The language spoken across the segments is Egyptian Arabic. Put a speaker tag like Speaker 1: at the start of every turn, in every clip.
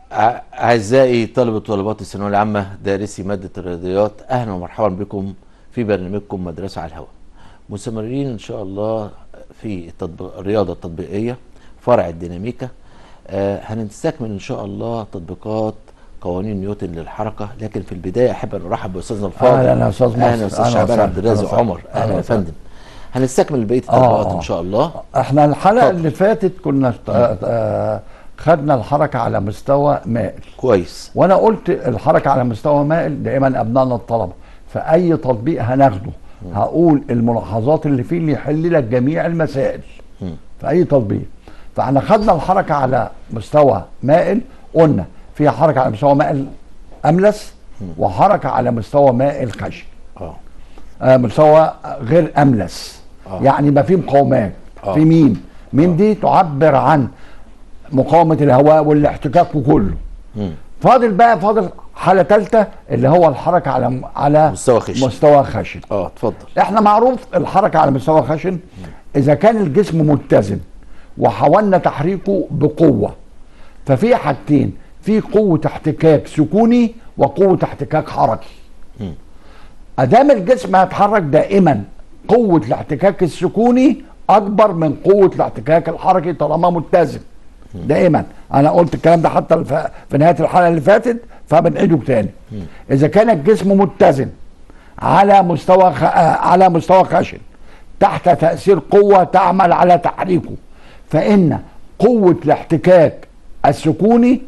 Speaker 1: أع- أعزائي طلبة وطالبات الثانوية العامة دارسي مادة الرياضيات أهلا ومرحبا بكم في برنامجكم مدرسة على الهواء مستمرين إن شاء الله في التطبيق الرياضة التطبيقية فرع الديناميكا آه هنستكمل إن شاء الله تطبيقات قوانين نيوتن للحركة لكن في البداية أحب أن أرحب بأستاذنا الفاضل
Speaker 2: أهلا يا أستاذ مصر.
Speaker 1: أهلا أستاذ
Speaker 2: أهلا
Speaker 1: شعبان
Speaker 2: وسهلا.
Speaker 1: عبد الرازق
Speaker 2: أهلا
Speaker 1: عمر
Speaker 2: وسهلا.
Speaker 1: أهلا
Speaker 2: أهلا
Speaker 1: يا
Speaker 2: وسهلا.
Speaker 1: فندم هنستكمل بقية
Speaker 2: آه،
Speaker 1: التطبيقات
Speaker 2: آه.
Speaker 1: إن شاء الله
Speaker 2: احنا الحلقه
Speaker 1: اتفضل.
Speaker 2: اللي فاتت كنا آه، آه، خدنا الحركه على مستوى مائل
Speaker 1: كويس
Speaker 2: وانا قلت الحركه على مستوى مائل دائما ابنائنا الطلبه فاي تطبيق هناخده هقول الملاحظات اللي فيه اللي يحل لك جميع المسائل
Speaker 1: مم.
Speaker 2: في اي تطبيق فاحنا خدنا الحركه على مستوى مائل قلنا فيها حركه على مستوى مائل املس وحركه على مستوى مائل خشن
Speaker 1: اه
Speaker 2: آه، مستوى غير املس
Speaker 1: آه.
Speaker 2: يعني يبقى فيه مقاومات
Speaker 1: آه.
Speaker 2: في ميم ميم دي تعبر عن مقاومه الهواء والاحتكاك وكله
Speaker 1: مم.
Speaker 2: فاضل بقى فاضل حاله ثالثه اللي هو الحركه على على
Speaker 1: مستوى خشن.
Speaker 2: مستوى خشن
Speaker 1: اه اتفضل
Speaker 2: احنا معروف الحركه على مستوى خشن اذا كان الجسم متزن وحاولنا تحريكه بقوه ففي حاجتين في قوه احتكاك سكوني وقوه احتكاك حركي
Speaker 1: مم.
Speaker 2: ادام الجسم هيتحرك دائما قوه الاحتكاك السكوني اكبر من قوه الاحتكاك الحركي طالما متزن دائما انا قلت الكلام ده حتى الف... في نهايه الحلقه اللي فاتت فبنعيده تاني اذا كان الجسم متزن على مستوى خ... آه، على مستوى خشن تحت تاثير قوه تعمل على تحريكه فان قوه الاحتكاك السكوني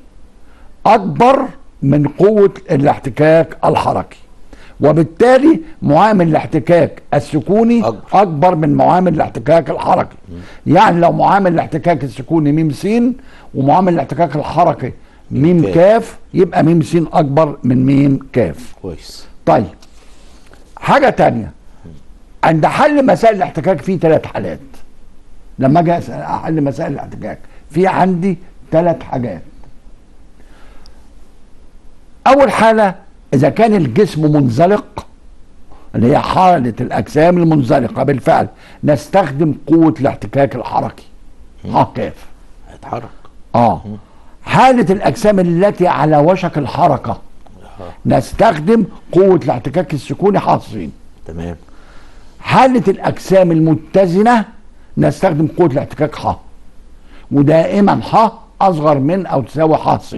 Speaker 2: اكبر من قوه الاحتكاك الحركي وبالتالي معامل الاحتكاك السكوني
Speaker 1: أكبر.
Speaker 2: أكبر, أكبر من معامل الاحتكاك الحركي يعني لو معامل الاحتكاك السكوني ميم س ومعامل الاحتكاك الحركي ميم
Speaker 1: كاف.
Speaker 2: كاف يبقى ميم س أكبر من ميم كاف
Speaker 1: كويس
Speaker 2: طيب حاجة تانية عند حل مسائل الاحتكاك في ثلاث حالات لما اجي أسأل احل مسائل الاحتكاك في عندي ثلاث حاجات اول حالة اذا كان الجسم منزلق اللي هي حالة الاجسام المنزلقة بالفعل نستخدم قوة الاحتكاك الحركي ها كيف
Speaker 1: هيتحرك
Speaker 2: اه حالة الأجسام التي على وشك الحركة نستخدم قوة الاحتكاك السكوني حاصين
Speaker 1: تمام
Speaker 2: حالة الأجسام المتزنة نستخدم قوة الاحتكاك ح ودائما ح أصغر من أو تساوي ح س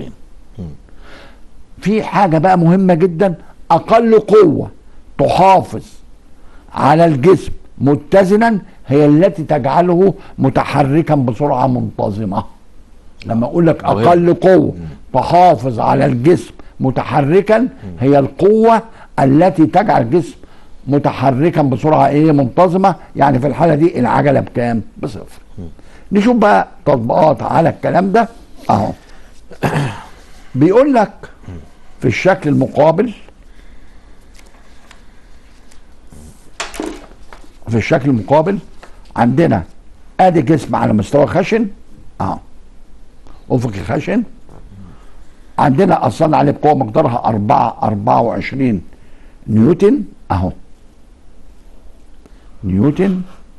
Speaker 2: في حاجة بقى مهمة جدا أقل قوة تحافظ على الجسم متزنا هي التي تجعله متحركا بسرعة منتظمة لما أقول لك
Speaker 1: مهم.
Speaker 2: أقل قوة تحافظ على الجسم متحركا هي القوة التي تجعل الجسم متحركا بسرعة إيه منتظمة يعني في الحالة دي العجلة بكام؟ بصفر نشوف بقى تطبيقات على الكلام ده أهو بيقول لك في الشكل المقابل في الشكل المقابل عندنا ادي جسم على مستوى خشن اهو افقي خشن عندنا اصلا عليه قوه مقدارها 4 24 نيوتن اهو نيوتن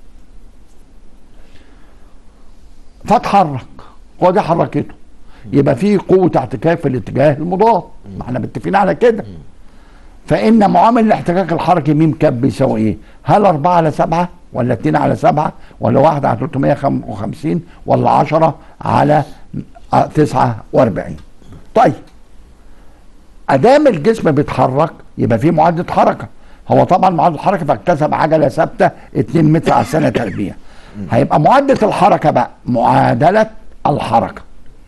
Speaker 2: فاتحرك القوه دي حركته يبقى في قوه احتكاك في الاتجاه المضاد ما احنا متفقين على كده فان معامل الاحتكاك الحركي ميم كاب بيساوي ايه؟ هل 4 على 7 ولا 2 على 7 ولا 1 على 355 ولا 10 على آه، 49 طيب ادام الجسم بيتحرك يبقى في معادله حركه هو طبعا معادله حركه فاكتسب عجله ثابته 2 متر على الثانيه تربيع هيبقى معادله الحركه بقى معادله الحركه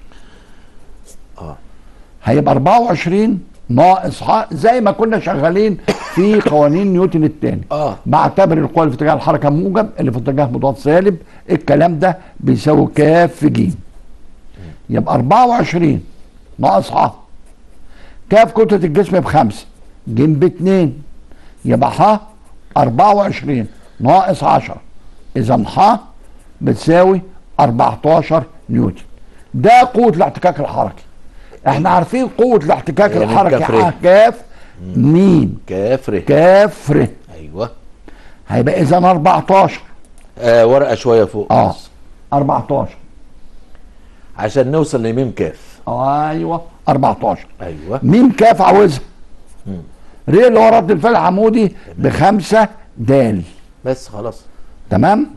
Speaker 1: اه
Speaker 2: هيبقى 24 ناقص ح زي ما كنا شغالين في قوانين نيوتن الثاني
Speaker 1: اه
Speaker 2: بعتبر القوة اللي في اتجاه الحركة موجب اللي في اتجاه مضاد سالب الكلام ده بيساوي كاف في ج يبقى 24 ناقص ح كاف كتلة الجسم بخمسة ج باتنين يبقى ح 24 ناقص 10 إذا ح بتساوي 14 نيوتن ده قوة الاحتكاك الحركي احنا عارفين قوة الاحتكاك
Speaker 1: يعني
Speaker 2: الحركي
Speaker 1: كاف ر.
Speaker 2: ح كاف ميم
Speaker 1: كاف ر
Speaker 2: كاف ر
Speaker 1: ايوه
Speaker 2: هيبقى اذا 14
Speaker 1: آه ورقه شويه فوق
Speaker 2: اه
Speaker 1: بس.
Speaker 2: 14
Speaker 1: عشان نوصل لميم كاف
Speaker 2: ايوه 14
Speaker 1: ايوه
Speaker 2: ميم كاف عاوزها ر اللي هو رد الفعل عمودي بخمسة دال
Speaker 1: بس خلاص
Speaker 2: تمام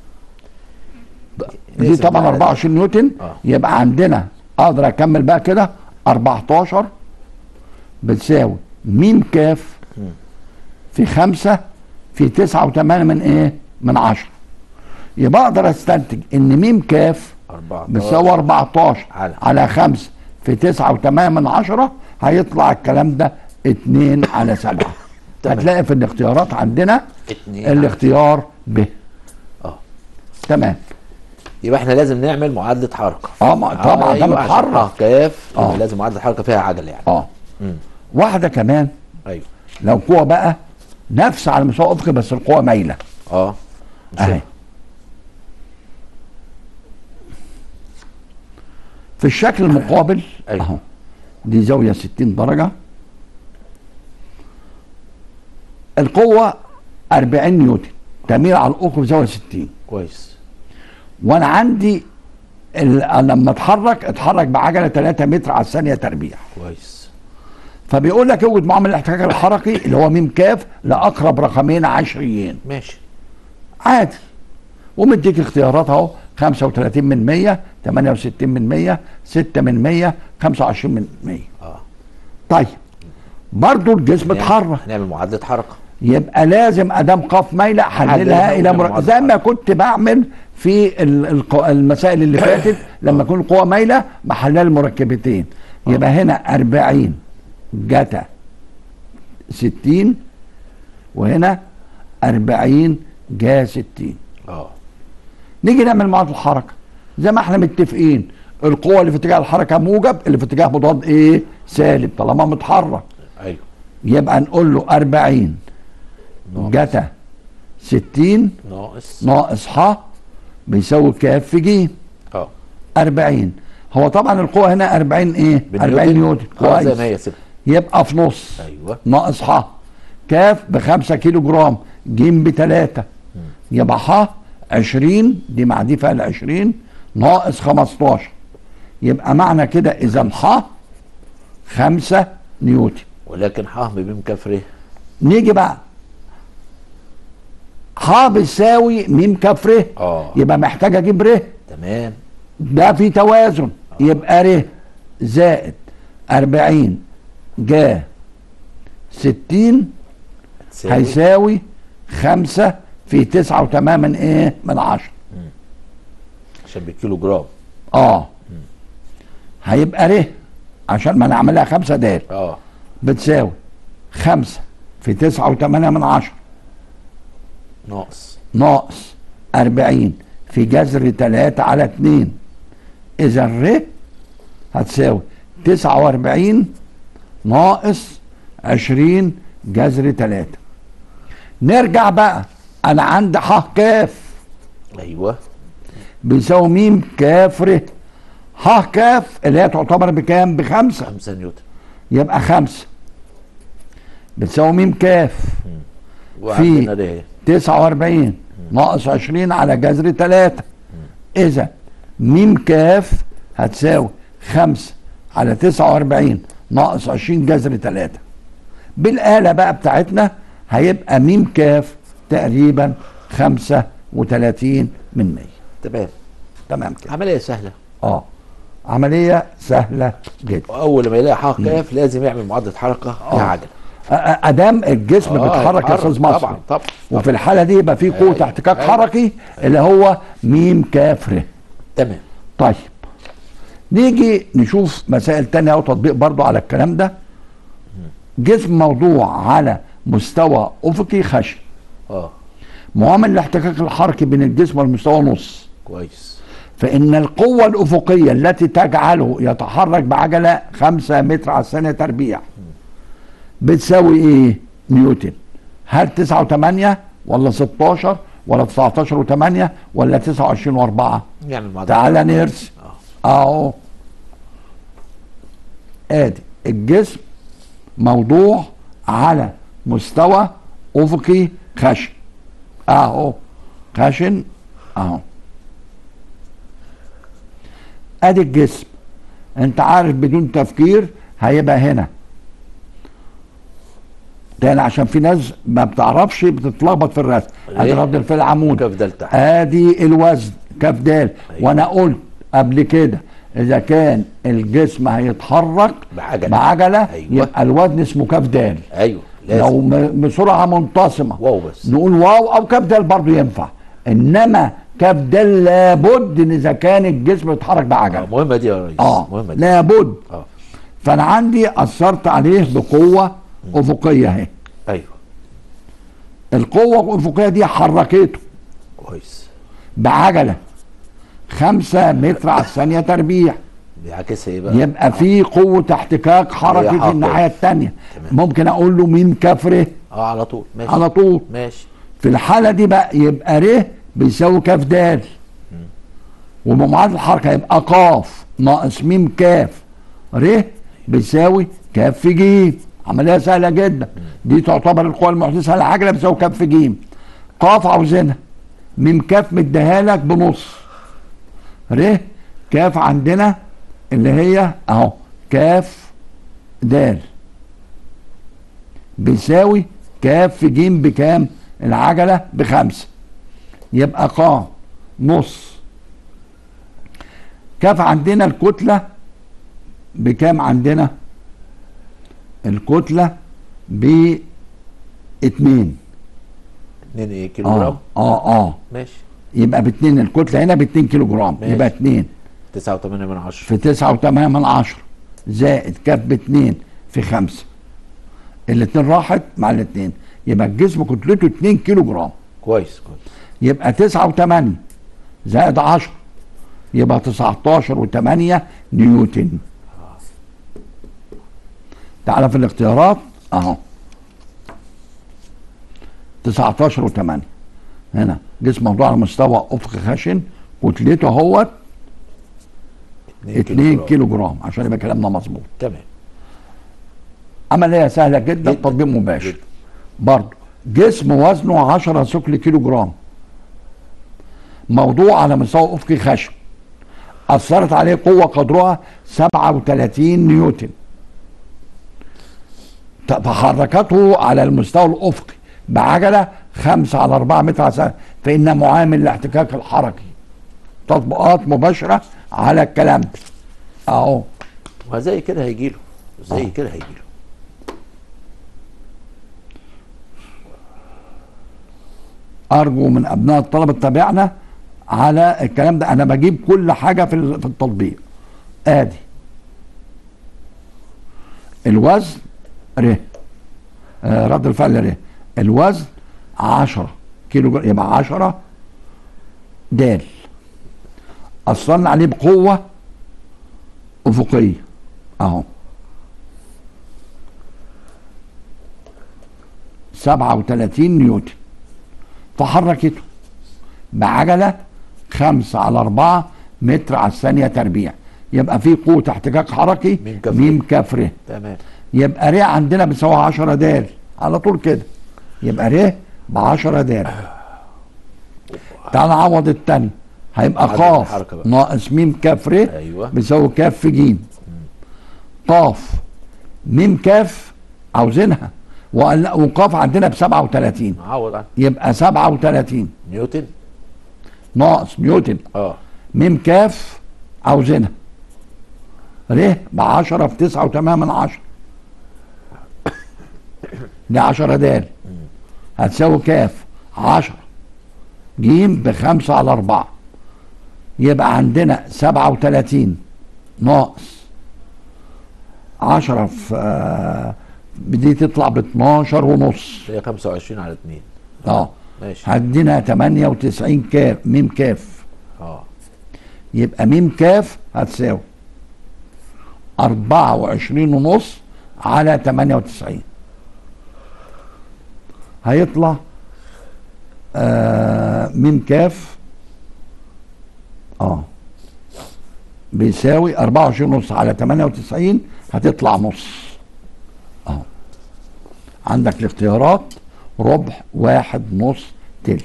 Speaker 2: دي
Speaker 1: نقسم
Speaker 2: طبعا
Speaker 1: بقى
Speaker 2: 24 نيوتن
Speaker 1: آه.
Speaker 2: يبقى عندنا اقدر اكمل بقى كده 14 بتساوي ميم كاف في خمسة في تسعة وثمانية من ايه؟ من عشرة يبقى اقدر استنتج ان ميم كاف
Speaker 1: 14
Speaker 2: بتساوي 14
Speaker 1: على.
Speaker 2: على 5 في 9 و8 من 10 هيطلع الكلام ده 2 على 7
Speaker 1: تمام.
Speaker 2: هتلاقي في الاختيارات عندنا
Speaker 1: اتنين على
Speaker 2: الاختيار ب
Speaker 1: اه
Speaker 2: تمام
Speaker 1: يبقى احنا لازم نعمل معادله حركه
Speaker 2: اه ما- طبعا ده
Speaker 1: أيوة، عشان
Speaker 2: متحرك.
Speaker 1: اه كاف
Speaker 2: آه.
Speaker 1: يبقى لازم معادله حركه فيها عجله يعني
Speaker 2: اه
Speaker 1: مم.
Speaker 2: واحده كمان
Speaker 1: ايوه
Speaker 2: لو قوه بقى نفس على مستوى افقي بس القوه مايله
Speaker 1: اه
Speaker 2: اهي في الشكل المقابل
Speaker 1: أيوة.
Speaker 2: اهو دي زاويه 60 درجه القوه 40 نيوتن تميل على الافق بزاويه 60
Speaker 1: كويس
Speaker 2: وانا عندي ال- لما اتحرك اتحرك بعجله 3 متر على الثانيه تربيع
Speaker 1: كويس
Speaker 2: فبيقول لك اوجد معامل الاحتكاك الحركي اللي هو ميم كاف لاقرب رقمين عشريين
Speaker 1: ماشي
Speaker 2: عادي ومديك اختيارات اهو 35 من 100 68 من 100 6 من 100 25 من 100
Speaker 1: اه
Speaker 2: طيب برضو الجسم
Speaker 1: هنعمل-
Speaker 2: اتحرك
Speaker 1: هنعمل معادله حركه
Speaker 2: يبقى لازم ادام قاف مايله احللها
Speaker 1: أحللها
Speaker 2: الى
Speaker 1: ونعمل
Speaker 2: مر...
Speaker 1: معادلة
Speaker 2: زي ما
Speaker 1: حركة.
Speaker 2: كنت بعمل في ال- الق- المسائل اللي فاتت لما يكون القوه مايله بحلها المركبتين يبقى هنا 40 جتا 60 وهنا 40 جا 60
Speaker 1: اه
Speaker 2: نيجي نعمل معادله الحركه زي ما احنا متفقين القوه اللي في اتجاه الحركه موجب اللي في اتجاه مضاد ايه سالب طالما متحرك
Speaker 1: ايوه
Speaker 2: يبقى نقول له 40
Speaker 1: ناقص.
Speaker 2: جتا 60
Speaker 1: ناقص
Speaker 2: ناقص ح بيساوي كاف في ج
Speaker 1: اه
Speaker 2: 40 هو طبعا القوه هنا 40 ايه 40 نيوتن
Speaker 1: اه زي ما
Speaker 2: كويس
Speaker 1: هي سبت
Speaker 2: يبقى في نص
Speaker 1: ايوه
Speaker 2: ناقص ح كاف ب 5 كيلو جرام ج ب 3 يبقى ح 20 دي مع دي فيها ال 20 ناقص 15 يبقى معنى كده اذا ح 5 نيوتن
Speaker 1: ولكن ح بميم كاف ر
Speaker 2: نيجي بقى ح بتساوي ميم كاف ر
Speaker 1: اه
Speaker 2: يبقى محتاج اجيب ر
Speaker 1: تمام
Speaker 2: ده في توازن يبقى ر زائد 40 جا 60
Speaker 1: تساوي
Speaker 2: هيساوي 5 في 9 و8 من ايه؟ من 10
Speaker 1: عشان بالكيلو جرام
Speaker 2: اه هيبقى ر عشان ما نعملها 5 دال
Speaker 1: اه
Speaker 2: بتساوي 5 في 9 و8 من 10
Speaker 1: ناقص
Speaker 2: ناقص 40 في جذر 3 على 2 اذا ر هتساوي 49 ناقص 20 جذر 3 نرجع بقى انا عندي ح كاف
Speaker 1: ايوه
Speaker 2: بيساوي ميم كاف ر ح كاف اللي هي تعتبر بكام بخمسة
Speaker 1: 5 نيوتن
Speaker 2: يبقى خمسة بتساوي ميم كاف
Speaker 1: وعندنا ر اهي
Speaker 2: 49 ناقص 20 على جذر 3 اذا ميم كاف هتساوي 5 على 49 ناقص 20 جذر 3 بالآلة بقى بتاعتنا هيبقى ميم كاف تقريبا 35 من 100
Speaker 1: تمام
Speaker 2: تمام كده
Speaker 1: عمليه سهله
Speaker 2: اه عملية سهلة جدا
Speaker 1: واول ما يلاقي ح كاف لازم يعمل معادله حركه فيها عجله
Speaker 2: أ- أ- ادام الجسم
Speaker 1: آه،
Speaker 2: بيتحرك يا
Speaker 1: يتحرك.
Speaker 2: استاذ مصر
Speaker 1: طبعا طبعا
Speaker 2: وفي الحالة دي يبقى في قوة
Speaker 1: أيوة،
Speaker 2: احتكاك
Speaker 1: أيوة.
Speaker 2: حركي اللي هو ميم كاف ر
Speaker 1: تمام
Speaker 2: طيب نيجي نشوف مسائل تانية او تطبيق برضو على الكلام ده جسم موضوع على مستوى افقي خشن
Speaker 1: اه
Speaker 2: معامل الاحتكاك الحركي بين الجسم والمستوى نص
Speaker 1: كويس
Speaker 2: فإن القوة الأفقية التي تجعله يتحرك بعجلة 5 متر على الثانية تربيع بتساوي إيه؟ نيوتن هل 9 و8 ولا 16 ولا 19 و8 ولا 29 و4
Speaker 1: يعمل معادله
Speaker 2: تعالى نرسم اهو ادي الجسم موضوع على مستوى افقي خشن اهو خشن اهو ادي الجسم انت عارف بدون تفكير هيبقى هنا تاني عشان في ناس ما بتعرفش بتتلخبط في الرسم ادي
Speaker 1: ليه؟
Speaker 2: رد الفعل عمود
Speaker 1: كف دال تحت
Speaker 2: ادي الوزن كف دال
Speaker 1: أيوة.
Speaker 2: وانا قلت قبل كده اذا كان الجسم هيتحرك
Speaker 1: بعجلة.
Speaker 2: بعجله
Speaker 1: أيوة.
Speaker 2: يبقى الوزن اسمه كف دال
Speaker 1: ايوه
Speaker 2: لو
Speaker 1: لازم
Speaker 2: م- بسرعه منتصمه
Speaker 1: واو بس
Speaker 2: نقول واو او كف دال برضه ينفع انما كف دال لابد ان اذا كان الجسم يتحرك
Speaker 1: آه،
Speaker 2: بعجله
Speaker 1: مهمه دي يا ريس
Speaker 2: اه
Speaker 1: مهمه دي
Speaker 2: لابد
Speaker 1: اه
Speaker 2: فانا عندي اثرت عليه بقوه افقيه اهي
Speaker 1: ايوه
Speaker 2: القوه الافقيه دي حركته
Speaker 1: كويس
Speaker 2: بعجله خمسة متر على الثانية تربيع
Speaker 1: بيعكسها ايه بقى
Speaker 2: يبقى في قوة احتكاك حركي في
Speaker 1: حاطط.
Speaker 2: الناحية التانية
Speaker 1: تمام.
Speaker 2: ممكن اقول له ميم كفره
Speaker 1: اه على طول ماشي
Speaker 2: على طول
Speaker 1: ماشي
Speaker 2: في الحالة دي بقى يبقى ر بيساوي كاف دال وبمعادلة الحركة يبقى قاف ناقص ميم كاف ر بيساوي كاف في جيم عملية سهلة جدا دي تعتبر القوة المحدثة للعجلة بتساوي كاف في جيم قاف عاوزينها ميم كاف مديها لك بنص ر كاف عندنا اللي هي اهو كاف دال بيساوي كاف في جيم بكام العجلة بخمسة يبقى قا نص كاف عندنا الكتلة بكام عندنا الكتلة باتنين
Speaker 1: 2 ايه كيلو
Speaker 2: اه
Speaker 1: جرام
Speaker 2: اه اه
Speaker 1: ماشي
Speaker 2: يبقى باتنين الكتلة هنا باتنين كيلو جرام
Speaker 1: ماشي.
Speaker 2: يبقى اتنين
Speaker 1: 9.8 من 10
Speaker 2: في تسعة وتمانية من عشرة زائد كاف باتنين في خمسة الاتنين راحت مع الاتنين يبقى الجسم كتلته اتنين كيلو جرام
Speaker 1: كويس كويس
Speaker 2: يبقى تسعة وتمانية زائد عشرة يبقى تسعتاشر وتمانية نيوتن تعالى في الاختيارات اهو تسعتاشر وتمانية هنا جسم موضوع على مستوى افق خشن كتلته اهوت 2
Speaker 1: جرام.
Speaker 2: كيلو جرام عشان يبقى كلامنا مظبوط
Speaker 1: تمام
Speaker 2: عملية سهلة جدا
Speaker 1: جداً.
Speaker 2: تطبيق مباشر
Speaker 1: جداً.
Speaker 2: برضه جسم وزنه 10 ثقل كيلو جرام موضوع على مستوى افقي خشن اثرت عليه قوه قدرها 37 نيوتن فحركته على المستوى الافقي بعجله 5 على 4 متر على ثانية فإن معامل الاحتكاك الحركي تطبيقات مباشرة على الكلام ده اهو
Speaker 1: ما زي كده هيجي له زي كده هيجي له
Speaker 2: ارجو من ابناء الطلبه تتابعنا على الكلام ده انا بجيب كل حاجه في ال- في التطبيق ادي الوزن ر آه، رد الفعل ر الوزن 10 كيلو جرام يبقى 10 دال اثرنا عليه بقوه افقيه اهو 37 نيوتن فحركته بعجله 5 على 4 متر على الثانيه تربيع يبقى في قوه احتكاك حركي
Speaker 1: ميم كفر.
Speaker 2: ميم كفره
Speaker 1: تمام
Speaker 2: يبقى ر عندنا بيساوي 10 دال على طول كده يبقى ر ب 10 دال تعال نعوض التاني هيبقى
Speaker 1: عدد
Speaker 2: قاف
Speaker 1: الحركة بقى.
Speaker 2: ناقص ميم كاف ر
Speaker 1: أيوة.
Speaker 2: بيساوي كاف في جيم قاف ميم كاف عاوزينها وقال- وقاف عندنا ب 37
Speaker 1: نعوض عن
Speaker 2: يبقى 37
Speaker 1: نيوتن
Speaker 2: ناقص نيوتن
Speaker 1: اه
Speaker 2: ميم كاف عاوزينها ر ب 10 في 9 و8 من 10 دي 10 دال هتساوي كاف 10 جيم بخمسة على أربعة يبقى عندنا 37 ناقص 10 في آه، دي تطلع ب 12 ونص
Speaker 1: هي 25 على 2
Speaker 2: اه
Speaker 1: ماشي
Speaker 2: هدينا 98 كاف ميم كاف
Speaker 1: اه
Speaker 2: يبقى ميم كاف هتساوي 24 ونص على 98 هيطلع آه ميم كاف اه بيساوي 24 ونص على 98 هتطلع نص اه عندك الاختيارات ربع واحد نص تلت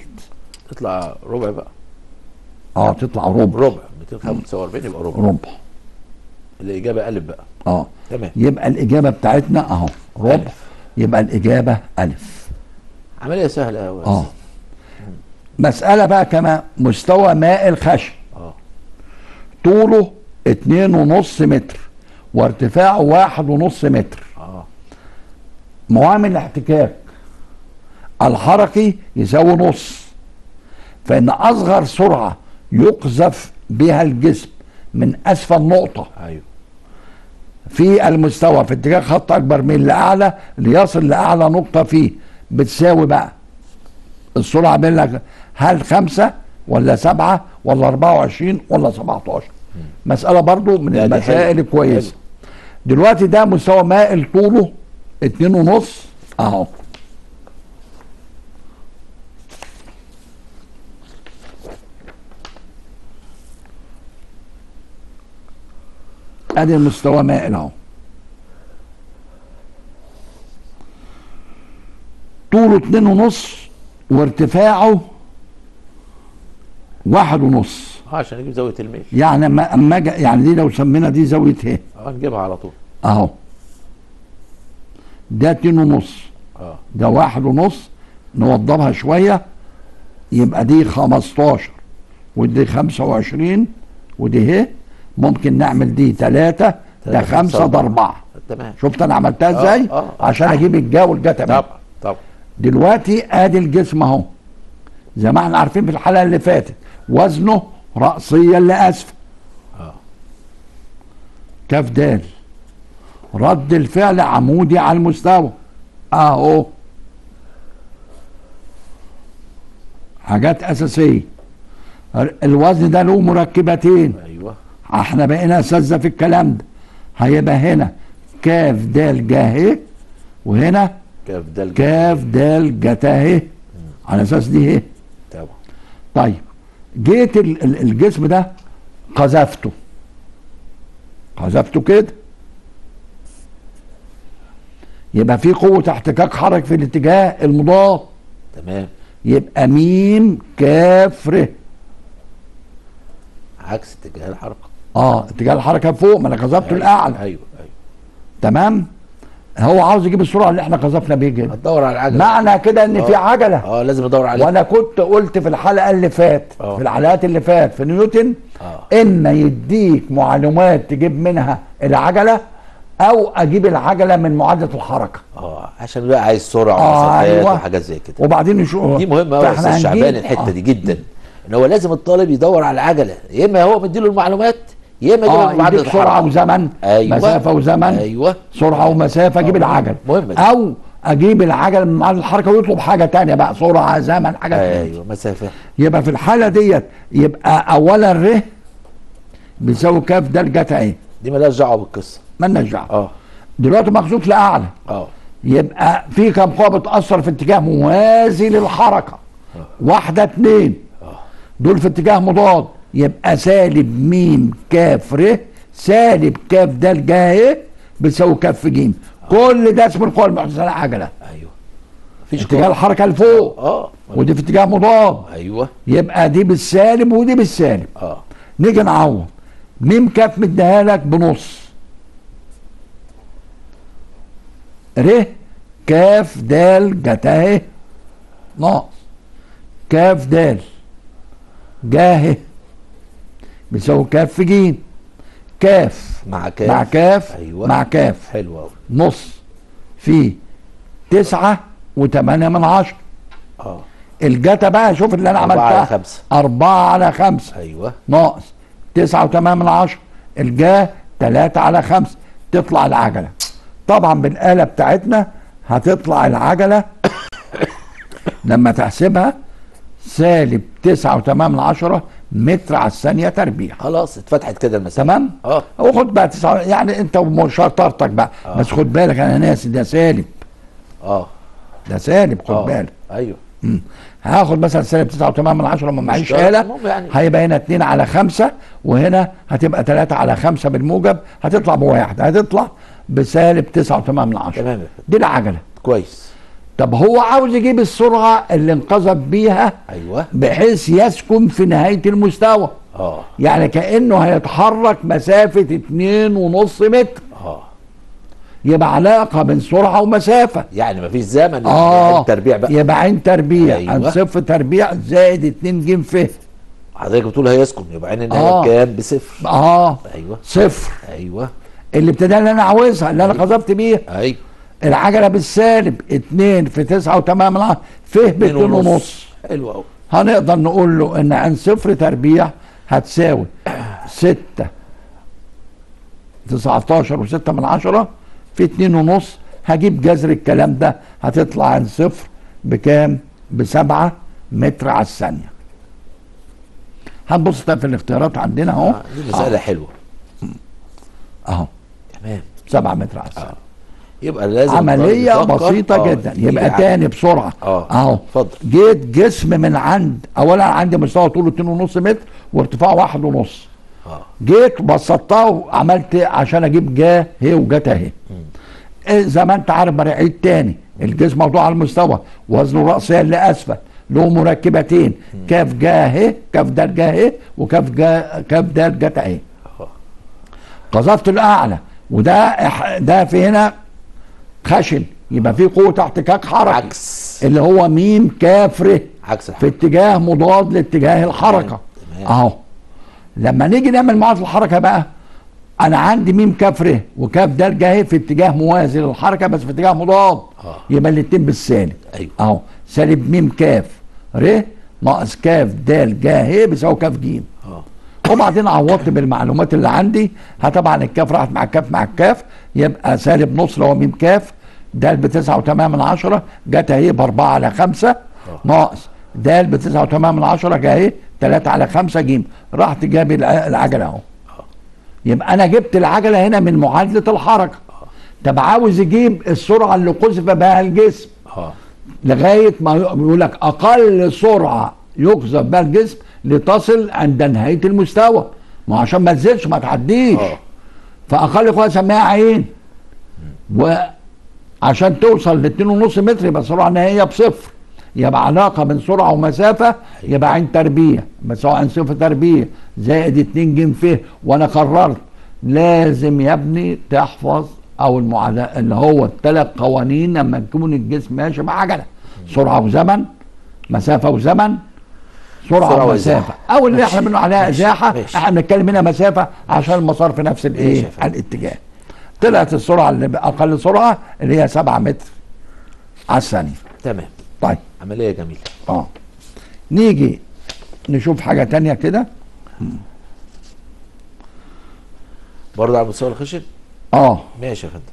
Speaker 1: تطلع ربع بقى
Speaker 2: اه تطلع ربع
Speaker 1: ربع 245 يبقى ربع
Speaker 2: ربع
Speaker 1: الاجابه الف بقى
Speaker 2: اه
Speaker 1: تمام
Speaker 2: يبقى الاجابه بتاعتنا اهو ربع
Speaker 1: ألف.
Speaker 2: يبقى الاجابه الف
Speaker 1: عمليه سهله قوي
Speaker 2: اه مساله بقى كمان مستوى ماء الخشب
Speaker 1: اه
Speaker 2: طوله اتنين ونص متر وارتفاعه واحد ونص متر
Speaker 1: اه
Speaker 2: معامل الاحتكاك الحركي يساوي نص فإن أصغر سرعة يقذف بها الجسم من أسفل نقطة
Speaker 1: ايوه
Speaker 2: في المستوى في اتجاه خط أكبر من الأعلى ليصل لأعلى نقطة فيه بتساوي بقى السرعة بين لك هل خمسة ولا سبعة ولا أربعة وعشرين ولا سبعة عشر مسألة برضو من
Speaker 1: لا، دي
Speaker 2: المسائل
Speaker 1: حلوة.
Speaker 2: الكويسة
Speaker 1: حلوة.
Speaker 2: دلوقتي ده مستوى مائل طوله اتنين ونص اهو ادي المستوى مائل اهو طوله اتنين ونص وارتفاعه واحد ونص
Speaker 1: اه عشان نجيب زاويه الميل
Speaker 2: يعني اما اما أجي- يعني دي لو سمينا دي زاويه ايه
Speaker 1: اه نجيبها على طول
Speaker 2: اهو ده اتنين ونص
Speaker 1: اه
Speaker 2: ده واحد ونص نوضبها شوية يبقى دي خمستاشر ودي خمسة وعشرين ودي اهي ممكن نعمل دي تلاتة ده
Speaker 1: تلاتة، خمسة،
Speaker 2: خمسة ده أربعة
Speaker 1: تمام
Speaker 2: شفت أنا عملتها
Speaker 1: آه،
Speaker 2: ازاي
Speaker 1: آه، آه.
Speaker 2: عشان أجيب الجا والجا تمام
Speaker 1: طبعا طبعا
Speaker 2: دلوقتي ادي الجسم اهو زي ما احنا عارفين في الحلقة اللي فاتت وزنه رأسيا لأسفل
Speaker 1: اه
Speaker 2: كاف دال رد الفعل عمودي على المستوى اهو حاجات اساسيه الوزن ده له مركبتين
Speaker 1: ايوه
Speaker 2: احنا بقينا اساتذه في الكلام ده هيبقى هنا كاف دال جا اهي وهنا
Speaker 1: كاف دال
Speaker 2: كاف دال جتا اهي على اساس دي اهي
Speaker 1: طبعا
Speaker 2: طيب جيت ال- ال- الجسم ده قذفته قذفته كده يبقى في قوة احتكاك حرك في الاتجاه المضاد
Speaker 1: تمام
Speaker 2: يبقى ميم كاف ر
Speaker 1: عكس اتجاه الحركه
Speaker 2: اه اتجاه الحركة فوق ما انا قذفته
Speaker 1: أيوة،
Speaker 2: الاعلى
Speaker 1: ايوه ايوه
Speaker 2: تمام هو عاوز يجيب السرعة اللي احنا قذفنا بيه كده
Speaker 1: هتدور على العجله
Speaker 2: معنى كده ان في
Speaker 1: آه.
Speaker 2: عجلة
Speaker 1: اه لازم ادور عليه
Speaker 2: وانا كنت قلت في الحلقه اللي فات
Speaker 1: آه.
Speaker 2: في الحلقات اللي فات في نيوتن
Speaker 1: آه.
Speaker 2: اما يديك معلومات تجيب منها العجله او اجيب العجله من معادله الحركه
Speaker 1: اه عشان بقى عايز سرعه
Speaker 2: آه،
Speaker 1: ومسافات
Speaker 2: أيوة.
Speaker 1: وحاجات زي كده
Speaker 2: وبعدين نشوف
Speaker 1: دي مهمه قوي يا
Speaker 2: فإحنا
Speaker 1: استاذ شعبان
Speaker 2: هنجيب-
Speaker 1: الحته
Speaker 2: آه.
Speaker 1: دي جدا ان هو لازم الطالب يدور على العجله يا اما هو مديله المعلومات يا اما يجيبها
Speaker 2: اه
Speaker 1: من معادله
Speaker 2: يديك سرعه
Speaker 1: الحركه
Speaker 2: وزمن
Speaker 1: أيوة.
Speaker 2: مسافه وزمن
Speaker 1: ايوه
Speaker 2: سرعه ومسافه اجيب
Speaker 1: آه.
Speaker 2: العجله
Speaker 1: مهمة دي.
Speaker 2: او اجيب العجله من معادله الحركه ويطلب حاجه تانية بقى سرعه زمن حاجه تانية
Speaker 1: ايوه مسافه
Speaker 2: يبقى في الحاله ديت يبقى اولا ر بيساوي كاف ده الجتا ايه
Speaker 1: دي مالهاش دعوه بالقصه
Speaker 2: مالناش دعوه
Speaker 1: اه
Speaker 2: دلوقتي مخزوف لاعلى
Speaker 1: اه
Speaker 2: يبقى في كم قوه بتاثر في اتجاه موازي للحركه واحده اتنين دول في اتجاه مضاد يبقى سالب ميم كاف ر سالب كاف د جا ايه بتساوي كاف ج كل ده اسمه القوه المحدثه العجله
Speaker 1: ايوه مفيش
Speaker 2: اتجاه
Speaker 1: قوة.
Speaker 2: الحركه لفوق
Speaker 1: اه
Speaker 2: ودي في اتجاه مضاد
Speaker 1: ايوه
Speaker 2: يبقى دي بالسالب ودي بالسالب
Speaker 1: اه
Speaker 2: نيجي نعوض ميم كاف مديها لك بنص ر كاف دال جتا اهي ناقص كاف دال جا اهي بيساوي كاف في جيم كاف
Speaker 1: مع كاف
Speaker 2: مع كاف
Speaker 1: ايوه
Speaker 2: مع كاف
Speaker 1: حلو قوي
Speaker 2: نص في تسعة وثمانية من عشرة
Speaker 1: اه
Speaker 2: الجتا بقى شوف اللي انا
Speaker 1: أربعة
Speaker 2: عملتها
Speaker 1: على خمسة.
Speaker 2: أربعة على خمسة
Speaker 1: ايوه
Speaker 2: ناقص تسعة وثمانية من عشرة الجا تلاتة على خمسة تطلع العجلة طبعا بالآلة بتاعتنا هتطلع العجلة لما تحسبها سالب تسعة وثمانية من عشرة متر على الثانية تربيع
Speaker 1: خلاص اتفتحت كده المسافه
Speaker 2: تمام؟
Speaker 1: اه
Speaker 2: وخد بقى تسعة يعني انت وشطارتك بقى
Speaker 1: آه.
Speaker 2: بس خد بالك انا ناسي ده سالب
Speaker 1: اه
Speaker 2: ده سالب خد
Speaker 1: اه
Speaker 2: بالك
Speaker 1: ايوه
Speaker 2: مم. هاخد مثلا سالب 9.8 من 10 ما معيش
Speaker 1: شرط،
Speaker 2: آلة
Speaker 1: المهم يعني.
Speaker 2: هيبقى هنا 2 على 5 وهنا هتبقى 3 على 5 بالموجب هتطلع بواحد هتطلع بسالب 9.8 من 10
Speaker 1: تمام يا فندم.
Speaker 2: دي العجلة
Speaker 1: كويس
Speaker 2: طب هو عاوز يجيب السرعة اللي انقذف بيها
Speaker 1: ايوه
Speaker 2: بحيث يسكن في نهاية المستوى
Speaker 1: اه
Speaker 2: يعني كانه هيتحرك مسافه اتنين ونص متر
Speaker 1: اه
Speaker 2: يبقى علاقه بين سرعه ومسافه
Speaker 1: يعني مفيش زمن
Speaker 2: اه
Speaker 1: التربيع بقى
Speaker 2: يبقى عين تربيع
Speaker 1: أيوة.
Speaker 2: عن صفر تربيع زائد 2 ج ف
Speaker 1: حضرتك بتقول هيسكن يبقى عين النهايه
Speaker 2: آه.
Speaker 1: بكام بصفر
Speaker 2: اه
Speaker 1: ايوه
Speaker 2: صفر
Speaker 1: ايوه
Speaker 2: الابتداء اللي انا عاوزها اللي انا قذفت بيها
Speaker 1: ايوه
Speaker 2: العجله بالسالب 2 في 9 و8 من عشرة، ف ب 2 ونص
Speaker 1: حلو قوي
Speaker 2: هنقدر نقول له ان عن صفر تربيع هتساوي 6 19 و6 من عشرة في 2 ونص هجيب جذر الكلام ده هتطلع عن صفر بكام؟ بسبعة متر على الثانية هنبص ده في الاختيارات عندنا اهو
Speaker 1: آه. دي مساله حلوه
Speaker 2: اهو
Speaker 1: تمام
Speaker 2: 7 متر على الثانية
Speaker 1: يبقى لازم
Speaker 2: عملية
Speaker 1: نفكر.
Speaker 2: بسيطة
Speaker 1: آه،
Speaker 2: جدا
Speaker 1: نيجي
Speaker 2: يبقى
Speaker 1: على-
Speaker 2: تاني بسرعة
Speaker 1: اه
Speaker 2: اهو
Speaker 1: اتفضل
Speaker 2: جيت جسم من عند اولا عندي مستوى طوله 2.5 متر وارتفاعه واحد ونص
Speaker 1: اه
Speaker 2: جيت بسطتها وعملت عشان اجيب جا هي وجت اهي إيه زي ما انت عارف برعيد تاني الجسم موضوع على المستوى وزنه راسيا لاسفل له مركبتين كاف جا اهي كاف دال جا اهي وكاف جا كاف دال جت اهي
Speaker 1: آه.
Speaker 2: قذفت الاعلى وده إح- ده في هنا خشن يبقى في قوه احتكاك حركي
Speaker 1: عكس
Speaker 2: اللي هو ميم كاف ر
Speaker 1: عكس
Speaker 2: في
Speaker 1: الحركه
Speaker 2: اتجاه مضاد لاتجاه الحركه
Speaker 1: تمام.
Speaker 2: اهو لما نيجي نعمل معادله الحركه بقى انا عندي ميم كاف ر وكاف د جاي في اتجاه موازي للحركه بس في اتجاه مضاد
Speaker 1: آه.
Speaker 2: يبقى الاتنين بالسالب
Speaker 1: ايوه
Speaker 2: اهو سالب ميم كاف ر ناقص كاف د جاي بيساوي كاف ج
Speaker 1: اه
Speaker 2: وبعدين عوضت بالمعلومات اللي عندي ها طبعا الكاف راحت مع الكاف مع الكاف يبقى سالب نص اللي هو ميم كاف د ب 9.8 من عشرة جت اهي ب 4 على 5 ناقص د ب 9.8 من عشرة جه اهي 3 على 5 ج رحت جاب الع- العجله اهو يبقى انا جبت العجله هنا من معادله الحركه طب عاوز يجيب السرعه اللي قذف بها الجسم
Speaker 1: اه
Speaker 2: لغايه ما يقول لك اقل سرعه يقذف بها الجسم لتصل عند نهايه المستوى ما هو عشان ما تزيدش ما تعديش
Speaker 1: اه
Speaker 2: فاقل قوه اسميها عين وعشان توصل ل 2.5 متر يبقى السرعه النهائيه بصفر يبقى علاقه بين سرعه ومسافه يبقى عين تربيع بس هو عين صفر تربيع زائد 2 ج ف وانا قررت لازم يا ابني تحفظ او المعادله اللي هو الثلاث قوانين لما يكون الجسم ماشي مع عجله سرعه وزمن مسافه وزمن سرعه,
Speaker 1: سرعة
Speaker 2: ومسافه
Speaker 1: وإزاحة.
Speaker 2: او اللي احنا بنقول عليها
Speaker 1: ماشي.
Speaker 2: ازاحه
Speaker 1: ماشي.
Speaker 2: احنا بنتكلم هنا مسافه عشان المسار في نفس
Speaker 1: ماشي
Speaker 2: الايه
Speaker 1: يا فندم.
Speaker 2: الاتجاه طلعت السرعه اللي باقل سرعه اللي هي 7 متر على الثانيه
Speaker 1: تمام
Speaker 2: طيب
Speaker 1: عمليه جميله
Speaker 2: اه نيجي نشوف حاجه تانية كده
Speaker 1: برضه على مستوى الخشن
Speaker 2: اه
Speaker 1: ماشي يا فندم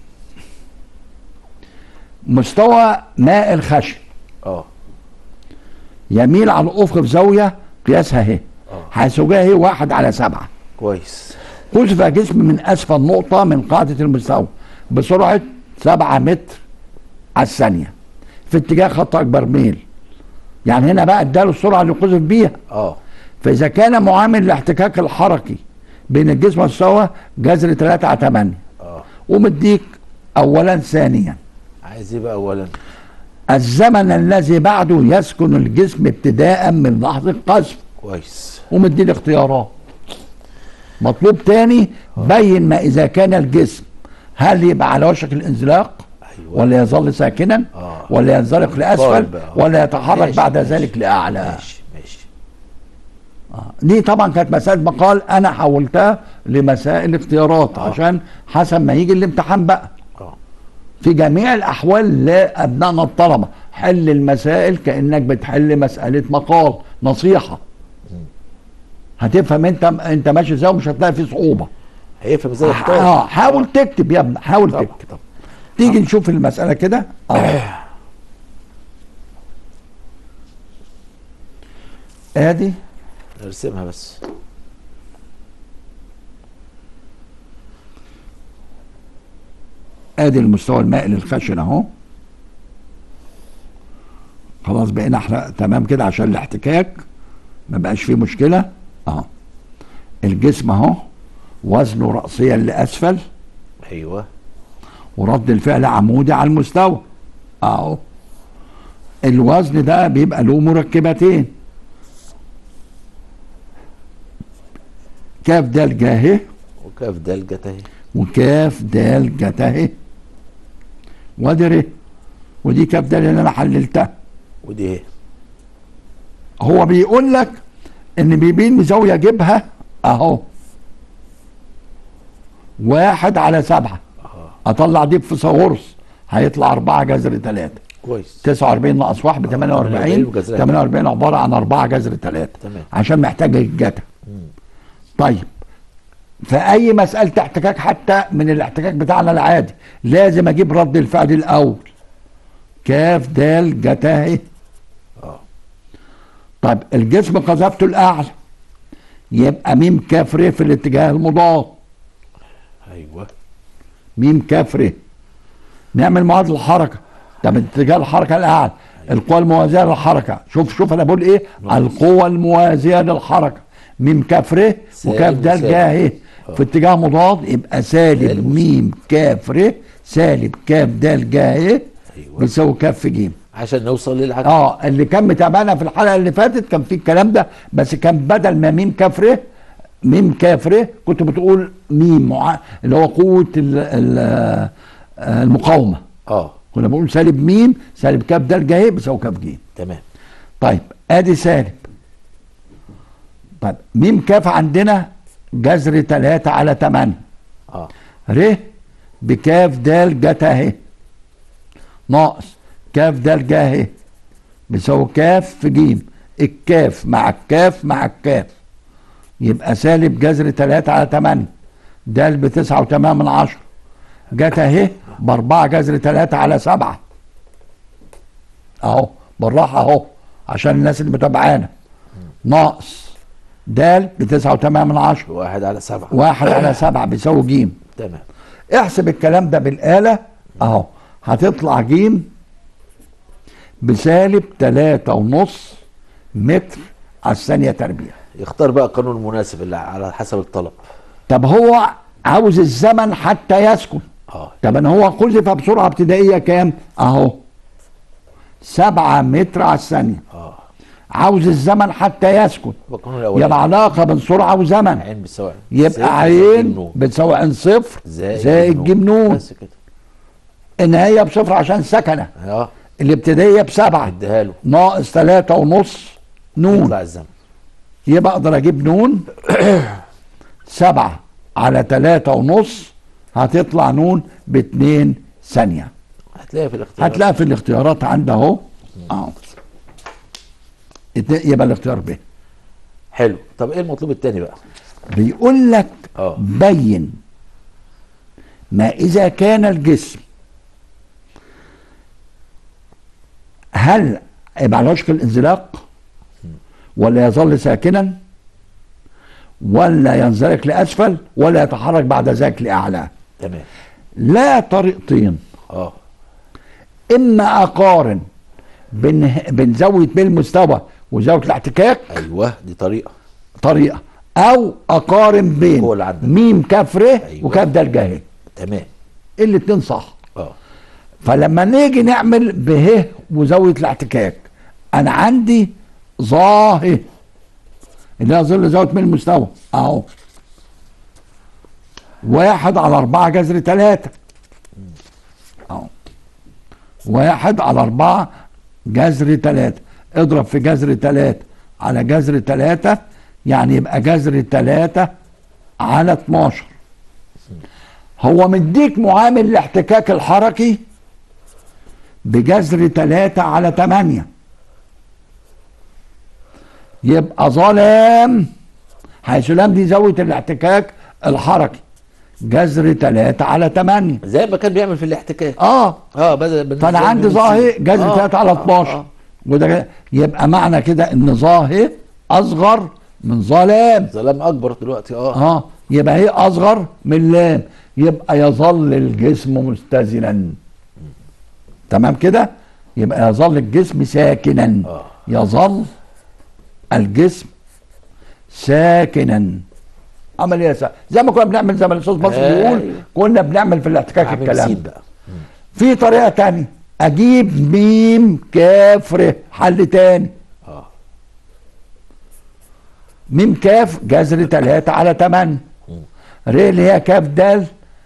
Speaker 2: مستوى ماء الخشن
Speaker 1: اه
Speaker 2: يميل على الافق بزاويه قياسها اهي
Speaker 1: اه
Speaker 2: حيث جاء هي واحد على سبعة
Speaker 1: كويس
Speaker 2: قذف جسم من اسفل نقطه من قاعده المستوى بسرعه 7 متر على الثانيه في اتجاه خط اكبر ميل يعني هنا بقى اداله السرعه اللي قذف بيها
Speaker 1: اه
Speaker 2: فاذا كان معامل الاحتكاك الحركي بين الجسم والسوا جذر 3 على 8
Speaker 1: اه
Speaker 2: ومديك اولا ثانيا
Speaker 1: عايز ايه بقى اولا
Speaker 2: الزمن الذي بعده يسكن الجسم ابتداء من لحظه قذف
Speaker 1: كويس
Speaker 2: ومدي الاختيارات مطلوب تاني بين ما اذا كان الجسم هل يبقى على وشك الانزلاق
Speaker 1: ايوه
Speaker 2: ولا يظل ساكنا
Speaker 1: آه.
Speaker 2: ولا ينزلق لاسفل
Speaker 1: طالب بقى.
Speaker 2: ولا يتحرك
Speaker 1: ماشي،
Speaker 2: بعد
Speaker 1: ماشي.
Speaker 2: ذلك لاعلى
Speaker 1: ماشي ماشي
Speaker 2: دي طبعا كانت مسائل مقال انا حولتها لمسائل اختيارات
Speaker 1: آه.
Speaker 2: عشان حسب ما يجي الامتحان بقى
Speaker 1: اه
Speaker 2: في جميع الاحوال لابنائنا الطلبه حل المسائل كانك بتحل مساله مقال نصيحه هتفهم انت انت ماشي ازاي ومش هتلاقي فيه صعوبه
Speaker 1: هيفهم ازاي يختار
Speaker 2: اه حاول تكتب يا ابني حاول
Speaker 1: طبعا
Speaker 2: تكتب
Speaker 1: طبعا
Speaker 2: تيجي نشوف المساله كده اه ادي
Speaker 1: نرسمها بس
Speaker 2: ادي المستوى المائي للخشن اهو خلاص بقينا احنا تمام كده عشان الاحتكاك ما بقاش فيه مشكله اهو الجسم اهو وزنه راسيا لاسفل
Speaker 1: ايوه
Speaker 2: ورد الفعل عمودي على المستوى اهو الوزن ده بيبقى له مركبتين كاف دال جا اهي
Speaker 1: وكاف دال جت اهي
Speaker 2: وكاف دال جت اهي وادي ر ودي كاف دال اللي انا حللتها
Speaker 1: ودي اهي
Speaker 2: هو بيقول لك ان بيبين زاويه جيبها اهو واحد على سبعة اطلع دي بفيثاغورس هيطلع أربعة جذر ثلاثة
Speaker 1: كويس
Speaker 2: 49 ناقص 1 ب 48
Speaker 1: وجذرها.
Speaker 2: 48 عبارة عن 4 جذر 3
Speaker 1: تمام.
Speaker 2: عشان محتاج الجتا طيب في أي مسألة احتكاك حتى من الاحتكاك بتاعنا العادي لازم أجيب رد الفعل الأول كاف دال جتا اهي
Speaker 1: اه
Speaker 2: طيب الجسم قذفته الأعلى يبقى ميم كاف ر في الاتجاه المضاد
Speaker 1: ايوه
Speaker 2: ميم كاف ر نعمل معادله الحركه طب اتجاه الحركه الاعلى القوى الموازيه للحركه شوف شوف انا بقول ايه القوى الموازيه للحركه ميم كاف ر وكاف
Speaker 1: سالب
Speaker 2: دال
Speaker 1: وسالب.
Speaker 2: جا اهي في اتجاه مضاد يبقى سالب
Speaker 1: سالب
Speaker 2: ميم كاف ر سالب كاف دال جا اهي
Speaker 1: ايوه
Speaker 2: بيساوي كاف جيم
Speaker 1: عشان نوصل للعكس
Speaker 2: اه اللي كان متابعنا في الحلقه اللي فاتت كان في الكلام ده بس كان بدل ما ميم كاف ر ميم كاف ر كنت بتقول ميم مع... اللي هو قوه ال... ال... آه، المقاومه
Speaker 1: اه
Speaker 2: كنا بنقول سالب ميم سالب كاف دال جاي بيساوي كاف جيم
Speaker 1: تمام
Speaker 2: طيب ادي سالب طيب ميم كاف عندنا جذر 3 على 8
Speaker 1: اه
Speaker 2: ر بكاف دال جت اهي ناقص كاف دال جا اهي بيساوي كاف في جيم الكاف مع الكاف مع الكاف يبقى سالب جذر 3 على 8 دال ب 9.8 من 10 جت اهي ب 4 جذر 3 على 7 اهو بالراحه اهو عشان الناس اللي متابعانا ناقص دال ب 9.8 من 10
Speaker 1: واحد على سبعة
Speaker 2: واحد على سبعة بيساوي جيم
Speaker 1: تمام
Speaker 2: احسب الكلام ده بالآلة اهو هتطلع جيم بسالب تلاتة ونص متر على الثانية تربيع
Speaker 1: يختار بقى القانون المناسب اللي على حسب الطلب
Speaker 2: طب هو عاوز الزمن حتى يسكن
Speaker 1: اه
Speaker 2: طب ان هو قذف بسرعة ابتدائية كام اهو سبعة متر على الثانية
Speaker 1: اه
Speaker 2: عاوز الزمن حتى يسكن
Speaker 1: يبقى القانون الاولاني
Speaker 2: يبقى علاقة بين سرعة وزمن
Speaker 1: عين بتساوي صفر
Speaker 2: يبقى
Speaker 1: زائد
Speaker 2: عين
Speaker 1: نون.
Speaker 2: بتساوي عين صفر
Speaker 1: زائد,
Speaker 2: زائد جيم نون
Speaker 1: بس كده
Speaker 2: النهاية بصفر عشان سكنة
Speaker 1: اه
Speaker 2: الابتدائية بسبعة
Speaker 1: اديها له
Speaker 2: ناقص تلاتة ونص نون
Speaker 1: يطلع الزمن
Speaker 2: يبقى اقدر اجيب نون سبعة على تلاتة ونص هتطلع نون باتنين ثانية
Speaker 1: هتلاقيها في الاختيارات
Speaker 2: هتلاقي في الاختيارات عندها اهو اهو اتنين- يبقى الاختيار ب
Speaker 1: حلو طب ايه المطلوب التاني بقى
Speaker 2: بيقول لك
Speaker 1: اه
Speaker 2: بين ما اذا كان الجسم هل يبقى على وشك الانزلاق ولا يظل ساكنا ولا ينزلق لاسفل ولا يتحرك بعد ذلك لاعلى
Speaker 1: تمام
Speaker 2: لا طريقتين
Speaker 1: اه
Speaker 2: اما اقارن بين بين زاويه بين المستوى وزاويه الاحتكاك
Speaker 1: ايوه دي طريقه
Speaker 2: طريقه او اقارن بين
Speaker 1: هو اللي عندك.
Speaker 2: ميم كاف ر
Speaker 1: أيوة.
Speaker 2: وكاف دال جاهل
Speaker 1: تمام
Speaker 2: الاثنين صح
Speaker 1: اه
Speaker 2: فلما نيجي نعمل به وزاويه الاحتكاك انا عندي ظاهر اللي هي ظل زاويه من المستوى اهو واحد على أربعة جذر ثلاثة اهو واحد على أربعة جذر ثلاثة اضرب في جذر ثلاثة على جذر ثلاثة يعني يبقى جذر ثلاثة على 12 هو مديك معامل الاحتكاك الحركي بجذر 3 على 8 يبقى ظلام حيث لام دي زاويه الاحتكاك الحركي جذر 3 على 8
Speaker 1: زي ما كان بيعمل في الاحتكاك
Speaker 2: اه
Speaker 1: اه بدل بالنسبة
Speaker 2: فانا عندي
Speaker 1: للميم
Speaker 2: ظاهر
Speaker 1: سين.
Speaker 2: جذر
Speaker 1: آه،
Speaker 2: 3 على
Speaker 1: آه،
Speaker 2: 12
Speaker 1: آه.
Speaker 2: وده يبقى معنى كده ان ظاهر اصغر من ظلام
Speaker 1: ظلام اكبر دلوقتي اه
Speaker 2: اه يبقى هي اصغر من لام يبقى يظل الجسم مستزنا تمام كده يبقى يظل الجسم ساكنا
Speaker 1: آه.
Speaker 2: يظل الجسم ساكنا عمليه سا... زي ما كنا بنعمل زي ما الاستاذ مصر بيقول
Speaker 1: أيوة.
Speaker 2: كنا بنعمل في الاحتكاك
Speaker 1: عامل
Speaker 2: الكلام
Speaker 1: سين بقى
Speaker 2: في طريقه تانية اجيب ميم كاف ر حل تاني
Speaker 1: اه
Speaker 2: ميم كاف جذر تلاتة على تمانية ر اللي هي كاف دال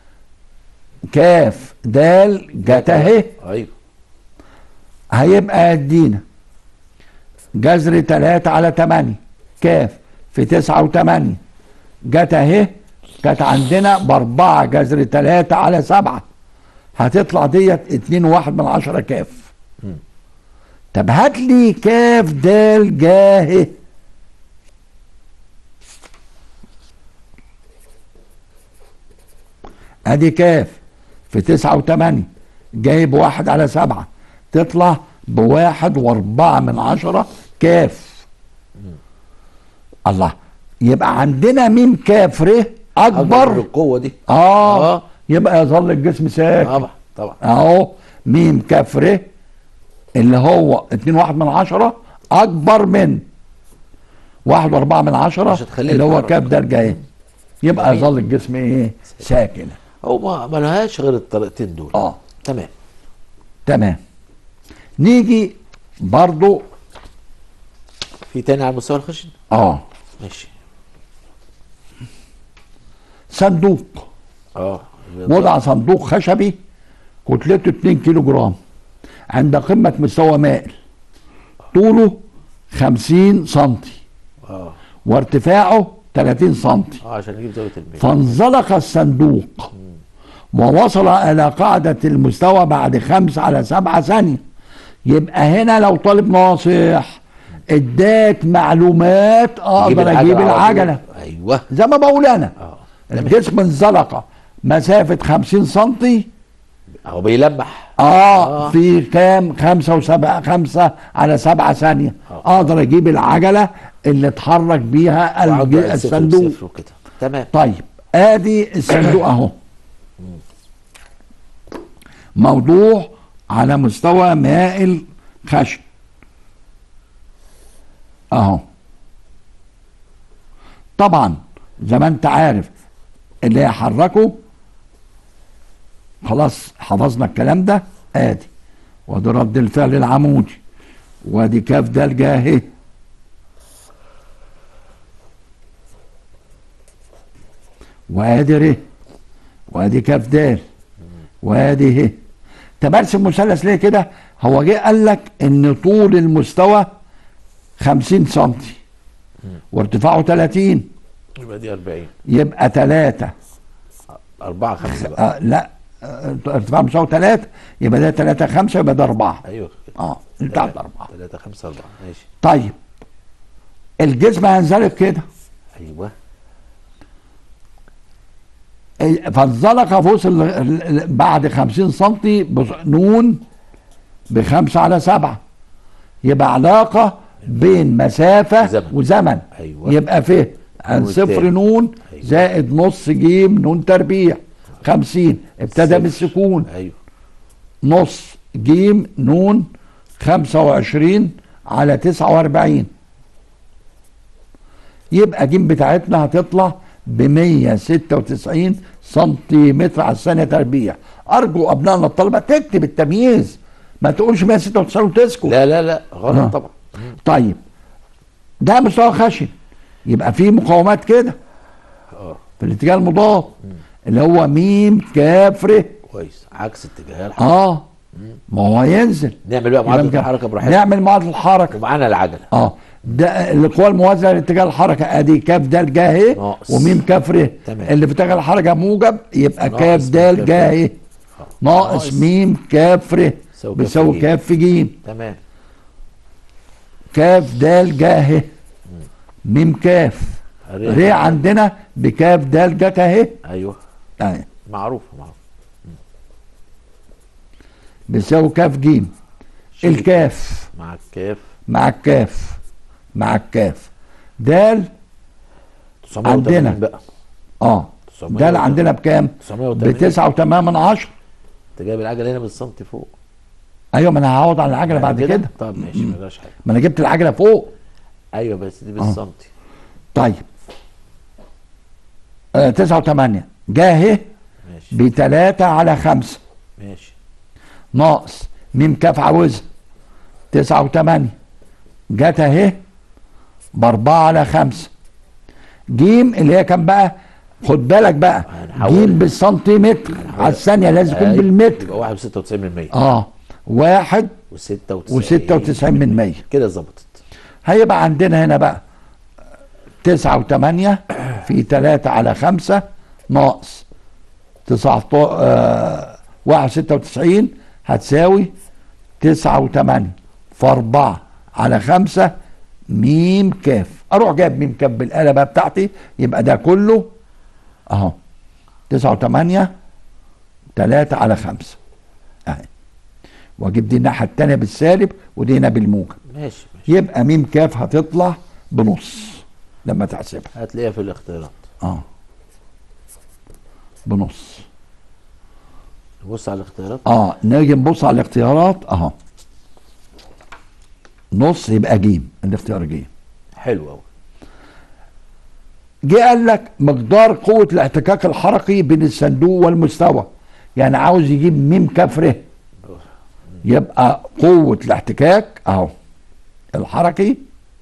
Speaker 2: كاف دال جت اهي
Speaker 1: ايوه
Speaker 2: هيبقى يدينا جذر تلاتة على تمانية كاف في تسعة وتمانية جت اهي كانت عندنا باربعة جذر تلاتة على سبعة هتطلع ديت اتنين وواحد من عشرة كاف طب هات لي كاف دال جاه ادي كاف في تسعة وثمانية جايب واحد على سبعة تطلع بواحد واربعة من عشرة كاف الله يبقى عندنا ميم كاف ر
Speaker 1: اكبر
Speaker 2: اكبر
Speaker 1: القوه دي
Speaker 2: اه,
Speaker 1: آه.
Speaker 2: يبقى يظل الجسم ساكن
Speaker 1: طبعا طبعا
Speaker 2: اهو ميم كاف ر اللي هو اتنين واحد من عشرة اكبر من واحد واربعة من عشرة
Speaker 1: مش هتخليه
Speaker 2: اللي هو
Speaker 1: يتحرك.
Speaker 2: كاف ده الجاي يبقى
Speaker 1: جميل.
Speaker 2: يظل الجسم ايه ساكن
Speaker 1: هو ما ما لهاش غير الطريقتين دول
Speaker 2: اه
Speaker 1: تمام
Speaker 2: تمام نيجي برضو
Speaker 1: في تاني على مستوى الخشن
Speaker 2: اه
Speaker 1: ماشي
Speaker 2: صندوق
Speaker 1: اه
Speaker 2: وضع صندوق خشبي كتلته 2 كيلو جرام عند قمة مستوى مائل طوله 50 سنتي
Speaker 1: اه
Speaker 2: وارتفاعه 30 سنتي
Speaker 1: اه عشان نجيب زاويه الميل
Speaker 2: فانزلق الصندوق ووصل إلى قاعدة المستوى بعد خمس على سبعة ثانية يبقى هنا لو طالب ناصح اداك معلومات اقدر اجيب
Speaker 1: على
Speaker 2: العجلة
Speaker 1: طول. ايوه
Speaker 2: زي ما بقول انا
Speaker 1: اه تمام.
Speaker 2: الجسم انزلق مسافة 50 سنتي
Speaker 1: هو بيلمح
Speaker 2: آه,
Speaker 1: آه.
Speaker 2: في كام خمسة وسبعة خمسة على سبعة ثانية
Speaker 1: آه.
Speaker 2: اقدر اجيب العجلة اللي اتحرك بيها الج-
Speaker 1: وعدوا على صفر
Speaker 2: الصندوق
Speaker 1: بصفر وكده تمام
Speaker 2: طيب ادي الصندوق اهو موضوع على مستوى مائل خشن اهو طبعا زي ما انت عارف اللي هيحركه خلاص حفظنا الكلام ده ادي وادي رد الفعل العمودي وادي كاف ده الجاهي وادي ر وادي كاف دال وادي ه طب ارسم مثلث ليه كده هو جه قال لك ان طول المستوى 50 سم وارتفاعه 30
Speaker 1: يبقى دي 40
Speaker 2: يبقى 3
Speaker 1: 4 5 بقى
Speaker 2: آه لا آه ارتفاع مساوي 3 يبقى ده 3 5 يبقى ده 4
Speaker 1: ايوه كده
Speaker 2: اه بتاعت 4
Speaker 1: 3 5 4 ماشي
Speaker 2: طيب الجسم هينزلق كده
Speaker 1: ايوه
Speaker 2: فانزلق وصل ل- ل- بعد 50 سم نون بخمسة على سبعة يبقى علاقة بين مسافة
Speaker 1: زمن.
Speaker 2: وزمن
Speaker 1: أيوة.
Speaker 2: يبقى فيه عن
Speaker 1: والتاني.
Speaker 2: صفر نون
Speaker 1: أيوة.
Speaker 2: زائد نص جيم نون تربيع خمسين ابتدى
Speaker 1: صفر.
Speaker 2: بالسكون
Speaker 1: ايوه
Speaker 2: نص جيم نون خمسة وعشرين على تسعة واربعين يبقى جيم بتاعتنا هتطلع بمية ستة وتسعين سنتيمتر على الثانية تربيع أرجو أبنائنا الطلبة تكتب التمييز ما تقولش 196 وتسكت
Speaker 1: لا لا لا غلط
Speaker 2: آه.
Speaker 1: طبعا
Speaker 2: طيب ده مستوى خشن يبقى فيه مقاومات كده
Speaker 1: اه
Speaker 2: في الاتجاه المضاد اللي هو ميم كاف ر
Speaker 1: كويس عكس اتجاه الحركه
Speaker 2: اه ما هو هينزل
Speaker 1: نعمل بقى
Speaker 2: يبقى
Speaker 1: معادله
Speaker 2: مك-
Speaker 1: الحركه براحتنا
Speaker 2: نعمل معادله الحركه
Speaker 1: ومعانا العجله
Speaker 2: اه ده القوى الموازيه لاتجاه الحركه ادي كاف د جا اهي
Speaker 1: ناقص.
Speaker 2: وميم كاف ر
Speaker 1: تمام.
Speaker 2: اللي في اتجاه الحركه موجب يبقى
Speaker 1: ناقص
Speaker 2: كاف
Speaker 1: ميم
Speaker 2: د
Speaker 1: كاف
Speaker 2: جا
Speaker 1: ر.
Speaker 2: اهي
Speaker 1: آه.
Speaker 2: ناقص ميم كاف ر
Speaker 1: يساوي كاف
Speaker 2: بيساوي
Speaker 1: ج.
Speaker 2: كاف جيم
Speaker 1: تمام
Speaker 2: كاف د جا اهي ميم كاف
Speaker 1: ر.
Speaker 2: ر عندنا بكاف د جت اهي
Speaker 1: ايوه
Speaker 2: اهي
Speaker 1: معروف معروف
Speaker 2: بيساوي كاف جيم
Speaker 1: شيل
Speaker 2: الكاف
Speaker 1: مع الكاف
Speaker 2: مع الكاف مع الكاف دال
Speaker 1: 980
Speaker 2: عندنا.
Speaker 1: بقى
Speaker 2: اه
Speaker 1: 980.
Speaker 2: دال عندنا بكام؟
Speaker 1: 980
Speaker 2: بتسعة وتمام من عشرة
Speaker 1: انت جايب العجله هنا بالسنتي فوق
Speaker 2: ايوه ما انا هعوض على العجله بعد
Speaker 1: كده؟
Speaker 2: كده
Speaker 1: طب ماشي ما جراش حاجه
Speaker 2: ما انا جبت العجله فوق
Speaker 1: ايوه بس دي بالسنتي
Speaker 2: طيب آه تسعة وثمانية جا اهي
Speaker 1: ماشي
Speaker 2: بتلاتة على خمسة
Speaker 1: ماشي
Speaker 2: ناقص ميم كاف عاوزها تسعة وثمانية جت اهي بأربعة على خمسة جيم اللي هي كام بقى خد بالك بقى
Speaker 1: هنحول.
Speaker 2: جيم بالسنتيمتر على الثانيه لازم يكون
Speaker 1: أيوة.
Speaker 2: بالمتر
Speaker 1: يبقى 1 96 من 100
Speaker 2: اه واحد
Speaker 1: و96
Speaker 2: و96 من 100
Speaker 1: كده ظبطت
Speaker 2: هيبقى عندنا هنا بقى تسعة وثمانية في تلاتة على خمسة ناقص تسعة آه واحد ستة وتسعين هتساوي تسعة وثمانية في أربعة على خمسة ميم كاف أروح جايب ميم كاف بالآلة بقى بتاعتي يبقى ده كله أهو تسعة وثمانية تلاتة على خمسة أهي وأجيب دي الناحية التانية بالسالب ودي هنا بالموجب
Speaker 1: ماشي ماشي
Speaker 2: يبقى ميم كاف هتطلع بنص لما تحسبها
Speaker 1: هتلاقيها في الاختيارات
Speaker 2: اه بنص
Speaker 1: نبص على الاختيارات
Speaker 2: اه نيجي نبص على الاختيارات اهو نص يبقى جيم الاختيار جيم
Speaker 1: حلو قوي
Speaker 2: جه قال لك مقدار قوة الاحتكاك الحركي بين الصندوق والمستوى يعني عاوز يجيب ميم كفره يبقى قوة الاحتكاك اهو الحركي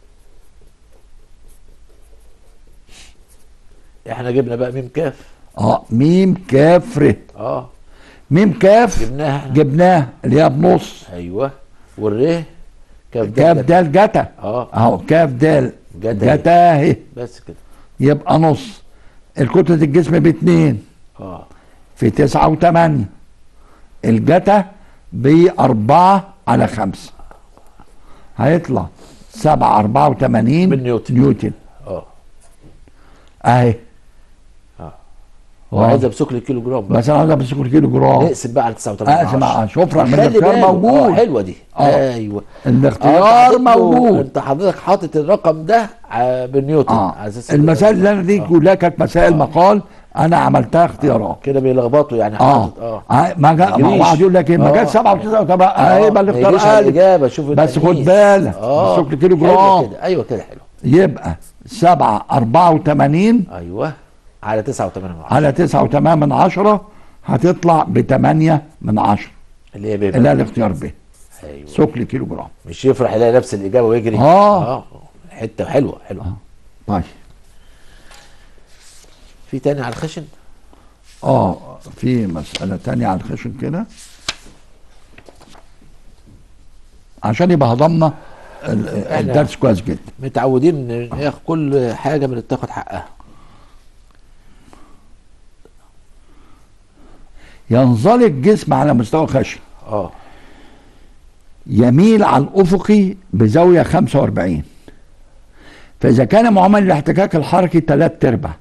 Speaker 1: احنا جبنا بقى ميم كاف
Speaker 2: اه ميم كفره
Speaker 1: اه
Speaker 2: ميم كاف
Speaker 1: جبناها احنا
Speaker 2: جبناه اللي هي بنص
Speaker 1: ايوه والره كاف ده
Speaker 2: كاف
Speaker 1: كده.
Speaker 2: دال جتا
Speaker 1: اه
Speaker 2: اهو كاف دال
Speaker 1: جتا.
Speaker 2: جتا اهي
Speaker 1: بس كده
Speaker 2: يبقى نص الكتلة الجسم باتنين
Speaker 1: اه
Speaker 2: في تسعة وثمانية الجتا بأربعة على خمسة هيطلع سبعة أربعة وثمانين
Speaker 1: بالنيوتن.
Speaker 2: نيوتن
Speaker 1: اه
Speaker 2: أهي
Speaker 1: اه
Speaker 2: آه.
Speaker 1: وعايز امسك لي كيلو جرام بقى
Speaker 2: بس أنا عايز أمسك كيلو جرام
Speaker 1: نقسم بقى على 89
Speaker 2: أقسم على- شوف رغم
Speaker 1: خلي
Speaker 2: الاختيار
Speaker 1: بالك.
Speaker 2: موجود.
Speaker 1: آه حلوه دي
Speaker 2: آه.
Speaker 1: ايوه
Speaker 2: الاختيار
Speaker 1: آه، أنت حاطط له-
Speaker 2: موجود
Speaker 1: انت حضرتك حاطط الرقم ده ع- بالنيوتن
Speaker 2: اه
Speaker 1: على اساس
Speaker 2: المسائل اللي انا دي
Speaker 1: آه.
Speaker 2: كلها كانت مسائل مقال انا عملتها اختيارات
Speaker 1: كده بيلخبطوا يعني
Speaker 2: اه
Speaker 1: حاطط اه
Speaker 2: آه، ما جا ما
Speaker 1: يجريش.
Speaker 2: واحد يقول لك ايه ما
Speaker 1: آه.
Speaker 2: جت 7 و9 طب هيبقى
Speaker 1: ما
Speaker 2: الاختيار
Speaker 1: يجيش على
Speaker 2: قال
Speaker 1: الاجابه شوف
Speaker 2: بس خد
Speaker 1: التمييز.
Speaker 2: بالك
Speaker 1: اه
Speaker 2: مسك لي كيلو
Speaker 1: حلوة
Speaker 2: جرام
Speaker 1: كده ايوه كده حلو
Speaker 2: يبقى 7 84
Speaker 1: ايوه على 89 من عشرة.
Speaker 2: على 9 من عشرة هتطلع ب 8 من عشرة
Speaker 1: اللي هي بيبقى
Speaker 2: اللي هي الاختيار ب
Speaker 1: ايوه
Speaker 2: سكل كيلو جرام
Speaker 1: مش يفرح يلاقي نفس الاجابه ويجري
Speaker 2: آه.
Speaker 1: اه حته حلوه حلوه
Speaker 2: طيب
Speaker 1: في تاني على الخشن
Speaker 2: اه في مسألة تانية على الخشن كده عشان يبقى هضمنا ال-
Speaker 1: إحنا-
Speaker 2: الدرس كويس جدا
Speaker 1: متعودين ان ياخد كل حاجه من تاخد حقها
Speaker 2: ينزلق جسم على مستوى خشن
Speaker 1: اه
Speaker 2: يميل على الأفقي بزاوية 45 فإذا كان معامل الاحتكاك الحركي ثلاث أرباع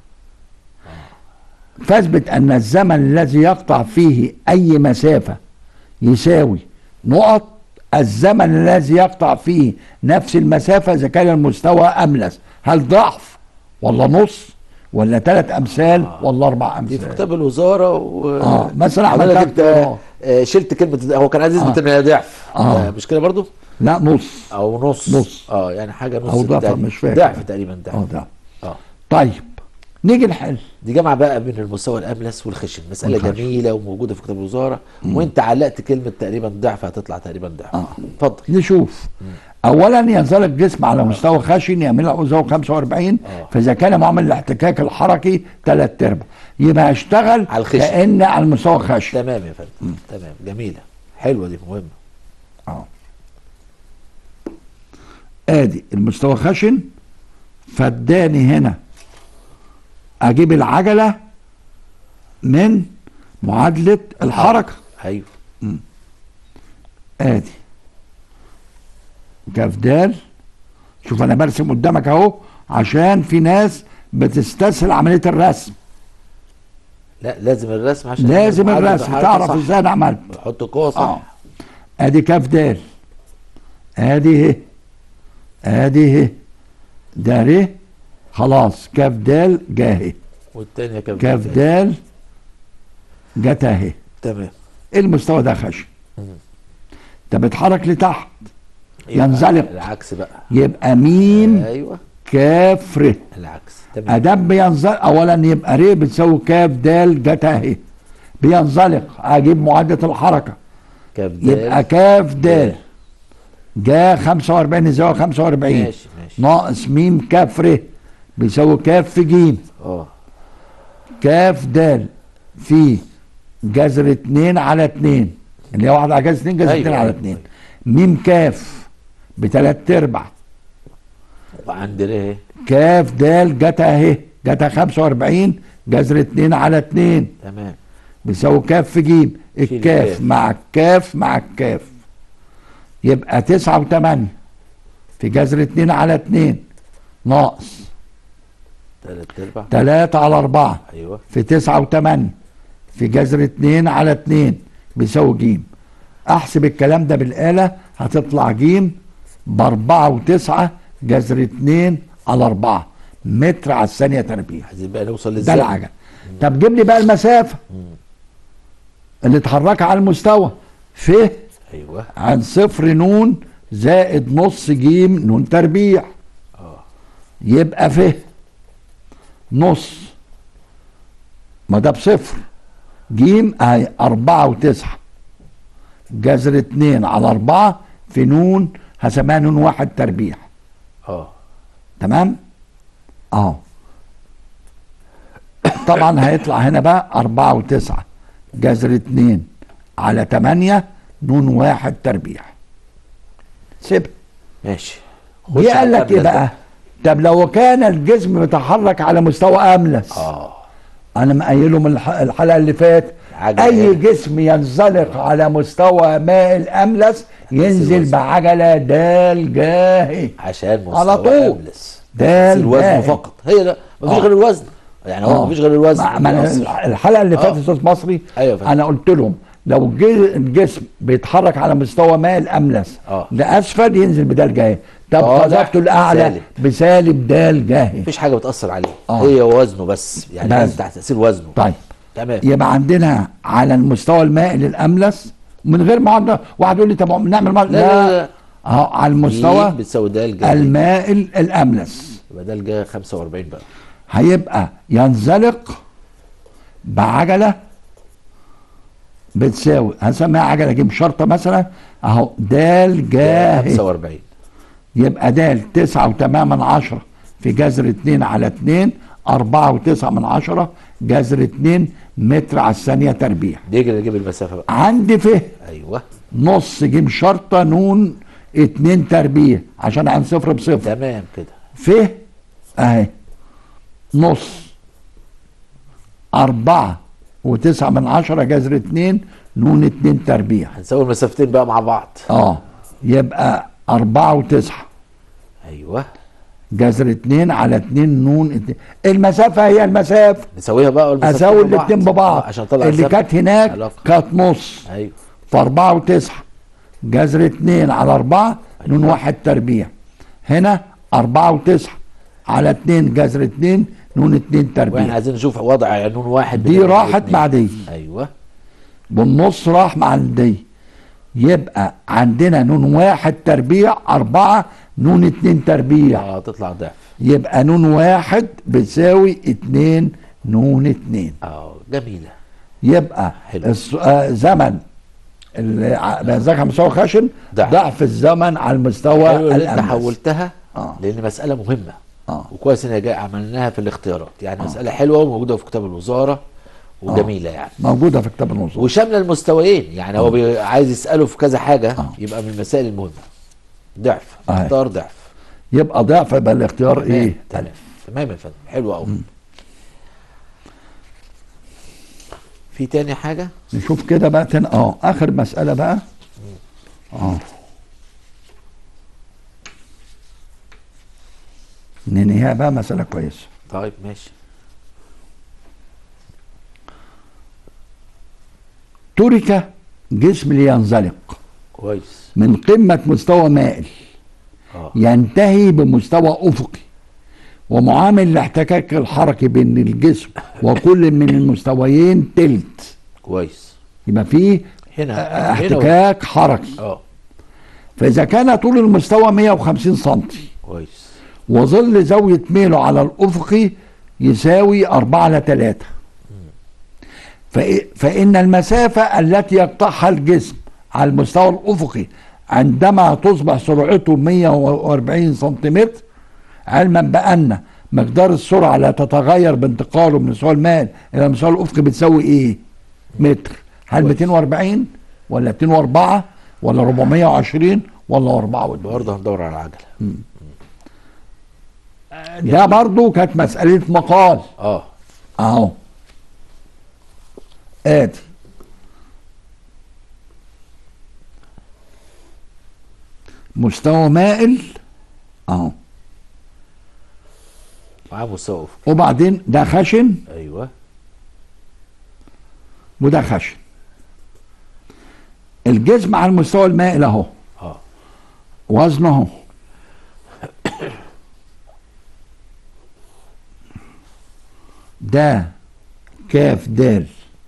Speaker 2: فاثبت أن الزمن الذي يقطع فيه أي مسافة يساوي نقط الزمن الذي يقطع فيه نفس المسافة إذا كان المستوى أملس هل ضعف ولا نص ولا ثلاث أمثال ولا أربع
Speaker 1: دي في
Speaker 2: أمثال
Speaker 1: كتاب الوزاره و
Speaker 2: آه، مثلا
Speaker 1: حضرتك
Speaker 2: عملتها
Speaker 1: انت
Speaker 2: اختيارات.
Speaker 1: آه، شلت كلمه هو كان عايز يثبت
Speaker 2: آه.
Speaker 1: ان هي ضعف
Speaker 2: آه.
Speaker 1: آه، مش كده برضو
Speaker 2: لا نص
Speaker 1: او نص
Speaker 2: نص.
Speaker 1: اه يعني حاجه نص
Speaker 2: أو ضعف،
Speaker 1: تقريباً.
Speaker 2: مش فاكر.
Speaker 1: ضعف تقريبا
Speaker 2: اه
Speaker 1: ضعف
Speaker 2: ده
Speaker 1: اه
Speaker 2: طيب نيجي نحل
Speaker 1: دي جامعه بقى بين المستوى الاملس والخشن مساله
Speaker 2: والخشن.
Speaker 1: جميله وموجوده في كتاب الوزاره وانت علقت كلمه تقريبا ضعف هتطلع تقريبا ضعف
Speaker 2: آه.
Speaker 1: اتفضل
Speaker 2: نشوف اولا ينزل الجسم على مستوى خشن يعمل له زاويه 45
Speaker 1: آه.
Speaker 2: فاذا كان معامل الاحتكاك الحركي ثلاث ارباع يبقى هشتغل
Speaker 1: على الخشن.
Speaker 2: كان على المستوى خشن
Speaker 1: تمام يا فندم تمام جميله حلوه دي مهمه
Speaker 2: اه ادي المستوى خشن فاداني هنا اجيب العجله من معادله الحركه
Speaker 1: ايوه
Speaker 2: ادي كاف دال شوف انا برسم قدامك اهو عشان في ناس بتستسهل عمليه الرسم
Speaker 1: لا لازم الرسم عشان
Speaker 2: لازم
Speaker 1: المعادلة
Speaker 2: الرسم
Speaker 1: بحركة
Speaker 2: تعرف
Speaker 1: صح.
Speaker 2: ازاي انا عملت
Speaker 1: حط قوه صح
Speaker 2: اه ادي كاف دال ادي اهي ادي اهي ده ره خلاص كاف دال جاهي
Speaker 1: والتانية كام
Speaker 2: كاف دال جت اهي
Speaker 1: تمام
Speaker 2: المستوى ده خشن ده بيتحرك لتحت
Speaker 1: يبقى
Speaker 2: ينزلق.
Speaker 1: العكس بقى
Speaker 2: يبقى ميم
Speaker 1: ايوه
Speaker 2: كاف ره
Speaker 1: العكس تمام
Speaker 2: ادام بينزلق اولا يبقى ر بتساوي كاف دال جت اهي بينزلق اجيب معادله الحركه
Speaker 1: كاف دال
Speaker 2: يبقى كاف دال جا 45 زاويه 45
Speaker 1: ماشي ماشي
Speaker 2: ناقص ميم كاف ر بيساوي كاف في جيم
Speaker 1: اه
Speaker 2: كاف د في جذر اتنين على اتنين اللي هي واحد على جذر اتنين جذر
Speaker 1: أيوة،
Speaker 2: اتنين على
Speaker 1: أيوة،
Speaker 2: اتنين ميم كاف بتلات ارباع
Speaker 1: وعندنا ايه
Speaker 2: كاف د جت اهي جت 45 جذر اتنين على اتنين
Speaker 1: تمام
Speaker 2: بيساوي كاف في جيم
Speaker 1: الكاف.
Speaker 2: الكاف مع الكاف مع الكاف يبقى تسعة وتمانية في جذر اتنين على اتنين ناقص
Speaker 1: تلات ارباع
Speaker 2: تلاتة على أربعة
Speaker 1: ايوه
Speaker 2: في تسعة وتمانية في جذر اتنين على اتنين بيساوي جيم احسب الكلام ده بالآلة هتطلع جيم بأربعة وتسعة جذر اتنين على أربعة متر على الثانية تربيع
Speaker 1: عايزين بقى نوصل
Speaker 2: ده
Speaker 1: للزمن
Speaker 2: العجل طب جيب لي بقى المسافة اللي اتحركها على المستوى ف
Speaker 1: ايوه
Speaker 2: عن صفر نون زائد نص جيم نون تربيع
Speaker 1: اه
Speaker 2: يبقى ف نص ما ده بصفر جيم اهي أربعة وتسعة جذر اتنين على أربعة في نون هسميها نون واحد تربيع
Speaker 1: اه
Speaker 2: تمام اهو طبعا هيطلع هنا بقى أربعة وتسعة جذر اتنين على تمانية نون واحد تربيع سيبها
Speaker 1: ماشي
Speaker 2: دي قال لك ايه
Speaker 1: الأملس ده.
Speaker 2: بقى طب لو كان الجسم بيتحرك على مستوى املس
Speaker 1: اه
Speaker 2: انا مقايله من الح- الحلقه اللي فاتت
Speaker 1: عجلة
Speaker 2: اي
Speaker 1: إيه؟
Speaker 2: جسم ينزلق على مستوى ماء الاملس ينزل
Speaker 1: الوزن.
Speaker 2: بعجله دال جاهي
Speaker 1: عشان مستوى
Speaker 2: على طول.
Speaker 1: أملس.
Speaker 2: ده
Speaker 1: بس الوزن
Speaker 2: الباقي.
Speaker 1: فقط هي ده مفيش
Speaker 2: آه.
Speaker 1: غير الوزن يعني هو
Speaker 2: آه.
Speaker 1: مفيش غير الوزن
Speaker 2: ما ما
Speaker 1: اللي
Speaker 2: أنا
Speaker 1: بيأثر.
Speaker 2: الحلقه اللي
Speaker 1: آه.
Speaker 2: فاتت استاذ مصري
Speaker 1: أيوة فاهم.
Speaker 2: انا قلت لهم لو جه- الجسم بيتحرك على مستوى ماء الاملس
Speaker 1: آه.
Speaker 2: لاسفل ينزل بدال جاهي طب
Speaker 1: آه،
Speaker 2: قذفته
Speaker 1: ده
Speaker 2: الاعلى
Speaker 1: سالب.
Speaker 2: بسالب دال جاهي
Speaker 1: مفيش حاجه بتاثر عليه
Speaker 2: آه.
Speaker 1: هي وزنه بس يعني
Speaker 2: بس.
Speaker 1: لازم تحت تاثير وزنه
Speaker 2: طيب
Speaker 1: تمام
Speaker 2: يبقى عندنا على المستوى المائي للاملس من غير معادله واحد يقول لي طب نعمل معادله
Speaker 1: لا لا لا
Speaker 2: اهو على
Speaker 1: جيم
Speaker 2: المستوى
Speaker 1: بتساوي د الجاي
Speaker 2: المائل الاملس
Speaker 1: يبقى ده الجاي 45 بقى
Speaker 2: هيبقى ينزلق بعجله بتساوي هنسميها عجله جيم شرطه مثلا اهو دال جاهي
Speaker 1: 45
Speaker 2: يبقى دال تسعة وتمانية من عشرة في جذر اتنين على اتنين أربعة وتسعة من عشرة جذر اتنين متر على الثانية تربيع
Speaker 1: نيجي نجيب المسافه بقى
Speaker 2: عندي فه
Speaker 1: ايوه
Speaker 2: نص جيم شرطة نون اتنين تربيع عشان عن صفر بصفر
Speaker 1: تمام كده
Speaker 2: فه اهي نص أربعة وتسعة من عشرة جذر اتنين نون اتنين تربيع
Speaker 1: هنساوي المسافتين بقى مع بعض
Speaker 2: اه يبقى أربعة وتسعة
Speaker 1: ايوه
Speaker 2: جذر اتنين على اتنين نون اتنين المسافة هي المسافة
Speaker 1: نساويها بقى والمسافتين
Speaker 2: أساوي
Speaker 1: ببعض.
Speaker 2: الاتنين ببعض
Speaker 1: آه، عشان اطلع
Speaker 2: اللي
Speaker 1: الزمن.
Speaker 2: كانت هناك
Speaker 1: علاقة.
Speaker 2: كانت نص
Speaker 1: ايوه
Speaker 2: فأربعة وتسعة جذر اتنين على أربعة نون واحد تربيع هنا أربعة وتسعة على اتنين جذر اتنين نون اتنين
Speaker 1: واحنا
Speaker 2: تربيع
Speaker 1: عايزين نشوف وضع نون واحد
Speaker 2: دي
Speaker 1: بين
Speaker 2: راحت
Speaker 1: الاتنين.
Speaker 2: مع دي
Speaker 1: ايوه
Speaker 2: بالنص راح مع دي يبقى عندنا نون واحد تربيع أربعة نون اتنين تربيع
Speaker 1: اه تطلع ضعف
Speaker 2: يبقى نون واحد بتساوي اتنين نون اتنين
Speaker 1: اه جميله
Speaker 2: يبقى
Speaker 1: حلو.
Speaker 2: الس- آه، زمن اللي ع- بينزلك على مستوى خشن
Speaker 1: ضعف.
Speaker 2: ضعف الزمن على المستوى
Speaker 1: حلو اللي انت
Speaker 2: الأملس.
Speaker 1: حولتها
Speaker 2: آه.
Speaker 1: لان مساله مهمه
Speaker 2: آه.
Speaker 1: وكويس ان هي جاي عملناها في الاختيارات يعني مساله حلوه وموجوده في كتاب الوزاره وجميله يعني
Speaker 2: موجودة في كتاب النصوص
Speaker 1: وشامله المستويين يعني هو بي- عايز يساله في كذا حاجه
Speaker 2: آه.
Speaker 1: يبقى من المسائل المهمه ضعف
Speaker 2: آه.
Speaker 1: اختار ضعف
Speaker 2: يبقى ضعف يبقى الاختيار
Speaker 1: تمام
Speaker 2: ايه
Speaker 1: تمام تمام يا فندم حلو قوي في تاني حاجه
Speaker 2: نشوف كده بقى تن... اه اخر مسألة بقى اه ننهيها بقى مسألة كويسة
Speaker 1: طيب ماشي
Speaker 2: ترك جسم لينزلق
Speaker 1: كويس
Speaker 2: من قمة مستوى مائل
Speaker 1: اه
Speaker 2: ينتهي بمستوى أفقي ومعامل الاحتكاك الحركي بين الجسم وكل من المستويين تلت
Speaker 1: كويس
Speaker 2: يبقى فيه
Speaker 1: هنا
Speaker 2: آه،
Speaker 1: هنا
Speaker 2: احتكاك حركي
Speaker 1: اه
Speaker 2: فإذا كان طول المستوى 150 سنتي
Speaker 1: كويس
Speaker 2: وظل زاوية ميله على الأفقي يساوي 4 على 3 فإن المسافة التي يقطعها الجسم على المستوى الأفقي عندما تصبح سرعته 140 سنتيمتر علما بأن مقدار السرعه لا تتغير بانتقاله من مستوى المائل الى المستوى الافقي بتساوي ايه متر هل
Speaker 1: كويس.
Speaker 2: 240 ولا 204 ولا 420 ولا 84
Speaker 1: برضه هندور على العجله
Speaker 2: ده برضو كانت مساله مقال
Speaker 1: اه
Speaker 2: اهو ادي مستوى مائل اهو
Speaker 1: معاه مستوى افقي
Speaker 2: وبعدين ده خشن
Speaker 1: ايوه
Speaker 2: وده خشن الجسم على المستوى المائل اهو
Speaker 1: اه
Speaker 2: وزنه اهو ده كاف دال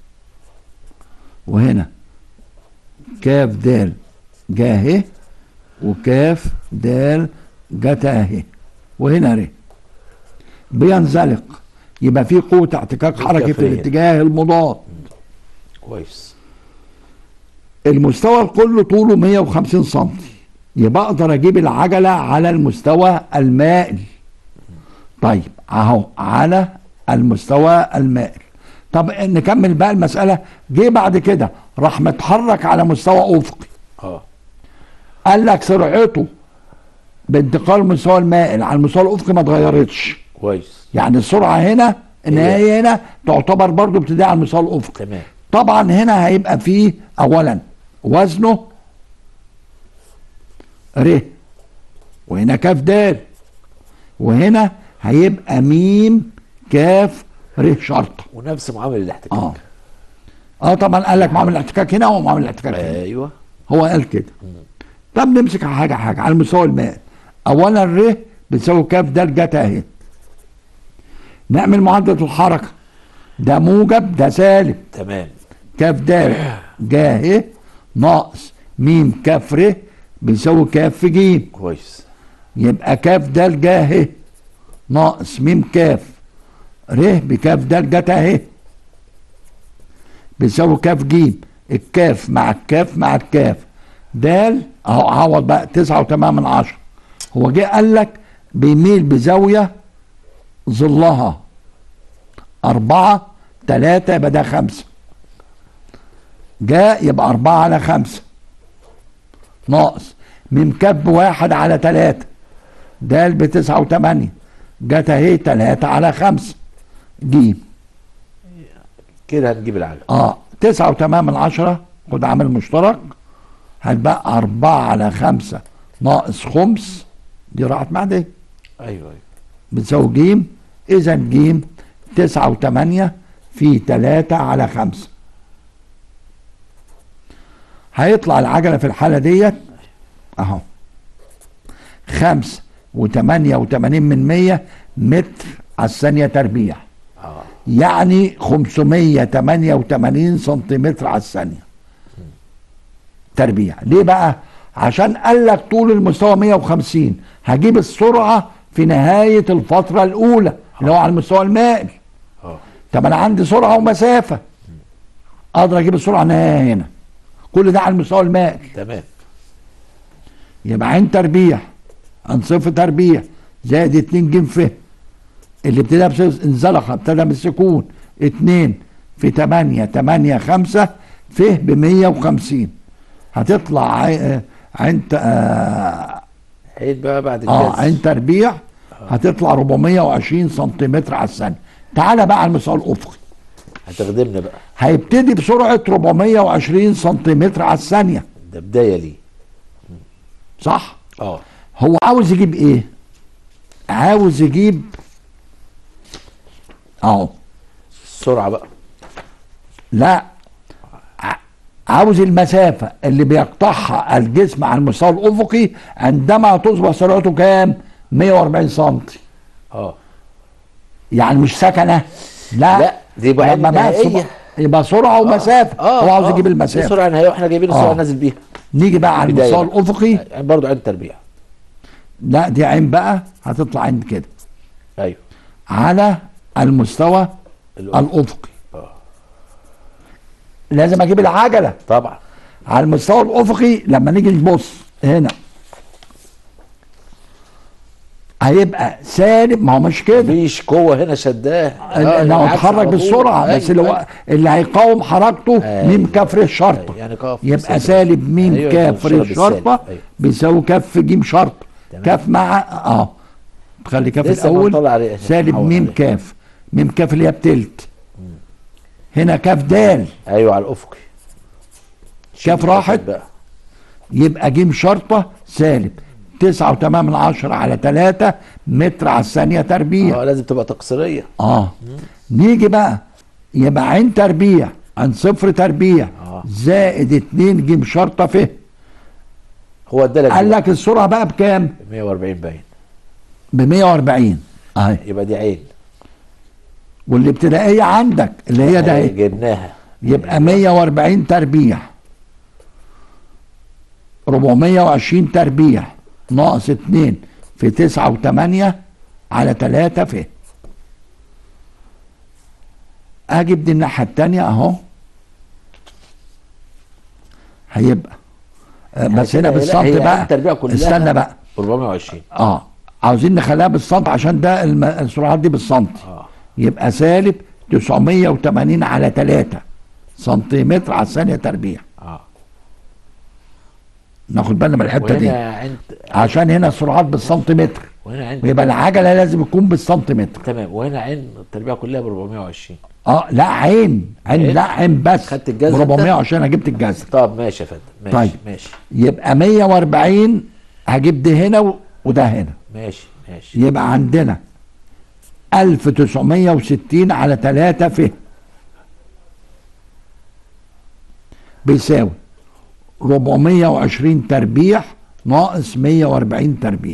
Speaker 2: وهنا كاف دال جا اهي وكاف دال جت اهي وهنا ر بينزلق يبقى في قوة احتكاك حركي في
Speaker 1: كافية.
Speaker 2: الاتجاه المضاد
Speaker 1: كويس
Speaker 2: المستوى الكل طوله 150 سم يبقى اقدر اجيب العجله على المستوى المائل طيب اهو على المستوى المائل طب نكمل بقى المساله جه بعد كده راح متحرك على مستوى افقي
Speaker 1: اه
Speaker 2: قال لك سرعته بانتقال مستوى المائل على المستوى الافقي ما اتغيرتش
Speaker 1: كويس
Speaker 2: يعني السرعه هنا النهايه هنا تعتبر برضو ابتداء على المستوى الافقي
Speaker 1: تمام
Speaker 2: طبعا هنا هيبقى فيه اولا وزنه ر وهنا كاف دال وهنا هيبقى ميم كاف ر شرطه
Speaker 1: ونفس معامل الاحتكاك
Speaker 2: اه اه طبعا قال لك معامل الاحتكاك هنا ومعامل الاحتكاك هنا
Speaker 1: ايوه
Speaker 2: هو قال كده طب نمسك على حاجه حاجه على المستوى المائي اولا ر بتساوي كاف دال جت اهي نعمل معادله الحركه ده موجب ده سالب
Speaker 1: تمام
Speaker 2: كاف دال جا اهي ناقص ميم كاف ر بيساوي كاف في جيم
Speaker 1: كويس
Speaker 2: يبقى كاف دال جا اهي ناقص ميم كاف ر بكاف دال جت اهي بيساوي كاف جيم الكاف مع الكاف مع الكاف دال اهو عوض بقى تسعة وتمانية من عشرة هو جه قال لك بيميل بزاوية ظلها أربعة تلاتة يبقى ده خمسة جاء يبقى أربعة على خمسة ناقص ميم كاب واحد على تلاتة دال بتسعة وتمانية جت اهي تلاتة على خمسة جيم
Speaker 1: كده هنجيب العجله
Speaker 2: اه تسعة وتمام من عشرة خد عامل مشترك هتبقى أربعة على خمسة ناقص خمس دي راحت مع دي
Speaker 1: ايوه ايوه
Speaker 2: بتساوي جيم إذا جيم تسعة وتمانية في تلاتة على خمسة هيطلع العجلة في الحالة ديت أهو خمسة وتمانية وتمانين من مية متر على الثانية تربيع
Speaker 1: اه
Speaker 2: يعني 588 سنتيمتر على الثانية تربيع ليه بقى عشان قال لك طول المستوى 150 هجيب السرعة في نهاية الفترة الأولى اللي هو على المستوى المائل
Speaker 1: اه
Speaker 2: طب أنا عندي سرعة ومسافة أقدر أجيب السرعة نهاية هنا كل ده على المستوى المائل
Speaker 1: تمام
Speaker 2: يبقى عين تربيع عن صفر تربيع زائد 2 جيم ف اللي ابتدى بس- انزلق ابتدى بالسكون 2 في 8 8 5 ف ب 150 هتطلع عي- عين ت- اه
Speaker 1: عيد بقى بعد
Speaker 2: آه،
Speaker 1: الجاز
Speaker 2: عين تربيع هتطلع 420 سنتيمتر على الثانيه تعالى بقى على المستوى الافقي
Speaker 1: هتخدمنا بقى
Speaker 2: هيبتدي بسرعه 420 سنتيمتر على الثانيه
Speaker 1: ده بدايه ليه
Speaker 2: صح
Speaker 1: اه
Speaker 2: هو عاوز يجيب ايه عاوز يجيب اهو
Speaker 1: السرعه بقى
Speaker 2: لا ع- عاوز المسافة اللي بيقطعها الجسم على المستوى الأفقي عندما تصبح سرعته كام 140 سم
Speaker 1: اه
Speaker 2: يعني مش سكنة لا
Speaker 1: لا، دي يبقى
Speaker 2: لما بقى
Speaker 1: نهائية.
Speaker 2: سرعة- يبقى سرعة ومسافة
Speaker 1: اه
Speaker 2: هو عاوز
Speaker 1: آه.
Speaker 2: يجيب
Speaker 1: دي
Speaker 2: المسافة
Speaker 1: سرعه نهائيه واحنا جايبين السرعه
Speaker 2: آه.
Speaker 1: نازل بيها
Speaker 2: نيجي بقى على
Speaker 1: بداية
Speaker 2: المستوى
Speaker 1: بقى.
Speaker 2: الأفقي
Speaker 1: يعني برضه عين تربيع
Speaker 2: لا دي عين بقى هتطلع عين كده
Speaker 1: ايوه
Speaker 2: على المستوى
Speaker 1: الأفق.
Speaker 2: الأفقي
Speaker 1: آه.
Speaker 2: لازم أجيب العجلة
Speaker 1: طبعا
Speaker 2: على المستوى الافقي لما نيجي نبص هنا هيبقى سالب ما هو مش كده
Speaker 1: مفيش قوه هنا شداه آه،
Speaker 2: لو
Speaker 1: العكس
Speaker 2: اتحرك
Speaker 1: على طول.
Speaker 2: بالسرعه بس اللي
Speaker 1: أيوة.
Speaker 2: هو اللي هيقاوم حركته
Speaker 1: أيوة.
Speaker 2: ميم كفر الشرطه
Speaker 1: يعني كاف
Speaker 2: يبقى سالب ميم
Speaker 1: أيوة،
Speaker 2: كافر
Speaker 1: الشرط بالسالب.
Speaker 2: الشرطه
Speaker 1: أيوة.
Speaker 2: بيساوي كف جيم شرطه
Speaker 1: تمام.
Speaker 2: كاف مع اه تخلي كاف
Speaker 1: لسه
Speaker 2: الاول
Speaker 1: بنطلع عليه.
Speaker 2: سالب
Speaker 1: نحول
Speaker 2: ميم
Speaker 1: عليه.
Speaker 2: كاف ميم كاف اللي هي بتلت هنا كاف دال
Speaker 1: ايوه على الافقي
Speaker 2: كاف راحت
Speaker 1: بقى
Speaker 2: يبقى جيم شرطه سالب تسعة وتمام من عشرة على تلاتة متر على الثانية تربيع
Speaker 1: اه لازم تبقى تقصيريه
Speaker 2: اه نيجي بقى يبقى عين تربيع عن صفر تربيع
Speaker 1: آه.
Speaker 2: زائد اتنين جيم شرطة فه
Speaker 1: هو ادالك
Speaker 2: قال لك السرعة بقى بكام؟
Speaker 1: 140 باين
Speaker 2: ب 140 اهي
Speaker 1: يبقى دي عين
Speaker 2: والابتدائية عندك اللي هي ده
Speaker 1: أهي
Speaker 2: اهي
Speaker 1: جبناها
Speaker 2: يبقى 140 تربيع 420 تربيع ناقص 2 في 9 و8 على 3 في اجيب دي الناحية التانية اهو هيبقى آه، بس
Speaker 1: كده
Speaker 2: هنا
Speaker 1: هي-
Speaker 2: بالسنت
Speaker 1: هي
Speaker 2: بقى
Speaker 1: التربيع كلها
Speaker 2: استنى بقى
Speaker 1: 420
Speaker 2: اه عاوزين نخليها بالسنت عشان ده الم- السرعات دي بالسنت
Speaker 1: اه
Speaker 2: يبقى سالب 980 على 3 سنتيمتر على الثانية تربيع
Speaker 1: اه
Speaker 2: ناخد بالنا من الحتة دي
Speaker 1: وهنا عند
Speaker 2: عشان هنا السرعات بالسنتيمتر
Speaker 1: وهنا عند
Speaker 2: ويبقى العجلة لازم يكون بالسنتيمتر
Speaker 1: تمام وهنا عين التربيع كلها ب 420
Speaker 2: اه لا عين عين
Speaker 1: عين؟
Speaker 2: لا عين بس
Speaker 1: خدت الجذر
Speaker 2: ب
Speaker 1: أنت؟
Speaker 2: 420 انا جبت الجذر
Speaker 1: طب ماشي يا فندم ماشي
Speaker 2: طيب.
Speaker 1: ماشي
Speaker 2: يبقى 140 هجيب ده هنا و- وده هنا
Speaker 1: ماشي ماشي
Speaker 2: يبقى عندنا 1960 على 3 ف بيساوي 420 تربيع ناقص 140 تربيع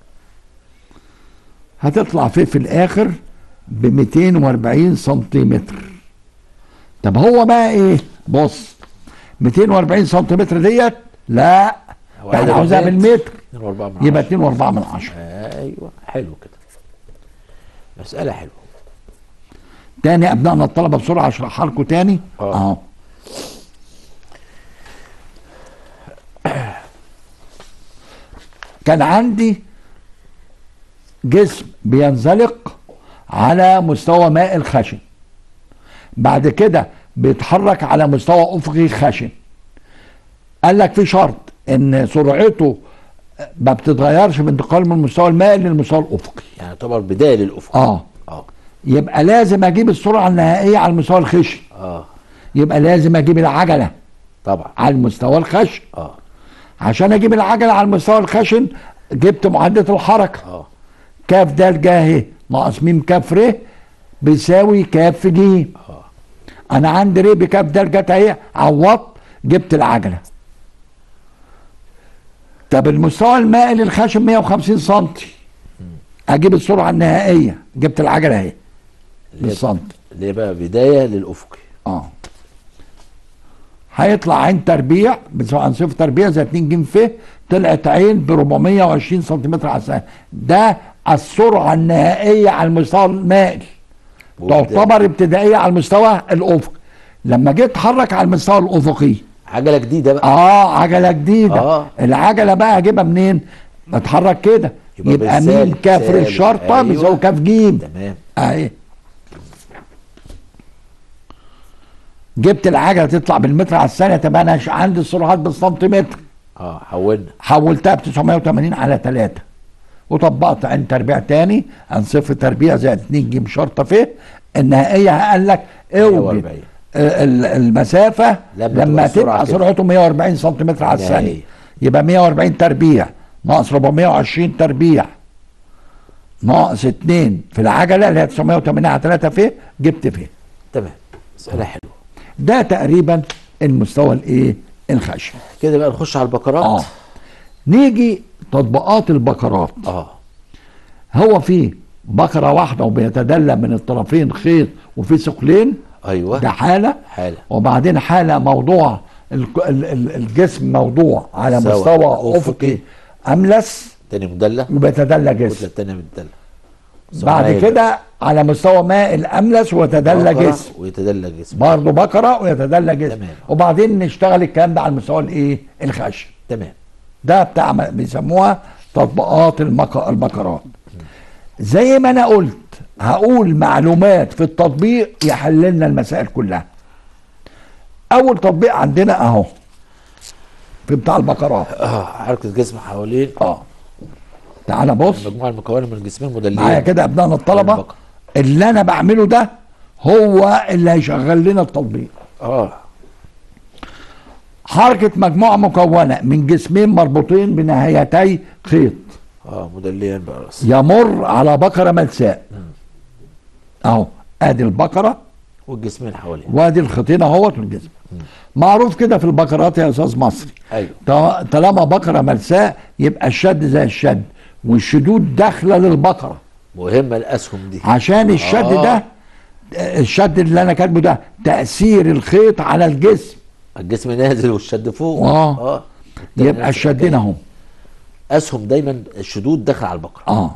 Speaker 2: هتطلع في في الاخر ب 240 سنتيمتر طب هو بقى ايه بص 240 سنتيمتر ديت لا
Speaker 1: هو
Speaker 2: ده احنا
Speaker 1: عدد
Speaker 2: عاوزها
Speaker 1: البيت.
Speaker 2: بالمتر
Speaker 1: 2 و4 من
Speaker 2: يبقى
Speaker 1: 10.
Speaker 2: 2 و4 من 10
Speaker 1: ايوه حلو كده مسألة حلوة
Speaker 2: تاني ابنائنا الطلبه بسرعه اشرحها لكم تاني
Speaker 1: آه.
Speaker 2: اهو كان عندي جسم بينزلق على مستوى ماء الخشن بعد كده بيتحرك على مستوى افقي خشن قال لك في شرط ان سرعته ما بتتغيرش بانتقال من مستوى الماء للمستوى الافقي
Speaker 1: يعني يعتبر بداية للأفق
Speaker 2: اه
Speaker 1: اه
Speaker 2: يبقى لازم اجيب السرعه النهائيه على المستوى الخشن
Speaker 1: اه
Speaker 2: يبقى لازم اجيب العجله
Speaker 1: طبعا
Speaker 2: على المستوى الخشن
Speaker 1: اه
Speaker 2: عشان اجيب العجله على المستوى الخشن جبت معدل الحركه
Speaker 1: اه
Speaker 2: كاف د ج ه ناقص م كاف ر بيساوي كاف ج
Speaker 1: اه
Speaker 2: انا عندي ر بكاف د ج اهي عوضت جبت العجله طب المستوى المائي للخشن 150 سم اجيب السرعه النهائيه جبت العجله اهي
Speaker 1: اللي هي-
Speaker 2: بالسنتي
Speaker 1: اللي هي بقى بداية للأفقي
Speaker 2: اه هيطلع عين تربيع بتساوي عن صفر تربيع زي 2 ج ف طلعت عين ب 420 سنتيمتر على الثانيه ده السرعه النهائيه على المستوى المائي تعتبر ابتدائيه على المستوى الافقي لما جيت اتحرك على المستوى الافقي
Speaker 1: عجلة جديدة بقى
Speaker 2: اه عجله جديده
Speaker 1: آه.
Speaker 2: العجله بقى اجيبها منين بتحرك كده
Speaker 1: يبقى
Speaker 2: يبقى ميم
Speaker 1: بالسالب.
Speaker 2: كافر
Speaker 1: سالب.
Speaker 2: الشرطه
Speaker 1: أيوة.
Speaker 2: بيساوي كاف جيم
Speaker 1: تمام
Speaker 2: اهي جبت العجله تطلع بالمتر على الثانيه تبقى انا ش- عندي السرعات بالسنتيمتر
Speaker 1: اه حولنا
Speaker 2: حولتها ب 980 على 3 وطبقت عن تربيع تاني عن صفر تربيع زائد 2 ج شرطه ف النهائيه قال لك اوجد
Speaker 1: 140.
Speaker 2: آه، ال- المسافه
Speaker 1: لما
Speaker 2: لما,
Speaker 1: تبقى السرعة
Speaker 2: تبقى
Speaker 1: كده.
Speaker 2: سرعته 140 سنتيمتر على الثانيه
Speaker 1: النهائية.
Speaker 2: يبقى 140 تربيع ناقص 420 تربيع ناقص 2 في العجله اللي هي 980 على 3 ف جبت ف
Speaker 1: تمام مسألة حلوة
Speaker 2: ده تقريبا المستوى الايه الخشن
Speaker 1: كده بقى نخش على البقرات
Speaker 2: اه نيجي تطبيقات البقرات
Speaker 1: اه
Speaker 2: هو في بقرة واحدة وبيتدلى من الطرفين خيط وفي ثقلين
Speaker 1: ايوه
Speaker 2: ده حالة
Speaker 1: حالة
Speaker 2: وبعدين حالة موضوع الك- ال- ال- الجسم موضوع على
Speaker 1: سواء
Speaker 2: مستوى
Speaker 1: أفقي.
Speaker 2: أفقي أملس
Speaker 1: تاني مدلة
Speaker 2: وبيتدلى
Speaker 1: الكتلة
Speaker 2: جسم
Speaker 1: التانية مدلة
Speaker 2: بعد
Speaker 1: صغير.
Speaker 2: كده على مستوى ماء الأملس ويتدلى
Speaker 1: بقرة
Speaker 2: جسم
Speaker 1: ويتدلى جسم
Speaker 2: برضه بقرة ويتدلى جسم
Speaker 1: تمام.
Speaker 2: وبعدين نشتغل الكلام ده على المستوى الإيه الخشن
Speaker 1: تمام
Speaker 2: ده بتاع بيسموها تطبيقات المك... البقرات زي ما انا قلت هقول معلومات في التطبيق يحل لنا المسائل كلها اول تطبيق عندنا اهو في بتاع البقرات
Speaker 1: اه حركه الجسم حوالين
Speaker 2: اه تعالى بص
Speaker 1: المجموعه المكونه من الجسمين مدللين
Speaker 2: معايا كده ابنائنا الطلبه
Speaker 1: البقرة.
Speaker 2: اللي انا بعمله ده هو اللي هيشغل لنا التطبيق
Speaker 1: اه
Speaker 2: حركه مجموعه مكونه من جسمين مربوطين بنهايتي خيط
Speaker 1: اه مدليا بقى راس
Speaker 2: يمر على بقره ملساء اهو ادي البقره
Speaker 1: والجسمين حوالين
Speaker 2: وادي الخيطين اهوت والجسم معروف كده في البقرات يا استاذ مصري
Speaker 1: ايوه
Speaker 2: ط- طالما بقره ملساء يبقى الشد زي الشد والشدود داخله للبقره
Speaker 1: مهمه الاسهم دي
Speaker 2: عشان الشد
Speaker 1: آه.
Speaker 2: ده الشد اللي انا كاتبه ده تاثير الخيط على الجسم
Speaker 1: الجسم نازل والشد فوق
Speaker 2: آه.
Speaker 1: اه
Speaker 2: يبقى الشدين اهم
Speaker 1: اسهم دايما الشدود داخل على البقره
Speaker 2: اه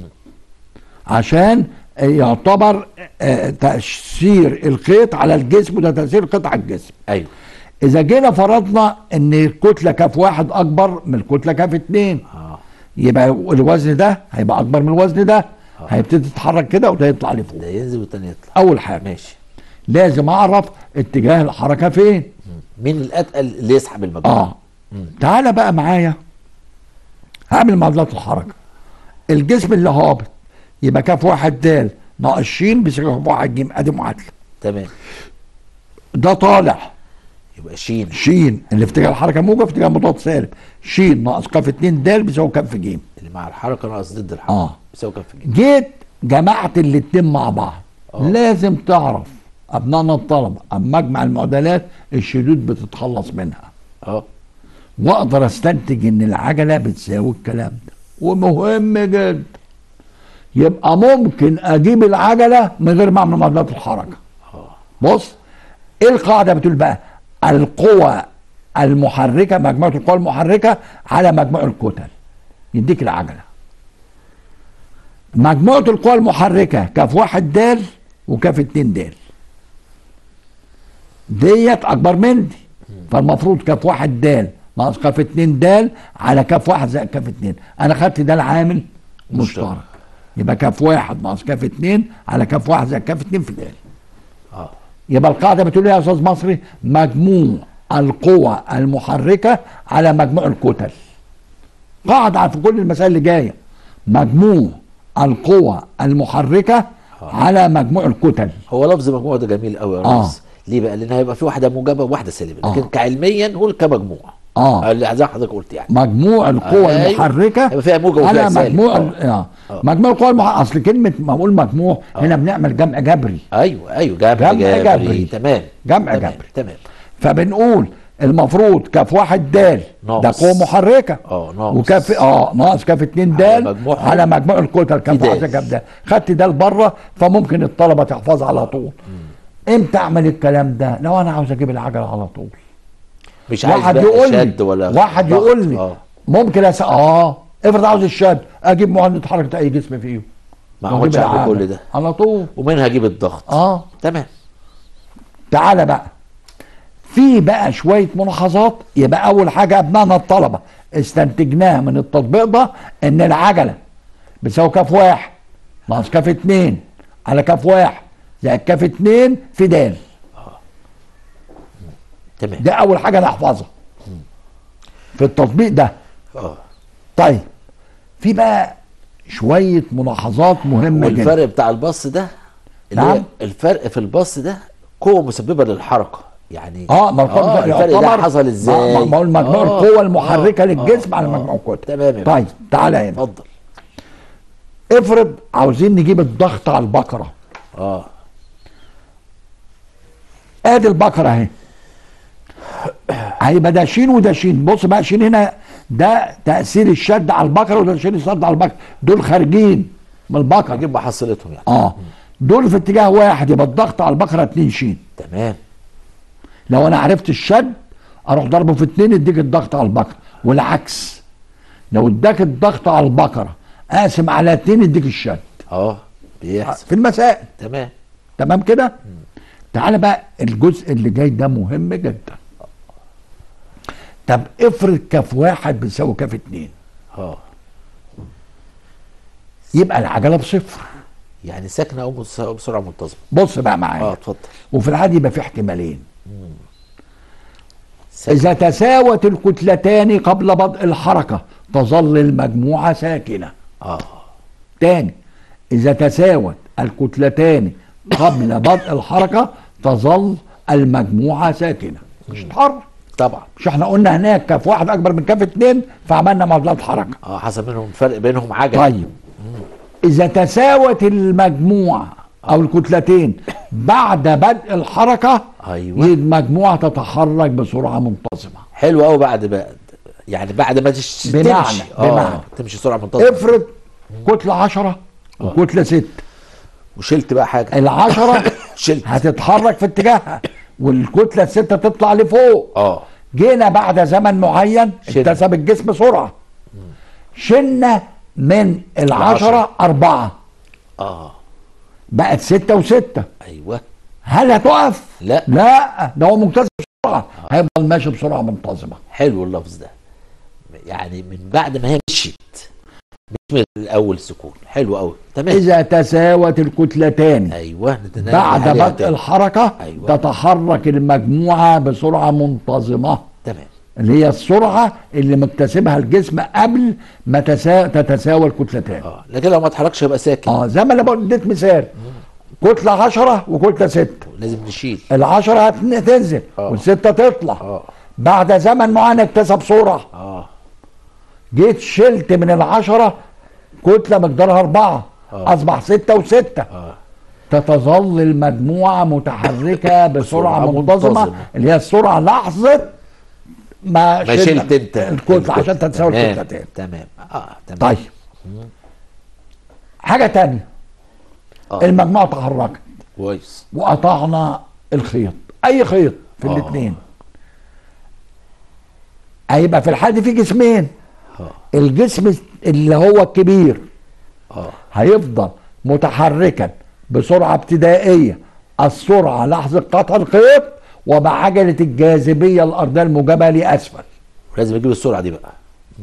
Speaker 2: عشان يعتبر آه، تاثير الخيط على الجسم وده تاثير الخيط على الجسم
Speaker 1: ايوه
Speaker 2: اذا جينا فرضنا ان الكتله كاف واحد اكبر من الكتله كاف اتنين
Speaker 1: اه
Speaker 2: يبقى الوزن ده هيبقى اكبر من الوزن ده هيبتدي يتحرك كده وده يطلع لفوق
Speaker 1: ده ينزل والتاني يطلع
Speaker 2: اول حاجه
Speaker 1: ماشي
Speaker 2: لازم اعرف اتجاه الحركه فين
Speaker 1: مين الاتقل اللي يسحب المجموعه
Speaker 2: اه تعالى بقى معايا هعمل معادلات الحركه الجسم اللي هابط يبقى كاف واحد دال ناقص ش بيساوي كاف واحد ج ادي معادله
Speaker 1: تمام
Speaker 2: ده طالع
Speaker 1: يبقى شين
Speaker 2: ش اللي في اتجاه الحركه موجب في اتجاه مضاد سالب ش ناقص كاف 2 د بيساوي كاف ج
Speaker 1: اللي مع الحركه ناقص ضد الحركه
Speaker 2: اه
Speaker 1: بيساوي كام في الجنيه
Speaker 2: جيت جمعت الاتنين مع بعض
Speaker 1: آه.
Speaker 2: لازم تعرف ابنائنا الطلبه اما اجمع المعادلات الشدود بتتخلص منها
Speaker 1: اه
Speaker 2: واقدر استنتج ان العجله بتساوي الكلام ده ومهم جدا يبقى ممكن اجيب العجله من غير ما اعمل معادلات الحركه بص ايه القاعده بتقول بقى القوى المحركه مجموعه القوى المحركه على مجموع الكتل يديك العجله مجموعه القوى المحركه كاف واحد دال وكاف اتنين دال ديت اكبر من دي فالمفروض كاف واحد دال ناقص كاف اتنين دال على كاف واحد زائد كاف اتنين انا خدت ده العامل
Speaker 1: مشترك.
Speaker 2: مشترك يبقى كاف واحد ناقص كاف اتنين على كاف واحد زائد كاف اتنين في دال
Speaker 1: اه
Speaker 2: يبقى القاعده بتقول ايه يا استاذ مصري مجموع القوى المحركه على مجموع الكتل قاعده في كل المسائل اللي جايه مجموع القوى المحركه على مجموع الكتل
Speaker 1: هو لفظ مجموعه ده جميل قوي يا
Speaker 2: آه.
Speaker 1: ريس ليه بقى؟ لان هيبقى في واحده موجبه وواحده سالبه لكن
Speaker 2: آه.
Speaker 1: كعلميا نقول كمجموع
Speaker 2: اه
Speaker 1: اللي زي ما حضرتك قلت يعني
Speaker 2: مجموع القوى
Speaker 1: أيوة.
Speaker 2: المحركه
Speaker 1: يبقى فيها موجب وفيها
Speaker 2: على
Speaker 1: سالب.
Speaker 2: مجموع
Speaker 1: آه.
Speaker 2: ال- اه مجموع القوى المحركه اصل كلمه ما اقول مجموع هنا بنعمل جمع جبري
Speaker 1: ايوه ايوه جمع
Speaker 2: جمع
Speaker 1: جبري
Speaker 2: جبري.
Speaker 1: تمام
Speaker 2: جمع
Speaker 1: تمام.
Speaker 2: جبري.
Speaker 1: تمام
Speaker 2: فبنقول المفروض كاف واحد دال ده
Speaker 1: ناقص.
Speaker 2: قوه محركه
Speaker 1: اه ناقص
Speaker 2: وكاف اه ناقص كاف اتنين
Speaker 1: على
Speaker 2: دال
Speaker 1: مجموعهم.
Speaker 2: على مجموع الكتل كاف
Speaker 1: في
Speaker 2: واحد
Speaker 1: دال.
Speaker 2: كاف دال خدت دال بره فممكن الطلبه تحفظها على طول امتى اعمل الكلام ده لو انا عاوز اجيب العجله على طول
Speaker 1: مش عايز
Speaker 2: واحد
Speaker 1: بقى
Speaker 2: يقول
Speaker 1: شد
Speaker 2: لي
Speaker 1: ولا
Speaker 2: واحد
Speaker 1: ضغط.
Speaker 2: يقول لي
Speaker 1: اه
Speaker 2: ممكن أس... اه افرض عاوز الشد اجيب معدل حركه اي جسم فيه
Speaker 1: ما
Speaker 2: وأجيب
Speaker 1: اقعدش اعمل
Speaker 2: العجلة.
Speaker 1: كل ده
Speaker 2: على طول
Speaker 1: ومنها اجيب الضغط
Speaker 2: اه
Speaker 1: تمام
Speaker 2: تعالى بقى في بقى شويه ملاحظات يبقى اول حاجه ابنائنا الطلبه استنتجناها من التطبيق ده ان العجله بتساوي كاف واحد ناقص كاف اتنين على كاف واحد زائد كاف اتنين في دال
Speaker 1: تمام
Speaker 2: ده اول حاجه نحفظها في التطبيق ده
Speaker 1: اه
Speaker 2: طيب في بقى شويه ملاحظات مهمه جدا
Speaker 1: والفرق بتاع الباص ده اللي
Speaker 2: نعم.
Speaker 1: هو الفرق في الباص ده قوه مسببه للحركه يعني
Speaker 2: اه ما الفرق
Speaker 1: آه الفرق ده
Speaker 2: يعتبر-
Speaker 1: حصل ازاي
Speaker 2: ما- ما هو المجموع
Speaker 1: آه،
Speaker 2: القوه المحركه
Speaker 1: آه،
Speaker 2: للجسم
Speaker 1: آه،
Speaker 2: على
Speaker 1: آه.
Speaker 2: مجموع الكتل
Speaker 1: تمام يا
Speaker 2: طيب
Speaker 1: فندم.
Speaker 2: تعالى هنا
Speaker 1: اتفضل
Speaker 2: افرض عاوزين نجيب الضغط على البقره
Speaker 1: اه
Speaker 2: ادي البقره اهي هيبقى ده شين وده شين بص بقى شين هنا ده تاثير الشد على البقره وده تاثير الشد على البقره دول خارجين من البقره
Speaker 1: اجيب محصلتهم يعني
Speaker 2: اه دول في اتجاه واحد يبقى الضغط على البقره اتنين شين
Speaker 1: تمام
Speaker 2: لو انا عرفت الشد اروح ضربه في اتنين يديك الضغط على البقره والعكس لو اداك الضغط على البقره قاسم على اتنين يديك الشد
Speaker 1: اه بيحصل
Speaker 2: في المسائل
Speaker 1: تمام
Speaker 2: تمام كده تعالى بقى الجزء اللي جاي ده مهم جدا طب افرض كاف واحد بيساوي كاف اتنين
Speaker 1: اه
Speaker 2: يبقى العجله بصفر
Speaker 1: يعني ساكنه او بس- أو بسرعه منتظمه
Speaker 2: بص بقى معايا
Speaker 1: اه اتفضل
Speaker 2: وفي العادي يبقى في احتمالين
Speaker 1: ساكنة.
Speaker 2: إذا تساوت الكتلتان قبل بدء الحركة تظل المجموعة ساكنة
Speaker 1: اه
Speaker 2: تاني إذا تساوت الكتلتان قبل بدء الحركة تظل المجموعة ساكنة مش تتحرك
Speaker 1: طبعا
Speaker 2: مش احنا قلنا هناك كف واحد أكبر من كف اتنين فعملنا معادلات حركة
Speaker 1: اه حسب منهم فرق بينهم عجل
Speaker 2: طيب إذا تساوت المجموعة أو الكتلتين بعد بدء الحركة
Speaker 1: أيوة.
Speaker 2: المجموعة تتحرك بسرعة منتظمة
Speaker 1: حلو قوي بعد بقى يعني بعد ما تش...
Speaker 2: بمعنى-
Speaker 1: تمشي
Speaker 2: بمعنى.
Speaker 1: اه تمشي سرعه منتظمه
Speaker 2: افرض كتلة عشرة وكتلة ست
Speaker 1: وشلت بقى حاجه
Speaker 2: العشرة
Speaker 1: شلت
Speaker 2: هتتحرك في اتجاهها والكتلة الستة تطلع لفوق
Speaker 1: اه
Speaker 2: جينا بعد زمن معين
Speaker 1: شلنا.
Speaker 2: اكتسب الجسم سرعة شلنا من العشرة
Speaker 1: العشرة.
Speaker 2: أربعة
Speaker 1: اه
Speaker 2: بقت ستة وستة
Speaker 1: ايوه
Speaker 2: هل هتقف؟
Speaker 1: لا.
Speaker 2: لا ده هو مكتسب بسرعة هيفضل ماشي بسرعة منتظمة
Speaker 1: حلو اللفظ ده يعني من بعد ما هي مشيت مش من الاول سكون حلو قوي تمام
Speaker 2: إذا تساوت الكتلتان
Speaker 1: ايوه نتناول
Speaker 2: بعد
Speaker 1: عليها
Speaker 2: بدء
Speaker 1: تاني.
Speaker 2: الحركة
Speaker 1: أيوة.
Speaker 2: تتحرك المجموعة بسرعة منتظمة
Speaker 1: تمام
Speaker 2: اللي هي السرعة اللي مكتسبها الجسم قبل ما تسا... تتساوى الكتلتان
Speaker 1: اه لكن لو ما اتحركش يبقى ساكن
Speaker 2: اه زي ما انا بقول اديت مثال كتلة عشرة وكتلة ستة
Speaker 1: لازم نشيل
Speaker 2: العشرة هتنزل
Speaker 1: آه.
Speaker 2: والستة تطلع
Speaker 1: اه
Speaker 2: بعد زمن معين اكتسب سرعة
Speaker 1: اه
Speaker 2: جيت شلت من العشرة كتلة مقدارها أربعة
Speaker 1: آه.
Speaker 2: أصبح ستة وستة
Speaker 1: اه
Speaker 2: تتظل المجموعة متحركة بسرعة
Speaker 1: بسرعة
Speaker 2: منتظمة
Speaker 1: منتظمة.
Speaker 2: اللي هي السرعة لحظة ما,
Speaker 1: ما
Speaker 2: شلنا
Speaker 1: شلت انت
Speaker 2: الكتلة عشان تتساوي
Speaker 1: تمام،
Speaker 2: الكتلتين
Speaker 1: تمام اه تمام
Speaker 2: طيب حاجة تانية
Speaker 1: آه.
Speaker 2: المجموعة تحركت
Speaker 1: كويس
Speaker 2: وقطعنا الخيط أي خيط في
Speaker 1: آه.
Speaker 2: الاثنين هيبقى في الحالة دي في جسمين
Speaker 1: اه
Speaker 2: الجسم اللي هو الكبير
Speaker 1: اه
Speaker 2: هيفضل متحركا بسرعة ابتدائية السرعة لحظة قطع الخيط وبعجلة الجاذبية الأرضية الموجبة لأسفل
Speaker 1: لازم اجيب السرعه دي بقى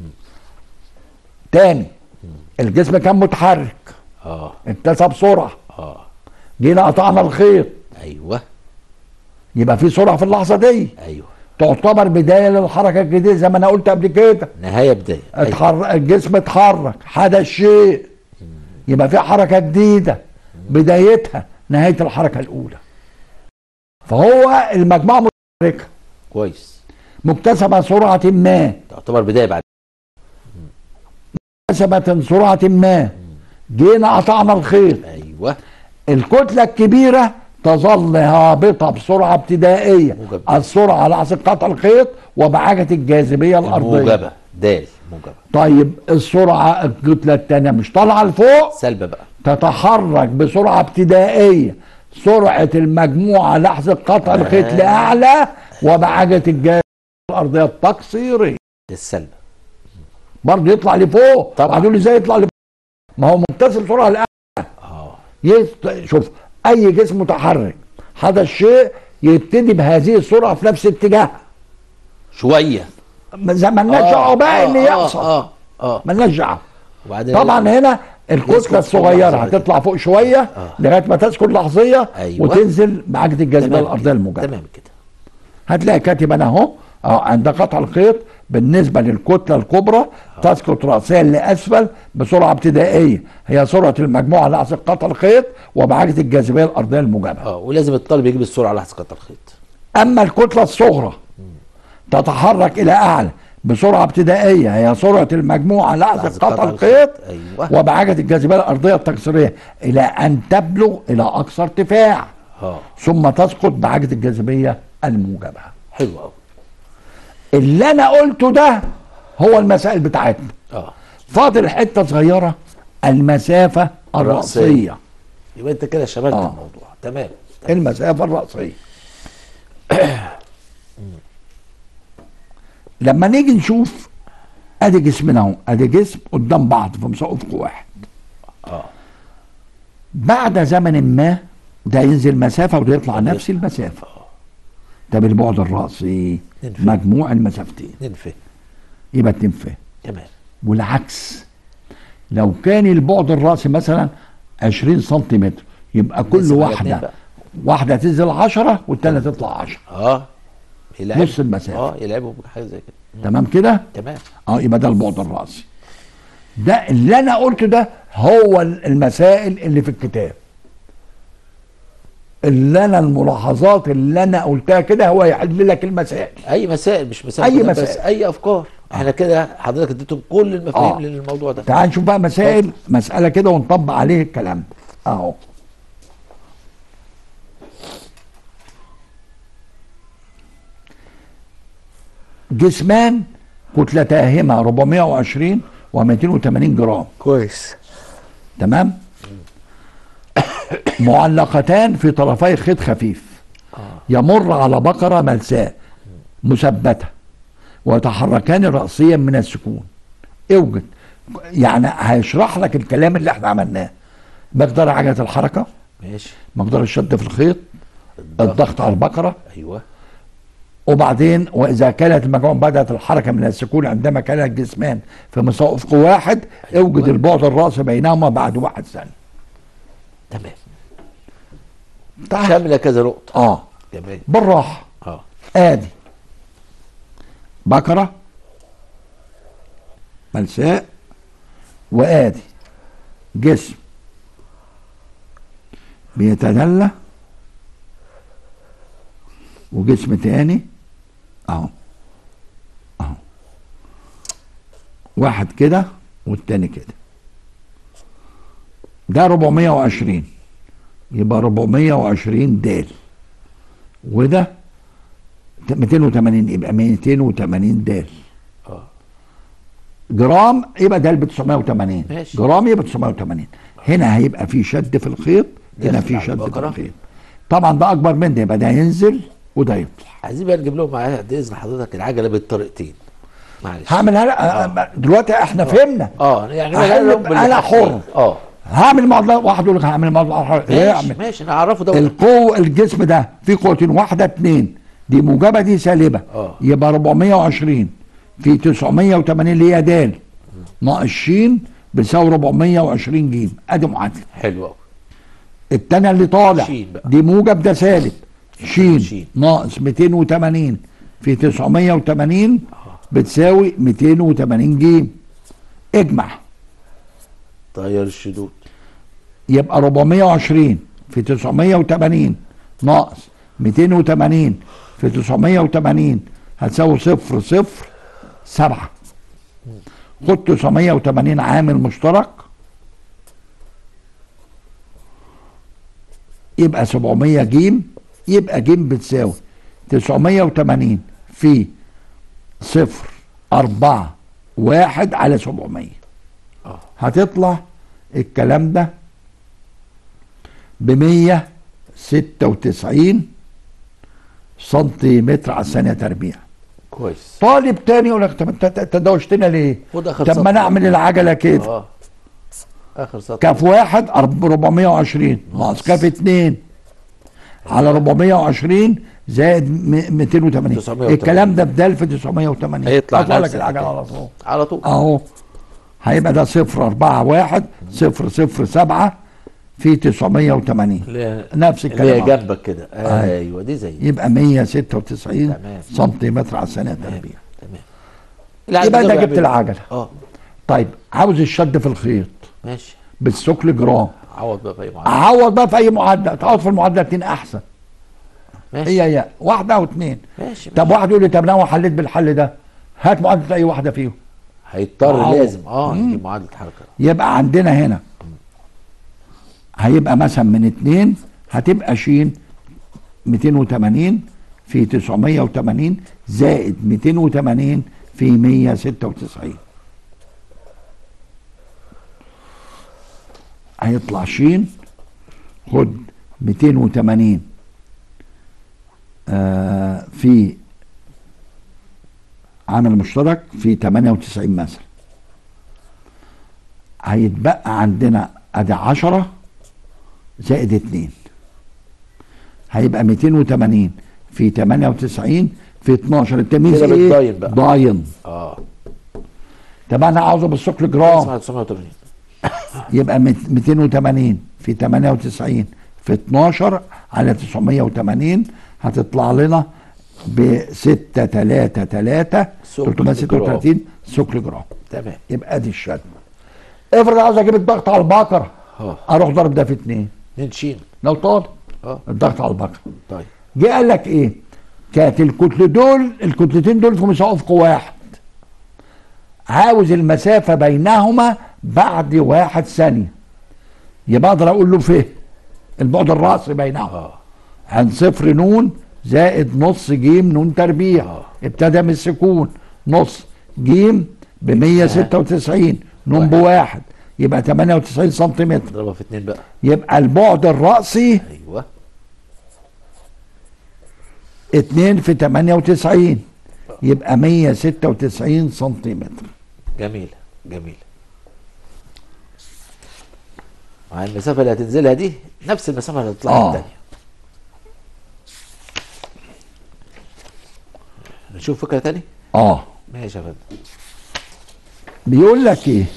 Speaker 2: تاني الجسم كان متحرك
Speaker 1: اه
Speaker 2: اكتسب سرعة
Speaker 1: اه
Speaker 2: جينا قطعنا الخيط
Speaker 1: ايوه
Speaker 2: يبقى في سرعة في اللحظة دي
Speaker 1: ايوه
Speaker 2: تعتبر بداية للحركة الجديدة زي ما أنا قلت قبل كده
Speaker 1: نهايه بدايه أيوة.
Speaker 2: اتحرك الجسم اتحرك حدث شيء يبقى في حركة جديدة بدايتها نهاية الحركة الأولى فهو المجموعة متحركة
Speaker 1: كويس
Speaker 2: مكتسبة سرعة ما
Speaker 1: تعتبر بدايه بعد
Speaker 2: مكتسبة سرعة ما جينا قطعنا الخيط
Speaker 1: ايوه
Speaker 2: الكتلة الكبيرة تظل هابطة بسرعة ابتدائية
Speaker 1: موجب.
Speaker 2: السرعة لحظة قطع الخيط وبعجلة الجاذبية الأرضية
Speaker 1: موجبه دال موجبه
Speaker 2: طيب السرعة الكتلة التانية مش طالعة لفوق
Speaker 1: سلبه بقى
Speaker 2: تتحرك بسرعة ابتدائية سرعة المجموعة لحظة قطع الخيط
Speaker 1: آه.
Speaker 2: لأعلى وبعجلة الجاذبية الأرضية التقصيرية
Speaker 1: السلبه
Speaker 2: برضه يطلع لفوق
Speaker 1: طبعا.
Speaker 2: هتقول لي ازاي يطلع لفوق ما هو مكتسب سرعة لأعلى
Speaker 1: اه
Speaker 2: يست... شوف أي جسم متحرك حدث شيء يبتدي بهذه السرعة في نفس اتجاه
Speaker 1: شويه
Speaker 2: زي ما لناش دعوة بقى اللي يحصل
Speaker 1: اه اه
Speaker 2: ملناش دعوة
Speaker 1: وبعدين
Speaker 2: طبعا هنا الكتله
Speaker 1: يسكن فوق
Speaker 2: الصغيره
Speaker 1: لحظة.
Speaker 2: هتطلع فوق شويه
Speaker 1: آه.
Speaker 2: لغايه ما تسكن لحظيه
Speaker 1: أيوة.
Speaker 2: وتنزل بعجله الجاذبيه
Speaker 1: تمام
Speaker 2: الارضيه
Speaker 1: كده.
Speaker 2: الموجبه
Speaker 1: تمام كده
Speaker 2: هتلاقي كاتب انا اهو اه عند قطع الخيط بالنسبه للكتله الكبرى تسقط راسيا لاسفل بسرعه ابتدائيه هي سرعه المجموعه لحظه قطع الخيط وبعجله الجاذبيه الارضيه الموجبه
Speaker 1: اه ولازم الطالب يجيب السرعه لحظه قطع الخيط
Speaker 2: اما الكتله الصغرى تتحرك الى اعلى بسرعه ابتدائيه هي سرعه المجموعه لحظه
Speaker 1: لحظة
Speaker 2: قطع
Speaker 1: قطع
Speaker 2: الخيط
Speaker 1: أيوة.
Speaker 2: وبعجله الجاذبيه الارضيه التكسيريه الى ان تبلغ الى اقصى ارتفاع
Speaker 1: اه
Speaker 2: ثم تسقط بعجله الجاذبيه الموجبه
Speaker 1: حلو قوي
Speaker 2: اللي انا قلته ده هو المسائل بتاعتنا
Speaker 1: اه
Speaker 2: فاضل حته صغيره المسافه
Speaker 1: الرأسية.
Speaker 2: الرأسية
Speaker 1: يبقى انت كده شملت
Speaker 2: آه.
Speaker 1: الموضوع تمام
Speaker 2: المسافة الرأسية لما نيجي نشوف ادي جسمنا اهو ادي جسم قدام بعض في مساق افق واحد
Speaker 1: اه
Speaker 2: بعد زمن ما ده ينزل مسافة وده يطلع نفس المسافة طب البعد الرأسي
Speaker 1: اتنين فهم.
Speaker 2: مجموع المسافتين
Speaker 1: اتنين فهم
Speaker 2: يبقى اتنين فهم
Speaker 1: تمام
Speaker 2: والعكس لو كان البعد الراسي مثلا 20 سنتيمتر يبقى كل
Speaker 1: نقسم على اتنين
Speaker 2: واحده
Speaker 1: بقى.
Speaker 2: واحده تنزل 10 والثانيه تطلع 10
Speaker 1: اه يلعب
Speaker 2: نص المسافة.
Speaker 1: اه يلعبوا بحاجه زي كده
Speaker 2: تمام كده
Speaker 1: تمام
Speaker 2: اه يبقى ده البعد الراسي ده اللي انا قلته ده هو المسائل اللي في الكتاب اللي انا الملاحظات اللي انا قلتها كده هو يحل لك المسائل
Speaker 1: اي مسائل مش مسائل
Speaker 2: أي
Speaker 1: كده بس
Speaker 2: مسائل.
Speaker 1: اي افكار احنا كده حضرتك اديتهم كل المفاهيم
Speaker 2: آه.
Speaker 1: للموضوع ده
Speaker 2: تعال نشوف بقى مسائل مسألة كده ونطبق عليه الكلام ده اهو جسمان كتلتاهما 420 و280 جرام
Speaker 1: كويس
Speaker 2: تمام معلقتان في طرفي خيط خفيف يمر على بقرة ملساء مثبتة ويتحركان رأسيا من السكون اوجد يعني هيشرح لك الكلام اللي احنا عملناه مقدار عجلة الحركة
Speaker 1: ماشي
Speaker 2: مقدار الشد في الخيط الضغط على البقرة
Speaker 1: ايوه
Speaker 2: وبعدين واذا كانت المجموعه بدات الحركه من السكون عندما كان الجسمان في مسار افق واحد اوجد البعد الراسي بينهما بعد واحد ثانيه
Speaker 1: تمام
Speaker 2: تعال
Speaker 1: شامله كذا نقطه
Speaker 2: اه
Speaker 1: تمام
Speaker 2: بالراحه
Speaker 1: اه
Speaker 2: ادي بكره ملساء وادي جسم بيتدلى وجسم تاني اهو اهو واحد كده والتاني كده ده 420 يبقى 420 دال وده 280 يبقى 280 دال
Speaker 1: اه
Speaker 2: جرام يبقى ده ب 980
Speaker 1: ماشي.
Speaker 2: جرام يبقى 980 هنا هيبقى في شد في الخيط هنا
Speaker 1: داخل
Speaker 2: في
Speaker 1: على
Speaker 2: شد في
Speaker 1: البقرة.
Speaker 2: الخيط طبعا ده اكبر من ده يبقى ده ينزل وده يطلع
Speaker 1: عايزين بقى نجيب لهم معايا قد اذن حضرتك العجله بالطريقتين معلش
Speaker 2: هعمل هلا دلوقتي احنا فهمنا
Speaker 1: اه يعني
Speaker 2: أحل-
Speaker 1: بقى لهم
Speaker 2: أنا
Speaker 1: بالحاجتين.
Speaker 2: حر.
Speaker 1: اه
Speaker 2: هعمل معادله واحد يقول لك هعمل معادله
Speaker 1: ماشي
Speaker 2: اعمل
Speaker 1: ماشي انا اعرفه ده
Speaker 2: القوة الجسم ده فيه قوتين واحدة اتنين دي موجبة دي سالبة
Speaker 1: آه.
Speaker 2: يبقى 420 في 980 اللي هي د ناقص ش بيساوي 420 ج ادي معادلة
Speaker 1: حلو قوي
Speaker 2: التانية اللي طالع
Speaker 1: شين بقى.
Speaker 2: دي موجب ده سالب ش
Speaker 1: شين.
Speaker 2: ناقص 280 في 980 بتساوي 280 ج اجمع
Speaker 1: طير الشدود
Speaker 2: يبقى 420 في 980 ناقص 280 في 980 هتساوي صفر صفر سبعة خد 980 عامل مشترك يبقى 700 جيم يبقى جيم بتساوي 980 في صفر أربعة واحد على 700
Speaker 1: اه
Speaker 2: هتطلع الكلام ده ب 196 سنتيمتر على الثانية تربيع
Speaker 1: كويس
Speaker 2: طالب تاني يقول لك طب انت انت دوشتنا ليه؟
Speaker 1: خد اخر
Speaker 2: طب ما انا اعمل العجلة كده
Speaker 1: اه اخر سطر
Speaker 2: كاف واحد أرب- 420 ناقص كاف اتنين على 420 زائد م- 280
Speaker 1: 980.
Speaker 2: الكلام ده بدال في 980
Speaker 1: هيطلع
Speaker 2: هطلع لك
Speaker 1: نفس
Speaker 2: العجلة
Speaker 1: الحكاية.
Speaker 2: على طول
Speaker 1: على طول
Speaker 2: اهو هيبقى ده صفر أربعة واحد صفر صفر سبعة في 980
Speaker 1: اللي هي
Speaker 2: نفس
Speaker 1: اللي هي
Speaker 2: الكلام
Speaker 1: جنبك كده
Speaker 2: أيوة.
Speaker 1: ايوه دي زي
Speaker 2: يبقى 196
Speaker 1: تمام.
Speaker 2: سنتيمتر على الثانية تربيع
Speaker 1: تمام
Speaker 2: يبقى
Speaker 1: ده
Speaker 2: انت جبت
Speaker 1: بيعمل-
Speaker 2: العجلة
Speaker 1: اه
Speaker 2: طيب عاوز الشد في الخيط
Speaker 1: ماشي
Speaker 2: بالثقل جرام
Speaker 1: عوض بقى في اي معادله
Speaker 2: عوض بقى في اي معادله تعوض في المعادله اتنين احسن
Speaker 1: ماشي
Speaker 2: هي هي واحده او اتنين
Speaker 1: ماشي
Speaker 2: طب واحد يقول لي طب لو حليت بالحل ده هات معادله اي واحده فيهم
Speaker 1: هيضطر
Speaker 2: عوض.
Speaker 1: لازم اه
Speaker 2: مم.
Speaker 1: يجيب معادله حركه
Speaker 2: يبقى عندنا هنا هيبقى مثلا من اتنين هتبقى ش 280 في 980 زائد 280 في 196 هيطلع ش خد 280 آه في عامل مشترك في 98 مثلا هيتبقى عندنا ادي 10 زائد 2 هيبقى 280 في 98 في 12 التمييز
Speaker 1: كده
Speaker 2: ايه؟
Speaker 1: بتضاين بقى.
Speaker 2: ضاين
Speaker 1: اه
Speaker 2: طب انا عاوزه بالثقل جرام
Speaker 1: اسمها 980
Speaker 2: يبقى مت- 280 في 98 في 12 على 980 هتطلع لنا ب 6 3 3
Speaker 1: سكر
Speaker 2: 336 سكر جرام
Speaker 1: تمام
Speaker 2: يبقى دي الشد افرض عاوز اجيب الضغط على البقره
Speaker 1: اه
Speaker 2: اروح ضرب ده في اتنين
Speaker 1: اتنين شين
Speaker 2: لو طالب
Speaker 1: اه
Speaker 2: الضغط على البقره
Speaker 1: طيب
Speaker 2: جه قال لك ايه كانت الكتل دول الكتلتين دول في مساواه افق واحد عاوز المسافه بينهما بعد واحد ثانيه يبقى اقدر اقول له فيه البعد الراسي بينهما
Speaker 1: اه
Speaker 2: عن صفر نون زائد نص جيم نون تربيع
Speaker 1: آه.
Speaker 2: ابتدى من السكون نص جيم ب 196 نون بواحد يبقى 98 سنتيمتر
Speaker 1: نضربها في اتنين بقى
Speaker 2: يبقى البعد الرأسي
Speaker 1: ايوه
Speaker 2: 2 في 98 يبقى 196 سنتيمتر
Speaker 1: جميل جميل مع المسافة اللي هتنزلها دي نفس المسافة اللي هتطلعها
Speaker 2: آه.
Speaker 1: التانية نشوف فكرة تاني
Speaker 2: اه
Speaker 1: ماشي يا فندم
Speaker 2: بيقول لك ايه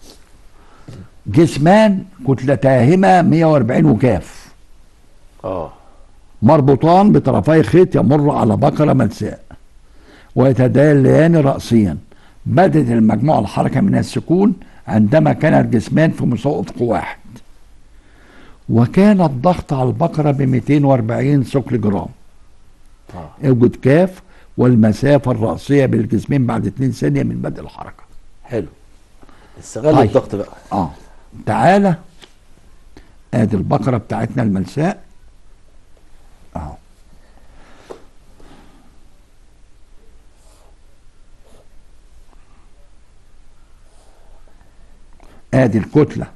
Speaker 2: جسمان كتلتاهما 140 وكاف
Speaker 1: اه
Speaker 2: مربوطان بطرفي خيط يمر على بقرة ملساء ويتداليان رأسيا بدت المجموعة الحركة من السكون عندما كان الجسمان في مساواة افق واحد وكان الضغط على البقرة ب 240 ثقل جرام
Speaker 1: اه
Speaker 2: اوجد كاف والمسافة الرأسية بالجسمين بعد 2 ثانية من بدء الحركة
Speaker 1: حلو استغل
Speaker 2: طيب.
Speaker 1: الضغط بقى
Speaker 2: اه تعالى ادي البقرة بتاعتنا الملساء اهو ادي الكتلة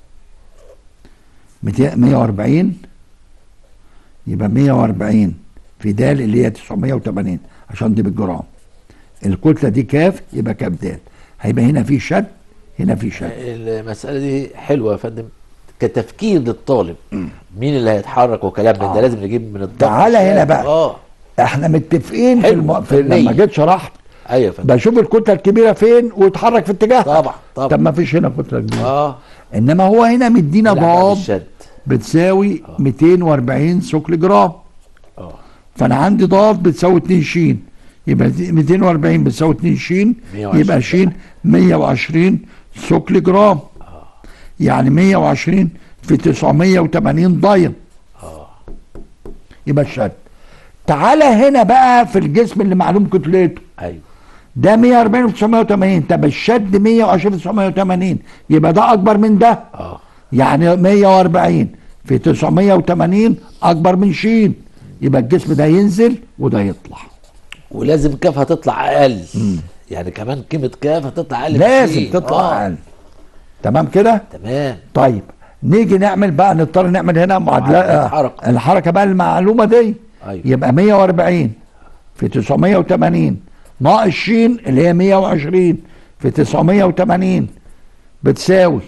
Speaker 2: 200 140 يبقى 140 في د اللي هي 980 عشان دي بالجرام الكتلة دي كاف يبقى كاف د هيبقى هنا في شد هنا في شد
Speaker 1: المسألة دي حلوة يا فندم كتفكير للطالب مين اللي هيتحرك وكلام من ده
Speaker 2: آه.
Speaker 1: لازم نجيب من الضغط
Speaker 2: تعالى هنا
Speaker 1: الشاب.
Speaker 2: بقى.
Speaker 1: اه
Speaker 2: احنا متفقين في,
Speaker 1: حلو،
Speaker 2: الم... في
Speaker 1: فنية.
Speaker 2: لما جيت شرحت
Speaker 1: ايوه يا فندم
Speaker 2: بشوف الكتله الكبيره فين ويتحرك في اتجاهها
Speaker 1: طبعا
Speaker 2: طب
Speaker 1: طبعا
Speaker 2: ما فيش هنا كتله كبيره
Speaker 1: اه
Speaker 2: انما هو هنا مدينا
Speaker 1: لا، بعد
Speaker 2: ضاد
Speaker 1: الشد
Speaker 2: بتساوي 240 ثقل جرام
Speaker 1: اه
Speaker 2: فانا عندي ضاد بتساوي 2 ش يبقى دي 240 بتساوي 2 ش
Speaker 1: 120
Speaker 2: يبقى ش 120 ثقل جرام يعني 120 في 980 ضايم
Speaker 1: اه
Speaker 2: يبقى الشد تعالى هنا بقى في الجسم اللي معلوم كتلته
Speaker 1: ايوه
Speaker 2: ده 140 في 980 طب الشد 120 في 980 يبقى ده اكبر من ده
Speaker 1: اه
Speaker 2: يعني 140 في 980 اكبر من ش يبقى الجسم ده ينزل وده يطلع
Speaker 1: ولازم كاف هتطلع اقل يعني كمان قيمة كاف هتطلع اقل
Speaker 2: لازم
Speaker 1: بكتير.
Speaker 2: تطلع
Speaker 1: آه.
Speaker 2: اقل تمام كده
Speaker 1: تمام
Speaker 2: طيب نيجي نعمل بقى نضطر نعمل هنا معادله
Speaker 1: معادلة
Speaker 2: آه،
Speaker 1: حركة.
Speaker 2: الحركه بقى المعلومه دي
Speaker 1: أيوة.
Speaker 2: يبقى 140 في 980 ناقص ش اللي هي 120 في 980 بتساوي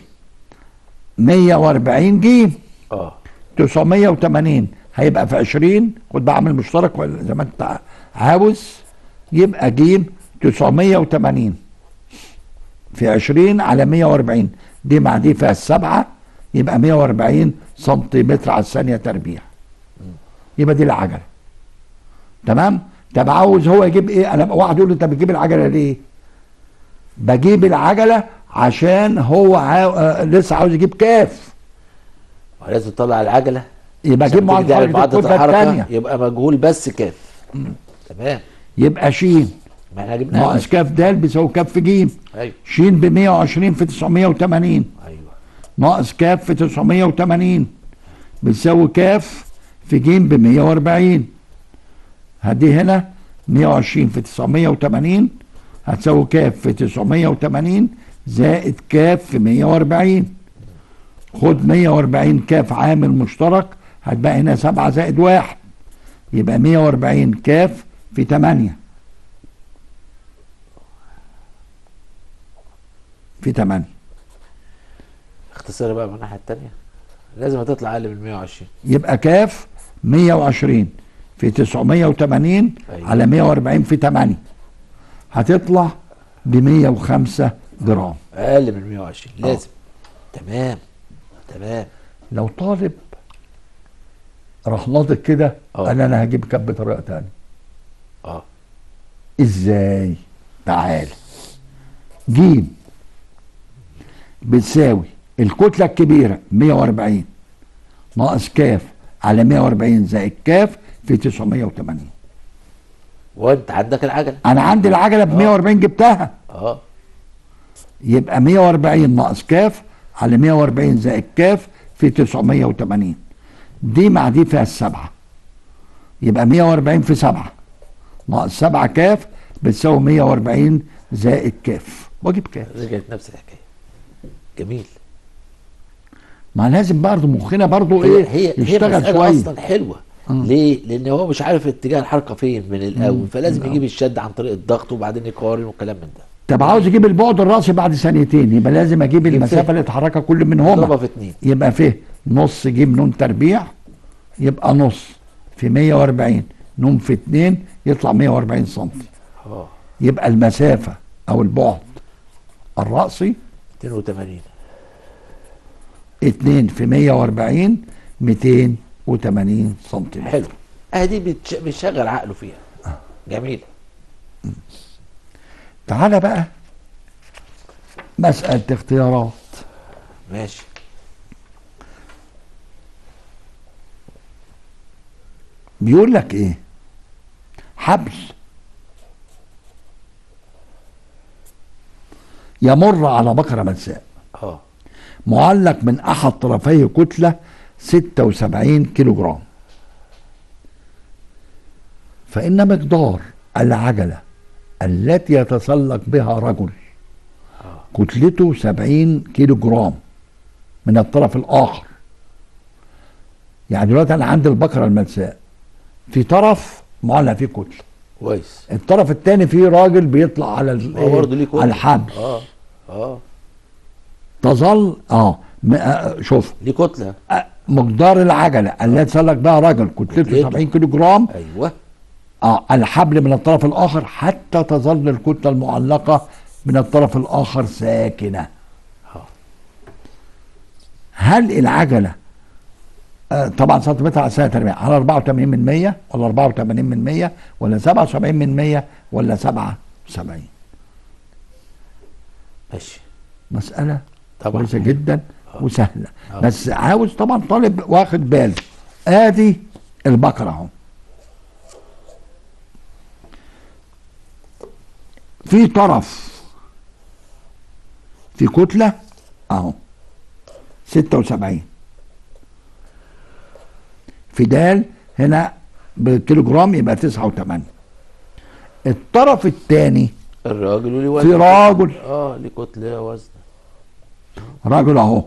Speaker 2: 140 ج
Speaker 1: اه
Speaker 2: 980 هيبقى في 20 خد بقى اعمل مشترك ولا زي ما انت عاوز يبقى ج 980 في 20 على 140 دي مع دي فيها السبعه يبقى 140 سنتيمتر على الثانيه تربيع يبقى دي العجله تمام طب عاوز هو يجيب ايه انا واحد يقول لي انت بتجيب العجله ليه بجيب العجله عشان هو عاو... آه لسه عاوز يجيب كاف
Speaker 1: ولازم تطلع العجلة
Speaker 2: يبقى
Speaker 1: عشان
Speaker 2: اجيب معادله
Speaker 1: تيجي
Speaker 2: حركه
Speaker 1: معادلة
Speaker 2: الكتله
Speaker 1: الحركة
Speaker 2: الثانيه
Speaker 1: يبقى مجهول بس كاف تمام
Speaker 2: يبقى ش
Speaker 1: ما احنا جبناها
Speaker 2: ناقص كاف د بيساوي كاف ج
Speaker 1: ايوه
Speaker 2: ش ب 120 في 980
Speaker 1: ايوه
Speaker 2: ناقص كاف في 980 بتساوي كاف في ج ب 140 هدي هنا 120 في 980 هتساوي كاف في 980 زائد كاف في 140 خد 140 كاف عامل مشترك هتبقى هنا 7 زائد 1 يبقى 140 كاف في 8 في 8
Speaker 1: اختصاري بقى من الناحية التانية لازم هتطلع اقل من 120
Speaker 2: يبقى كاف 120 في 980
Speaker 1: أيوة.
Speaker 2: على 140 في 8 هتطلع ب 105 جرام
Speaker 1: اقل من 120 لازم تمام تمام
Speaker 2: لو طالب راح ناطق كده
Speaker 1: آه.
Speaker 2: قال انا هجيب كاب بطريقه تانية
Speaker 1: اه
Speaker 2: ازاي تعال جيم بتساوي الكتله الكبيره 140 ناقص كاف على 140 زائد كاف في 980
Speaker 1: وانت عندك العجله
Speaker 2: انا عندي العجله ب 140 جبتها
Speaker 1: اه
Speaker 2: يبقى 140 ناقص كاف على 140 زائد كاف في 980 دي مع دي فيها السبعة يبقى 140 في سبعة ناقص سبعة كاف بتساوي 140 زائد كاف واجيب كاف
Speaker 1: رجعت نفس الحكايه جميل
Speaker 2: ما لازم برضه مخنا برضه
Speaker 1: هي
Speaker 2: ايه
Speaker 1: هي هي
Speaker 2: يشتغل
Speaker 1: مسألة
Speaker 2: شويه
Speaker 1: اصلا حلوه ليه؟ لان هو مش عارف اتجاه الحركه فين من الاول فلازم يجيب الشد عن طريق الضغط وبعدين يقارن والكلام من ده
Speaker 2: طب عاوز اجيب البعد الراسي بعد ثانيتين يبقى لازم اجيب المسافه اللي اتحركها كل منهما
Speaker 1: اضربها في اتنين
Speaker 2: يبقى فيه نص جيم نون تربيع يبقى نص في 140 نون في 2 يطلع 140 سم
Speaker 1: اه
Speaker 2: يبقى المسافة أو البعد الرأسي
Speaker 1: 82
Speaker 2: 2 في 140 280 سنتيمتر
Speaker 1: حلو ادي بتش... بيشغل عقله فيها جميل
Speaker 2: تعالى بقى مسألة اختيارات
Speaker 1: ماشي
Speaker 2: بيقول لك ايه حبل يمر على بقرة ملساء
Speaker 1: اه
Speaker 2: معلق من احد طرفيه كتله 76 كيلو جرام فان مقدار العجله التي يتسلق بها رجل كتلته 70 كيلو جرام من الطرف الاخر يعني دلوقتي انا عندي البقره الملساء في طرف معلق فيه كتله
Speaker 1: كويس
Speaker 2: الطرف الثاني فيه راجل بيطلع على ال-
Speaker 1: هو برضه ليه
Speaker 2: على
Speaker 1: كتلة.
Speaker 2: الحبل
Speaker 1: اه اه
Speaker 2: تظل اه م- آه، شوف
Speaker 1: ليه كتله
Speaker 2: مقدار العجله التي سلك بها رجل كتلته
Speaker 1: كتلته.
Speaker 2: 70 كيلو جرام
Speaker 1: ايوه
Speaker 2: اه الحبل من الطرف الاخر حتى تظل الكتله المعلقه من الطرف الاخر ساكنه
Speaker 1: آه.
Speaker 2: هل العجله آه طبعا سنتيمتر على سنه تربيع على 84 من 100 ولا 84 من 100 ولا 77 من 100 ولا 77
Speaker 1: ماشي
Speaker 2: مساله
Speaker 1: طبعا.
Speaker 2: كويسه جدا وسهله
Speaker 1: آه.
Speaker 2: بس عاوز طبعا طالب واخد باله ادي البقره اهو في طرف في كتله اهو 76 في دال هنا بالكيلو جرام يبقى 9 و8 الطرف الثاني
Speaker 1: الراجل وليه
Speaker 2: في
Speaker 1: وزن
Speaker 2: راجل
Speaker 1: اه ليه كتله وزن
Speaker 2: راجل اهو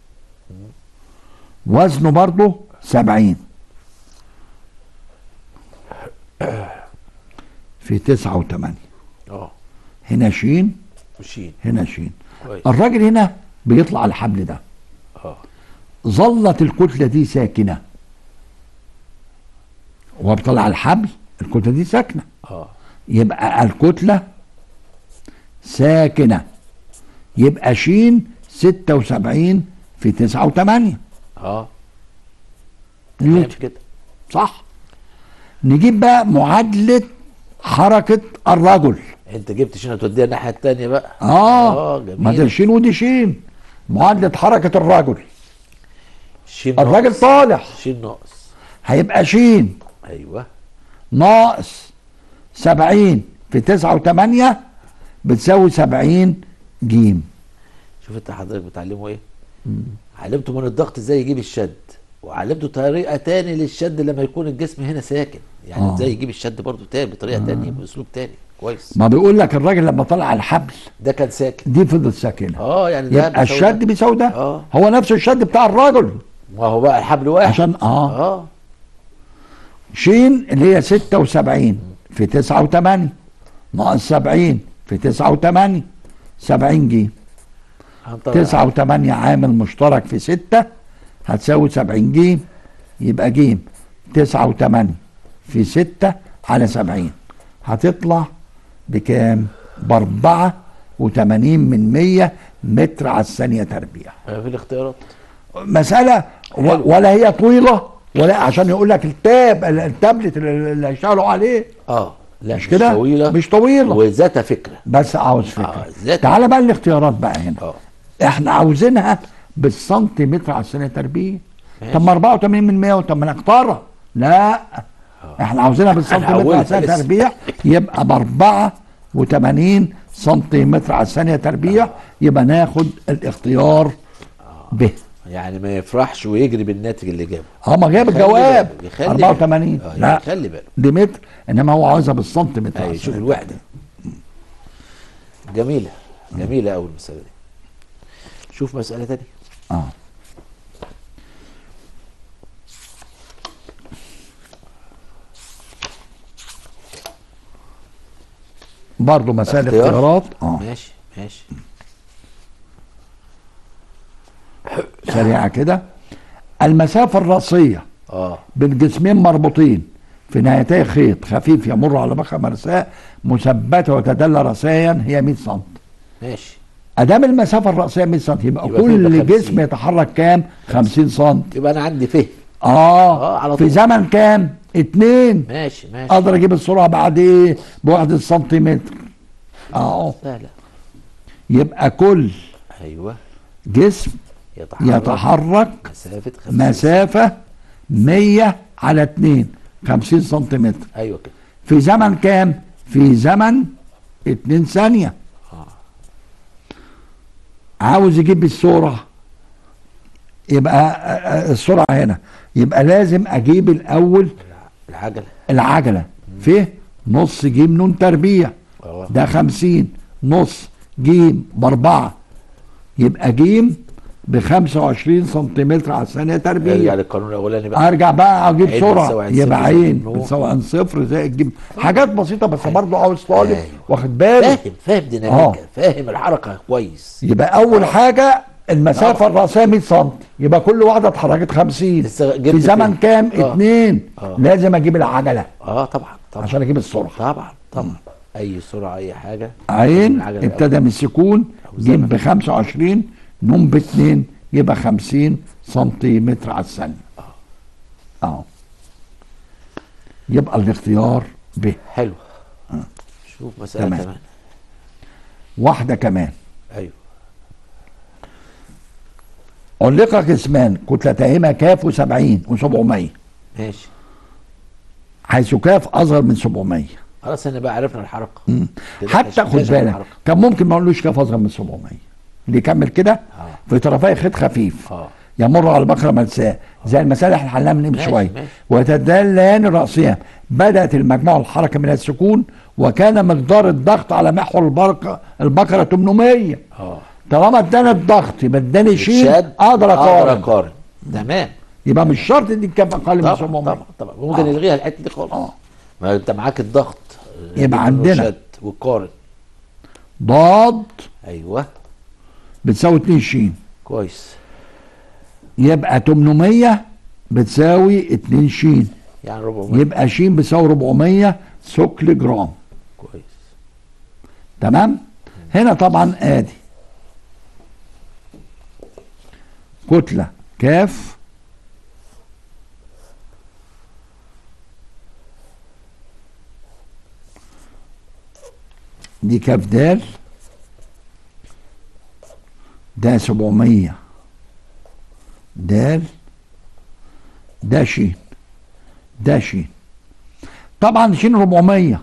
Speaker 2: وزنه برضه سبعين في تسعة وثمانية
Speaker 1: اه
Speaker 2: هنا شين
Speaker 1: وشين
Speaker 2: هنا شين
Speaker 1: كويس
Speaker 2: الراجل هنا بيطلع الحبل ده
Speaker 1: اه
Speaker 2: ظلت الكتلة دي ساكنة وهو بيطلع الحبل الكتلة دي ساكنة
Speaker 1: اه
Speaker 2: يبقى الكتلة ساكنة يبقى شين ستة وسبعين في تسعة وثمانية
Speaker 1: اه
Speaker 2: نيوتن
Speaker 1: تمام كده
Speaker 2: صح نجيب بقى معادلة حركة الرجل
Speaker 1: انت جبت شنو توديها الناحيه الثانيه بقى
Speaker 2: اه,
Speaker 1: اه
Speaker 2: ما ده
Speaker 1: جميل
Speaker 2: شين ودي شين معادلة حركة الرجل
Speaker 1: شين
Speaker 2: الراجل
Speaker 1: ناقص.
Speaker 2: طالع
Speaker 1: شين ناقص
Speaker 2: هيبقى شين
Speaker 1: ايوه
Speaker 2: ناقص سبعين في تسعة وثمانية بتساوي سبعين جيم
Speaker 1: شوف انت حضرتك بتعلمه ايه علمته من الضغط ازاي يجيب الشد وعلمته طريقه تاني للشد لما يكون الجسم هنا ساكن يعني
Speaker 2: آه.
Speaker 1: ازاي يجيب الشد برضه تاني بطريقه تانية باسلوب تاني كويس
Speaker 2: ما بيقول لك الراجل لما طلع الحبل
Speaker 1: ده كان ساكن
Speaker 2: دي فضلت ساكنة
Speaker 1: اه يعني ده
Speaker 2: يبقى
Speaker 1: بيساوي ده.
Speaker 2: الشد بيساوي ده
Speaker 1: اه
Speaker 2: هو نفس الشد بتاع الرجل
Speaker 1: ما هو بقى الحبل واحد
Speaker 2: عشان اه
Speaker 1: اه
Speaker 2: شين اللي هي 76 في 9 و8 ناقص 70 في 9 و8 70 جيم
Speaker 1: هنطلع
Speaker 2: 9 و8 عامل مشترك في 6 هتساوي 70 جيم يبقى جيم 9 و8 في 6 على 70 هتطلع بكام؟ ب من 100 متر على الثانيه تربيع
Speaker 1: في الاختيارات
Speaker 2: مساله و- ولا هي طويله ولا عشان يقول لك التاب التابلت اللي اللي هيشتغلوا عليه
Speaker 1: اه لا
Speaker 2: مش كده؟
Speaker 1: طويله
Speaker 2: مش طويله.
Speaker 1: وذات فكره
Speaker 2: بس عاوز فكره
Speaker 1: آه، ذات-
Speaker 2: تعالى بقى الاختيارات بقى هنا
Speaker 1: اه
Speaker 2: احنا عاوزينها بالسنتيمتر على الثانيه تربيع
Speaker 1: ماشي.
Speaker 2: طب ما 84 من 100 طب ما نختارها لا احنا عاوزينها بالسنتيمتر على
Speaker 1: هقولها
Speaker 2: الثانيه
Speaker 1: لسه.
Speaker 2: تربيع يبقى ب 84 سنتيمتر على الثانيه تربيع يبقى ناخد الاختيار ب
Speaker 1: يعني ما يفرحش ويجري بالناتج اللي جابه
Speaker 2: اه ما جاب
Speaker 1: يخلي
Speaker 2: الجواب
Speaker 1: باله، يخلي
Speaker 2: 84
Speaker 1: باله. آه،
Speaker 2: لا
Speaker 1: يخلي باله
Speaker 2: دي متر انما هو عاوزها بالسنتيمتر على
Speaker 1: ايوه شوف
Speaker 2: الثانية.
Speaker 1: الوحده جميله جميله قوي المساله دي شوف مساله تانية
Speaker 2: اه برضه مسائل
Speaker 1: اختيار.
Speaker 2: اختيارات اه
Speaker 1: ماشي ماشي
Speaker 2: سريعه كده المسافه الرأسيه
Speaker 1: اه
Speaker 2: بين جسمين مربوطين في نهايتي خيط خفيف يمر على بخة مرساء مثبته وتدلى رأسيا هي 100 سم
Speaker 1: ماشي
Speaker 2: ادام المسافه الرأسيه 100 سم يبقى,
Speaker 1: يبقى
Speaker 2: كل
Speaker 1: فوق 50.
Speaker 2: جسم يتحرك كام 50 سم
Speaker 1: يبقى انا عندي فهم
Speaker 2: اه,
Speaker 1: آه، على
Speaker 2: في
Speaker 1: طول.
Speaker 2: زمن كام اتنين
Speaker 1: ماشي ماشي
Speaker 2: اقدر اجيب السرعه بعد ايه بوحده سنتيمتر اه
Speaker 1: سهله
Speaker 2: يبقى كل
Speaker 1: ايوه
Speaker 2: جسم
Speaker 1: يتحرك
Speaker 2: يتحرك
Speaker 1: مسافه 50
Speaker 2: مسافه 100 على 2 50 سنتيمتر
Speaker 1: ايوه كده
Speaker 2: في زمن كام في زمن 2 ثانيه عاوز يجيب السرعه يبقى آه، آه، السرعه هنا يبقى لازم اجيب الاول
Speaker 1: العجله
Speaker 2: العجله في نص جيم نون تربيع
Speaker 1: اه
Speaker 2: ده خمسين نص جيم باربعة يبقى جيم بخمسة وعشرين سنتيمتر على الثانية
Speaker 1: ارجع
Speaker 2: تربيع
Speaker 1: للقانون الاولاني بقى
Speaker 2: ارجع بقى اجيب
Speaker 1: عين
Speaker 2: سرعة
Speaker 1: بتساوي عين
Speaker 2: يبقى
Speaker 1: صفر
Speaker 2: عين
Speaker 1: زائد نور.
Speaker 2: بتساوي عن صفر زائد جيم حاجات بسيطة بس برضه عاوز طالب
Speaker 1: أيوة.
Speaker 2: واخد باله
Speaker 1: فاهم فاهم ديناميكا فاهم الحركه كويس
Speaker 2: يبقى اول حاجة المسافة الرأسية 100 سم يبقى كل واحدة اتحركت 50
Speaker 1: لسه جبت
Speaker 2: في زمن
Speaker 1: فين؟
Speaker 2: كام؟
Speaker 1: آه.
Speaker 2: اتنين
Speaker 1: آه.
Speaker 2: لازم اجيب العجلة
Speaker 1: اه طبعا طبعا
Speaker 2: عشان اجيب السرعة
Speaker 1: طبعا طبعا اي سرعه اي حاجه
Speaker 2: عين
Speaker 1: العجلة
Speaker 2: ابتدى من السكون جيم ب 25 نون ب 2 يبقى 50 سنتيمتر على الثانية اه يبقى الاختيار ب
Speaker 1: حلو شوف مساله
Speaker 2: تمام.
Speaker 1: كمان
Speaker 2: واحدة كمان
Speaker 1: ايوه
Speaker 2: علق جسمان كتلتهما كاف و70 و700
Speaker 1: ماشي
Speaker 2: حيث كاف اصغر من 700
Speaker 1: خلاص احنا بقى عرفنا الحركه كده
Speaker 2: حتى
Speaker 1: احنا
Speaker 2: خد
Speaker 1: شفنا
Speaker 2: بالك
Speaker 1: الحركة.
Speaker 2: كان ممكن ما اقولوش كاف اصغر من 700 اللي يكمل كده
Speaker 1: آه.
Speaker 2: في طرفي خيط خفيف
Speaker 1: اه
Speaker 2: يمر على البقرة ملساء زي المسألة اللي احنا حلناها من
Speaker 1: ماشي،
Speaker 2: شوية
Speaker 1: ماشي.
Speaker 2: وتدلان رأسيا بدأت المجموعة الحركة من السكون وكان مقدار الضغط على محور البقرة البقرة 800
Speaker 1: اه
Speaker 2: طالما اداني الضغط يبقى اداني شيء
Speaker 1: شد
Speaker 2: اقدر
Speaker 1: اقدر
Speaker 2: اقارن
Speaker 1: اقارن تمام
Speaker 2: يبقى مش شرط دي كام اقل من
Speaker 1: طبعا
Speaker 2: 700
Speaker 1: طبعا طبعا ممكن
Speaker 2: آه.
Speaker 1: نلغيها الحته دي خالص
Speaker 2: آه.
Speaker 1: ما انت معاك الضغط
Speaker 2: يبقى عندنا.
Speaker 1: شد والقارن
Speaker 2: ضاد
Speaker 1: ايوه
Speaker 2: بتساوي 2 شين
Speaker 1: كويس
Speaker 2: يبقى 800 بتساوي 2 شين
Speaker 1: يعني 400
Speaker 2: يبقى شين بتساوي 400 ثقل جرام
Speaker 1: كويس
Speaker 2: تمام هنا طبعا ادي كتلة كاف دي كاف دال ده 700 دال ده شين ده شين طبعا شين 400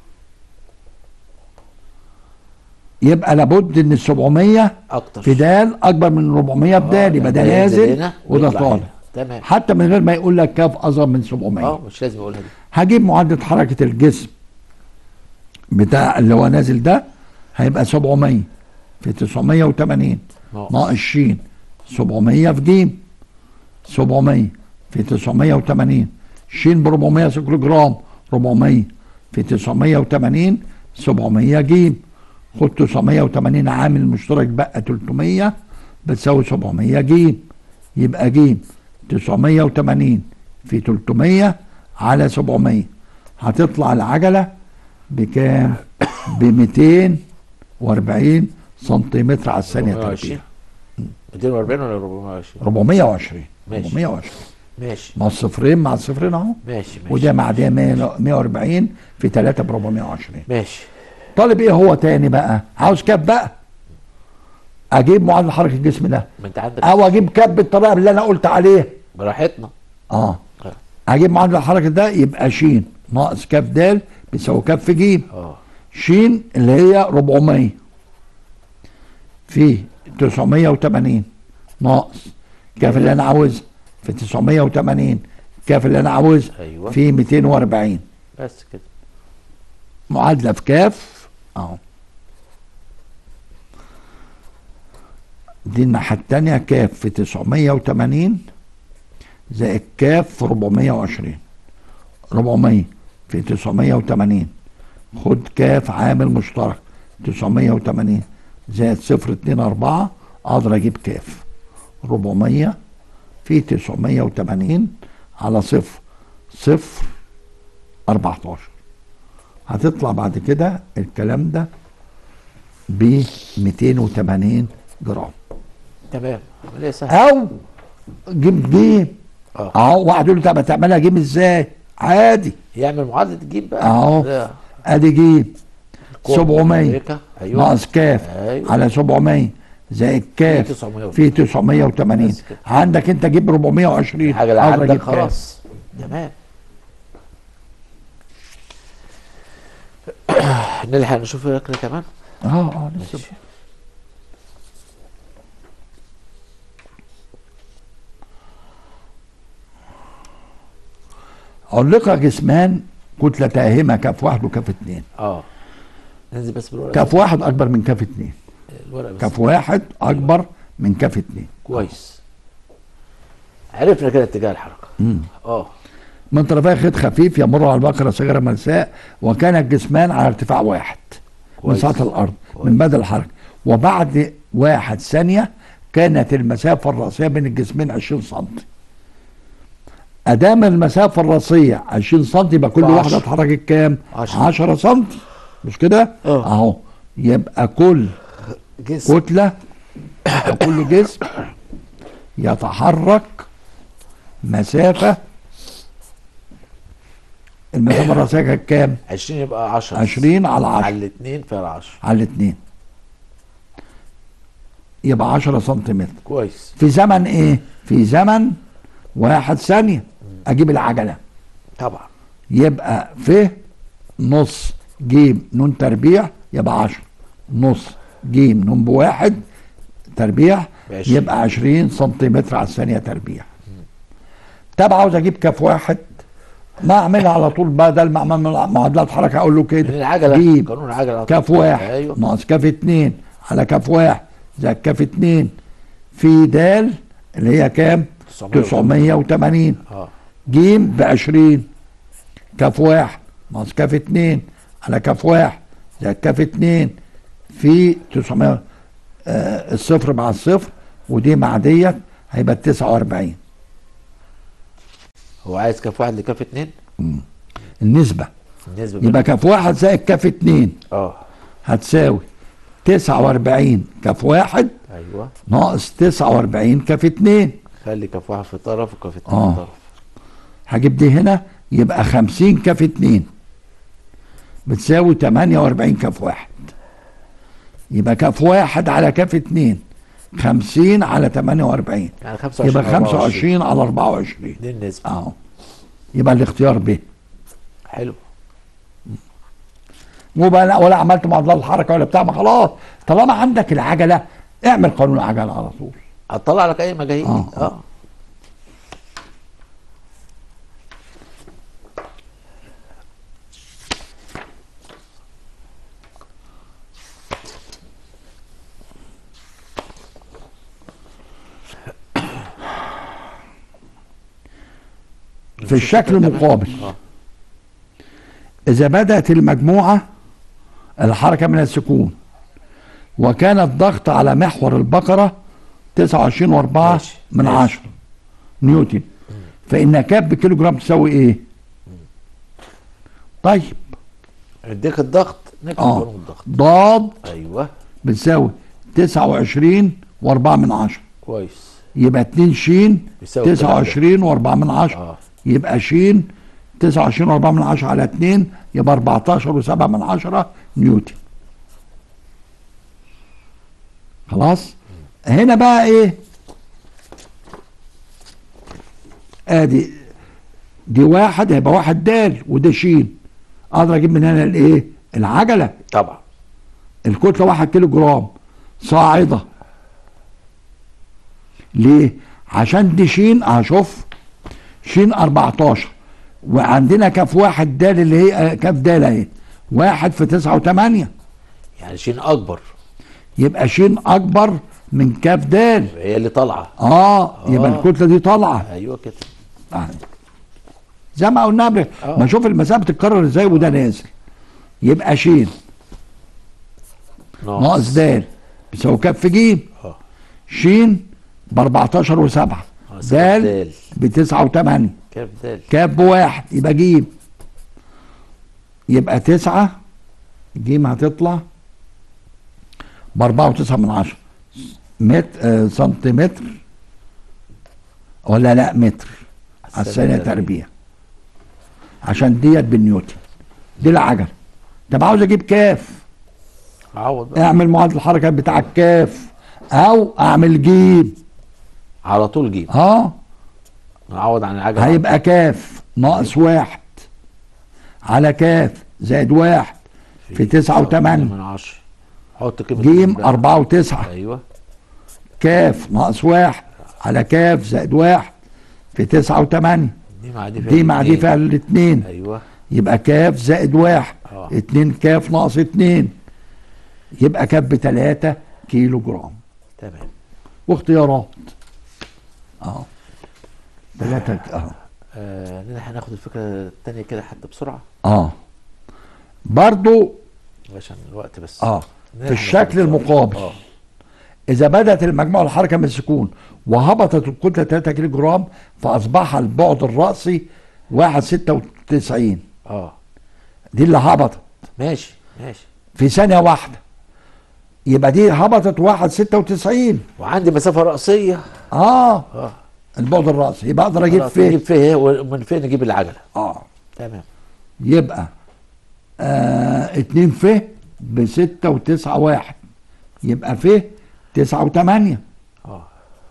Speaker 2: يبقى لابد ان ال 700
Speaker 1: اكتر
Speaker 2: في دال اكبر من 400 في دال يبقى ده
Speaker 1: يعني ينزل
Speaker 2: نازل
Speaker 1: هنا
Speaker 2: وده
Speaker 1: ويطلع
Speaker 2: طالع
Speaker 1: هنا. تمام
Speaker 2: حتى من غير ما يقول لك كاف اصغر من 700
Speaker 1: اه مش لازم اقولها دي
Speaker 2: هجيب معدل حركه الجسم بتاع اللي هو نازل ده هيبقى 700 في 980
Speaker 1: ناقص.
Speaker 2: ناقص شين 700 في جيم 700 في 980 شين ب 400 سكر جرام 400 في 980 700 جيم خد 980 عامل مشترك بقى 300 بتساوي 700 جيم يبقى جيم 980 في 300 على 700 هتطلع العجلة بكام؟ ب 240 سنتيمتر على الثانيه
Speaker 1: 420
Speaker 2: تربيع
Speaker 1: 240 ولا 420
Speaker 2: 420
Speaker 1: ماشي.
Speaker 2: 420
Speaker 1: ماشي
Speaker 2: ما الصفرين مع الصفرين اهو
Speaker 1: ماشي ماشي
Speaker 2: وده مع ده 100 140 في 3 ب 420
Speaker 1: ماشي
Speaker 2: طالب ايه هو تاني بقى عاوز كاب بقى اجيب معادله حركه الجسم ده
Speaker 1: ما انت عندك
Speaker 2: او اجيب كاب بالطريقه اللي انا قلت عليها
Speaker 1: براحتنا
Speaker 2: اه
Speaker 1: اه
Speaker 2: اجيب معادله الحركه ده يبقى ش ناقص كاف د بيساوي كاف ج
Speaker 1: اه
Speaker 2: ش اللي هي 400 في 980 ناقص كاف اللي انا عاوزها في 980 كاف اللي انا عاوزها
Speaker 1: ايوه
Speaker 2: في 240
Speaker 1: بس كده
Speaker 2: معادله في كاف اهو دي الناحيه الثانيه كاف في 980 زائد كاف في 420 400 في 980 خد كاف عامل مشترك 980 زائد صفر اتنين أربعة أقدر أجيب كاف 400 في 980 على صفر صفر 14 هتطلع بعد كده الكلام ده ب 280 جرام
Speaker 1: تمام عمليه سهله
Speaker 2: او جيب جيم
Speaker 1: اه
Speaker 2: اهو واحد يقول لي طب هتعملها جيم ازاي عادي
Speaker 1: يعمل معادله تجيب بقى
Speaker 2: اهو
Speaker 1: لا.
Speaker 2: ادي جيم
Speaker 1: كوب
Speaker 2: 700
Speaker 1: أمريكا. ايوه
Speaker 2: ناقص كاف
Speaker 1: أيوة.
Speaker 2: على 700 زائد كاف
Speaker 1: 980.
Speaker 2: في 980
Speaker 1: بس كده.
Speaker 2: عندك انت جيب 420
Speaker 1: الحاجه اللي
Speaker 2: أقدر
Speaker 1: عندك
Speaker 2: أجيب كاف.
Speaker 1: خلاص تمام نلحق نشوف الاكل كمان
Speaker 2: اه اه لسه
Speaker 1: ماشي
Speaker 2: علق جسمان كتلتاهما كاف واحد وكاف اتنين
Speaker 1: اه ننزل بس بالورقه
Speaker 2: كاف واحد اكبر من كاف اتنين
Speaker 1: الورقه بس
Speaker 2: كاف واحد اكبر من كاف اتنين
Speaker 1: كويس عرفنا كده اتجاه الحركه
Speaker 2: مم.
Speaker 1: اه
Speaker 2: من طرفي خيط خفيف يمر على البقرة صغيرة ملساء وكان الجسمان على ارتفاع واحد من
Speaker 1: كويس.
Speaker 2: سطح الأرض
Speaker 1: كويس.
Speaker 2: من بدء الحركة وبعد واحد ثانية كانت المسافة الرأسية بين الجسمين 20 سم أدام المسافة الرأسية 20 سم يبقى كل
Speaker 1: بعشرة.
Speaker 2: واحدة اتحركت كام؟
Speaker 1: عشرة.
Speaker 2: 10 سم مش كده؟
Speaker 1: اه.
Speaker 2: أهو يبقى كل
Speaker 1: جسم
Speaker 2: كتلة أو كل جسم يتحرك مسافة المسافة الرأسية كانت كام؟
Speaker 1: 20 يبقى 10
Speaker 2: 20 على 10
Speaker 1: على الاثنين فيها 10
Speaker 2: على الاثنين يبقى 10 سنتيمتر
Speaker 1: كويس
Speaker 2: في زمن ايه؟ في زمن واحد ثانية اجيب العجلة
Speaker 1: طبعا
Speaker 2: يبقى في نص جيم نون تربيع يبقى 10 نص جيم نون بواحد تربيع
Speaker 1: بعشرين.
Speaker 2: يبقى 20 سنتيمتر على الثانية تربيع طب عاوز اجيب كاف واحد ما اعملها على طول بدل ما اعمل معادلات حركه اقول له
Speaker 1: من
Speaker 2: كده
Speaker 1: العجله
Speaker 2: جيب
Speaker 1: قانون العجله على
Speaker 2: كاف
Speaker 1: طول.
Speaker 2: واحد
Speaker 1: ايوه
Speaker 2: ناقص كاف اتنين على كاف واحد زائد كاف اتنين في دال اللي هي كام؟ 980
Speaker 1: اه
Speaker 2: جيم ب 20 كاف واحد ناقص كاف اتنين على كاف واحد زائد كاف اتنين في 900 آه الصفر مع الصفر ودي مع ديت هيبقى 49
Speaker 1: هو عايز كاف واحد لكاف اتنين
Speaker 2: النسبة
Speaker 1: النسبه بين-
Speaker 2: يبقى كاف واحد زائد كاف اتنين
Speaker 1: اه
Speaker 2: هتساوي 49 كاف واحد
Speaker 1: ايوه
Speaker 2: ناقص 49 كاف اتنين
Speaker 1: خلي كاف واحد في طرف وكاف اتنين
Speaker 2: آه.
Speaker 1: في طرف
Speaker 2: هجيب دي هنا يبقى 50 كاف اتنين بتساوي 48 كاف واحد يبقى كاف واحد على كاف اتنين 50 على 48
Speaker 1: يعني 25
Speaker 2: يبقى
Speaker 1: 24.
Speaker 2: 25 على 24
Speaker 1: دي النسبه
Speaker 2: اهو يبقى الاختيار ب
Speaker 1: حلو
Speaker 2: وبقى لا ولا عملت معادلات الحركه ولا بتاع ما خلاص طالما عندك العجله اعمل قانون العجله على طول
Speaker 1: هتطلع لك اي مجاهيل
Speaker 2: آه.
Speaker 1: اه
Speaker 2: في الشكل المقابل
Speaker 1: اه
Speaker 2: إذا بدأت المجموعة الحركة من السكون وكان الضغط على محور البقرة 29 و4
Speaker 1: ماشي،
Speaker 2: من
Speaker 1: ماشي.
Speaker 2: 10 نيوتن فإن كاب بكيلو جرام تساوي إيه؟ طيب
Speaker 1: اديك الضغط نكتب
Speaker 2: اه
Speaker 1: قانون الضغط
Speaker 2: ضاد
Speaker 1: ايوه
Speaker 2: بتساوي 29 و4 من عشرة
Speaker 1: كويس
Speaker 2: يبقى 2 شين
Speaker 1: يساوي
Speaker 2: 29 و4 من عشرة
Speaker 1: اه
Speaker 2: يبقى شين 29 و4 من عشرة على 2 يبقى 14 و7 من عشرة نيوتن خلاص هنا بقى ايه ادي دي واحد هيبقى واحد دال وده شين اقدر اجيب من هنا الايه العجله
Speaker 1: طبعا
Speaker 2: الكتله واحد كيلو جرام صاعده ليه عشان دي شين هشوف شين 14 وعندنا كف واحد دال اللي هي آه، كف دال اهي واحد في تسعة وثمانية
Speaker 1: يعني شين اكبر
Speaker 2: يبقى شين اكبر من كف دال
Speaker 1: هي اللي طالعه
Speaker 2: اه يبقى
Speaker 1: آه.
Speaker 2: الكتله دي طالعه
Speaker 1: ايوه كده
Speaker 2: آه. زي ما قلنا قبل
Speaker 1: آه.
Speaker 2: ما اشوف المسافه بتتكرر ازاي وده نازل يبقى شين ناقص دال بيساوي كف جيم
Speaker 1: اه
Speaker 2: شين ب 14 و7
Speaker 1: ناقص
Speaker 2: دال
Speaker 1: دال.
Speaker 2: ب 9 و8
Speaker 1: كام دال
Speaker 2: كاف بواحد يبقى جيم يبقى 9 جيم هتطلع ب 4 و9 من 10 متر آه سنتيمتر ولا لا متر على الثانية تربيع عشان ديت بالنيوتن دي العجلة طب عاوز اجيب كاف
Speaker 1: عوض بقى
Speaker 2: اعمل معادلة الحركة بتاع الكاف او اعمل جيم
Speaker 1: على طول جيب
Speaker 2: اه
Speaker 1: نعوض عن العجله
Speaker 2: هيبقى كاف ناقص واحد على كاف زائد واحد في تسعة وثمانية
Speaker 1: من عشرة حط قيمه
Speaker 2: جيم
Speaker 1: بقى.
Speaker 2: أربعة وتسعة
Speaker 1: ايوه
Speaker 2: كاف ناقص واحد على كاف زائد واحد في تسعة وثمانية
Speaker 1: دي مع دي فيها
Speaker 2: دي مع دي
Speaker 1: اتنين.
Speaker 2: فيها الاتنين
Speaker 1: ايوه
Speaker 2: يبقى كاف زائد واحد
Speaker 1: آه.
Speaker 2: اتنين كاف ناقص اتنين يبقى كاف بتلاتة كيلو جرام
Speaker 1: تمام
Speaker 2: واختيارات اه تلاتة اه
Speaker 1: آه هناخد الفكره الثانيه كده حتى بسرعه
Speaker 2: اه برضو
Speaker 1: عشان الوقت بس
Speaker 2: اه
Speaker 1: نلحق
Speaker 2: في الشكل
Speaker 1: ناخد-
Speaker 2: المقابل
Speaker 1: اه
Speaker 2: إذا بدأت المجموعة الحركة من السكون وهبطت الكتلة 3 كيلو جرام فأصبح البعد الرأسي 1.96
Speaker 1: اه
Speaker 2: دي اللي هبطت
Speaker 1: ماشي ماشي
Speaker 2: في ثانية واحدة يبقى دي هبطت 1.96
Speaker 1: وعندي مسافه راسيه
Speaker 2: اه
Speaker 1: اه
Speaker 2: البعد الرأسي يبقى أقدر أجيب
Speaker 1: خلاص،
Speaker 2: فين
Speaker 1: نجيب فيه ومن فين نجيب العجله
Speaker 2: اه
Speaker 1: تمام
Speaker 2: يبقى آه 2 ف ب 6 و9 1 يبقى ف 9 و8
Speaker 1: اه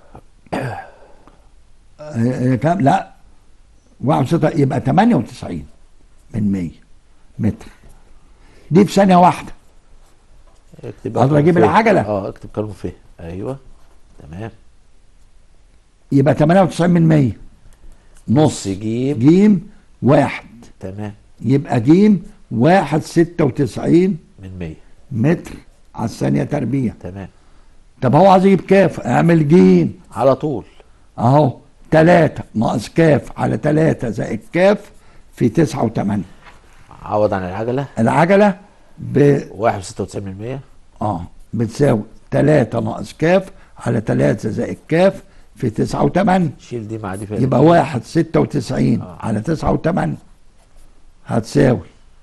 Speaker 2: هي كام لا واحد ستة يبقى 98 من 100 متر دي في ثانية واحدة
Speaker 1: اكتب
Speaker 2: أقدر
Speaker 1: قانون
Speaker 2: أجيب
Speaker 1: فيه.
Speaker 2: العجلة.
Speaker 1: اه اكتب قانون فيه ايوه تمام
Speaker 2: يبقى 98 من 100 نص
Speaker 1: جيم
Speaker 2: جيم واحد
Speaker 1: تمام
Speaker 2: يبقى جيم واحد ستة وتسعين
Speaker 1: من 100
Speaker 2: متر على الثانية تربيع
Speaker 1: تمام
Speaker 2: طب هو عايز يجيب كاف اعمل جيم
Speaker 1: على طول
Speaker 2: اهو تلاتة ناقص كاف على تلاتة زائد كاف في تسعة وثمانية
Speaker 1: عوض عن العجله
Speaker 2: العجلة ب
Speaker 1: 1.96 من 100
Speaker 2: اه بتساوي تلاتة ناقص كاف على تلاتة زائد كاف في تسعة وثمانية
Speaker 1: شيل دي مع دي فيها
Speaker 2: يبقى واحد ستة وتسعين
Speaker 1: آه.
Speaker 2: على تسعة وثمانية هتساوي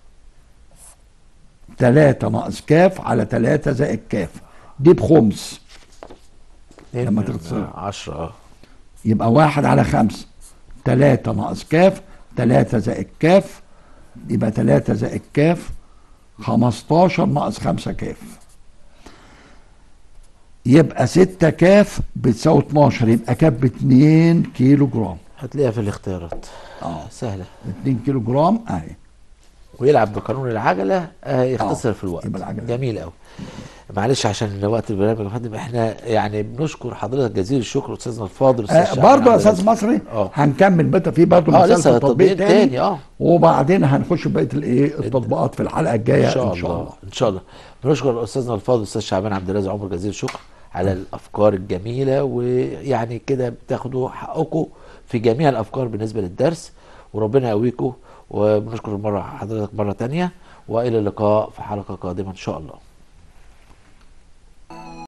Speaker 2: تلاتة ناقص كاف على تلاتة زائد كاف دي بخمس
Speaker 1: اتنين
Speaker 2: لما
Speaker 1: من
Speaker 2: تختصر.
Speaker 1: 10 اه
Speaker 2: يبقى واحد على خمسة تلاتة ناقص كاف تلاتة زائد كاف يبقى تلاتة زائد كاف خمستاشر ناقص خمسة كاف يبقى ستة كاف بتساوي 12 يبقى كاف باتنين كيلو جرام
Speaker 1: هتلاقيها في الاختيارات
Speaker 2: اه
Speaker 1: سهله
Speaker 2: اتنين كيلو جرام اهي
Speaker 1: ويلعب بقانون العجله آه يختصر
Speaker 2: آه،
Speaker 1: في الوقت
Speaker 2: يبقى العجلة.
Speaker 1: جميل قوي معلش عشان وقت البرنامج يا فندم احنا يعني بنشكر حضرتك جزيل الشكر استاذنا الفاضل أستاذ
Speaker 2: آه
Speaker 1: شعبان
Speaker 2: برضه يا
Speaker 1: عبد
Speaker 2: استاذ
Speaker 1: العزيز.
Speaker 2: مصري
Speaker 1: اه
Speaker 2: هنكمل بقى في برضه
Speaker 1: اه
Speaker 2: مسألة
Speaker 1: لسه
Speaker 2: التطبيق
Speaker 1: تطبيق
Speaker 2: تاني
Speaker 1: تاني اه
Speaker 2: وبعدين هنخش بقيه الايه التطبيقات في الحلقه الجايه
Speaker 1: ان شاء الله ان شاء الله بنشكر استاذنا الفاضل استاذ شعبان عبد الرازق عمر جزيل الشكر على الافكار الجميله ويعني كده بتاخدوا حقكم في جميع الافكار بالنسبه للدرس وربنا يقويكم وبنشكر مره حضرتك مره تانية والى اللقاء في حلقه قادمه ان شاء الله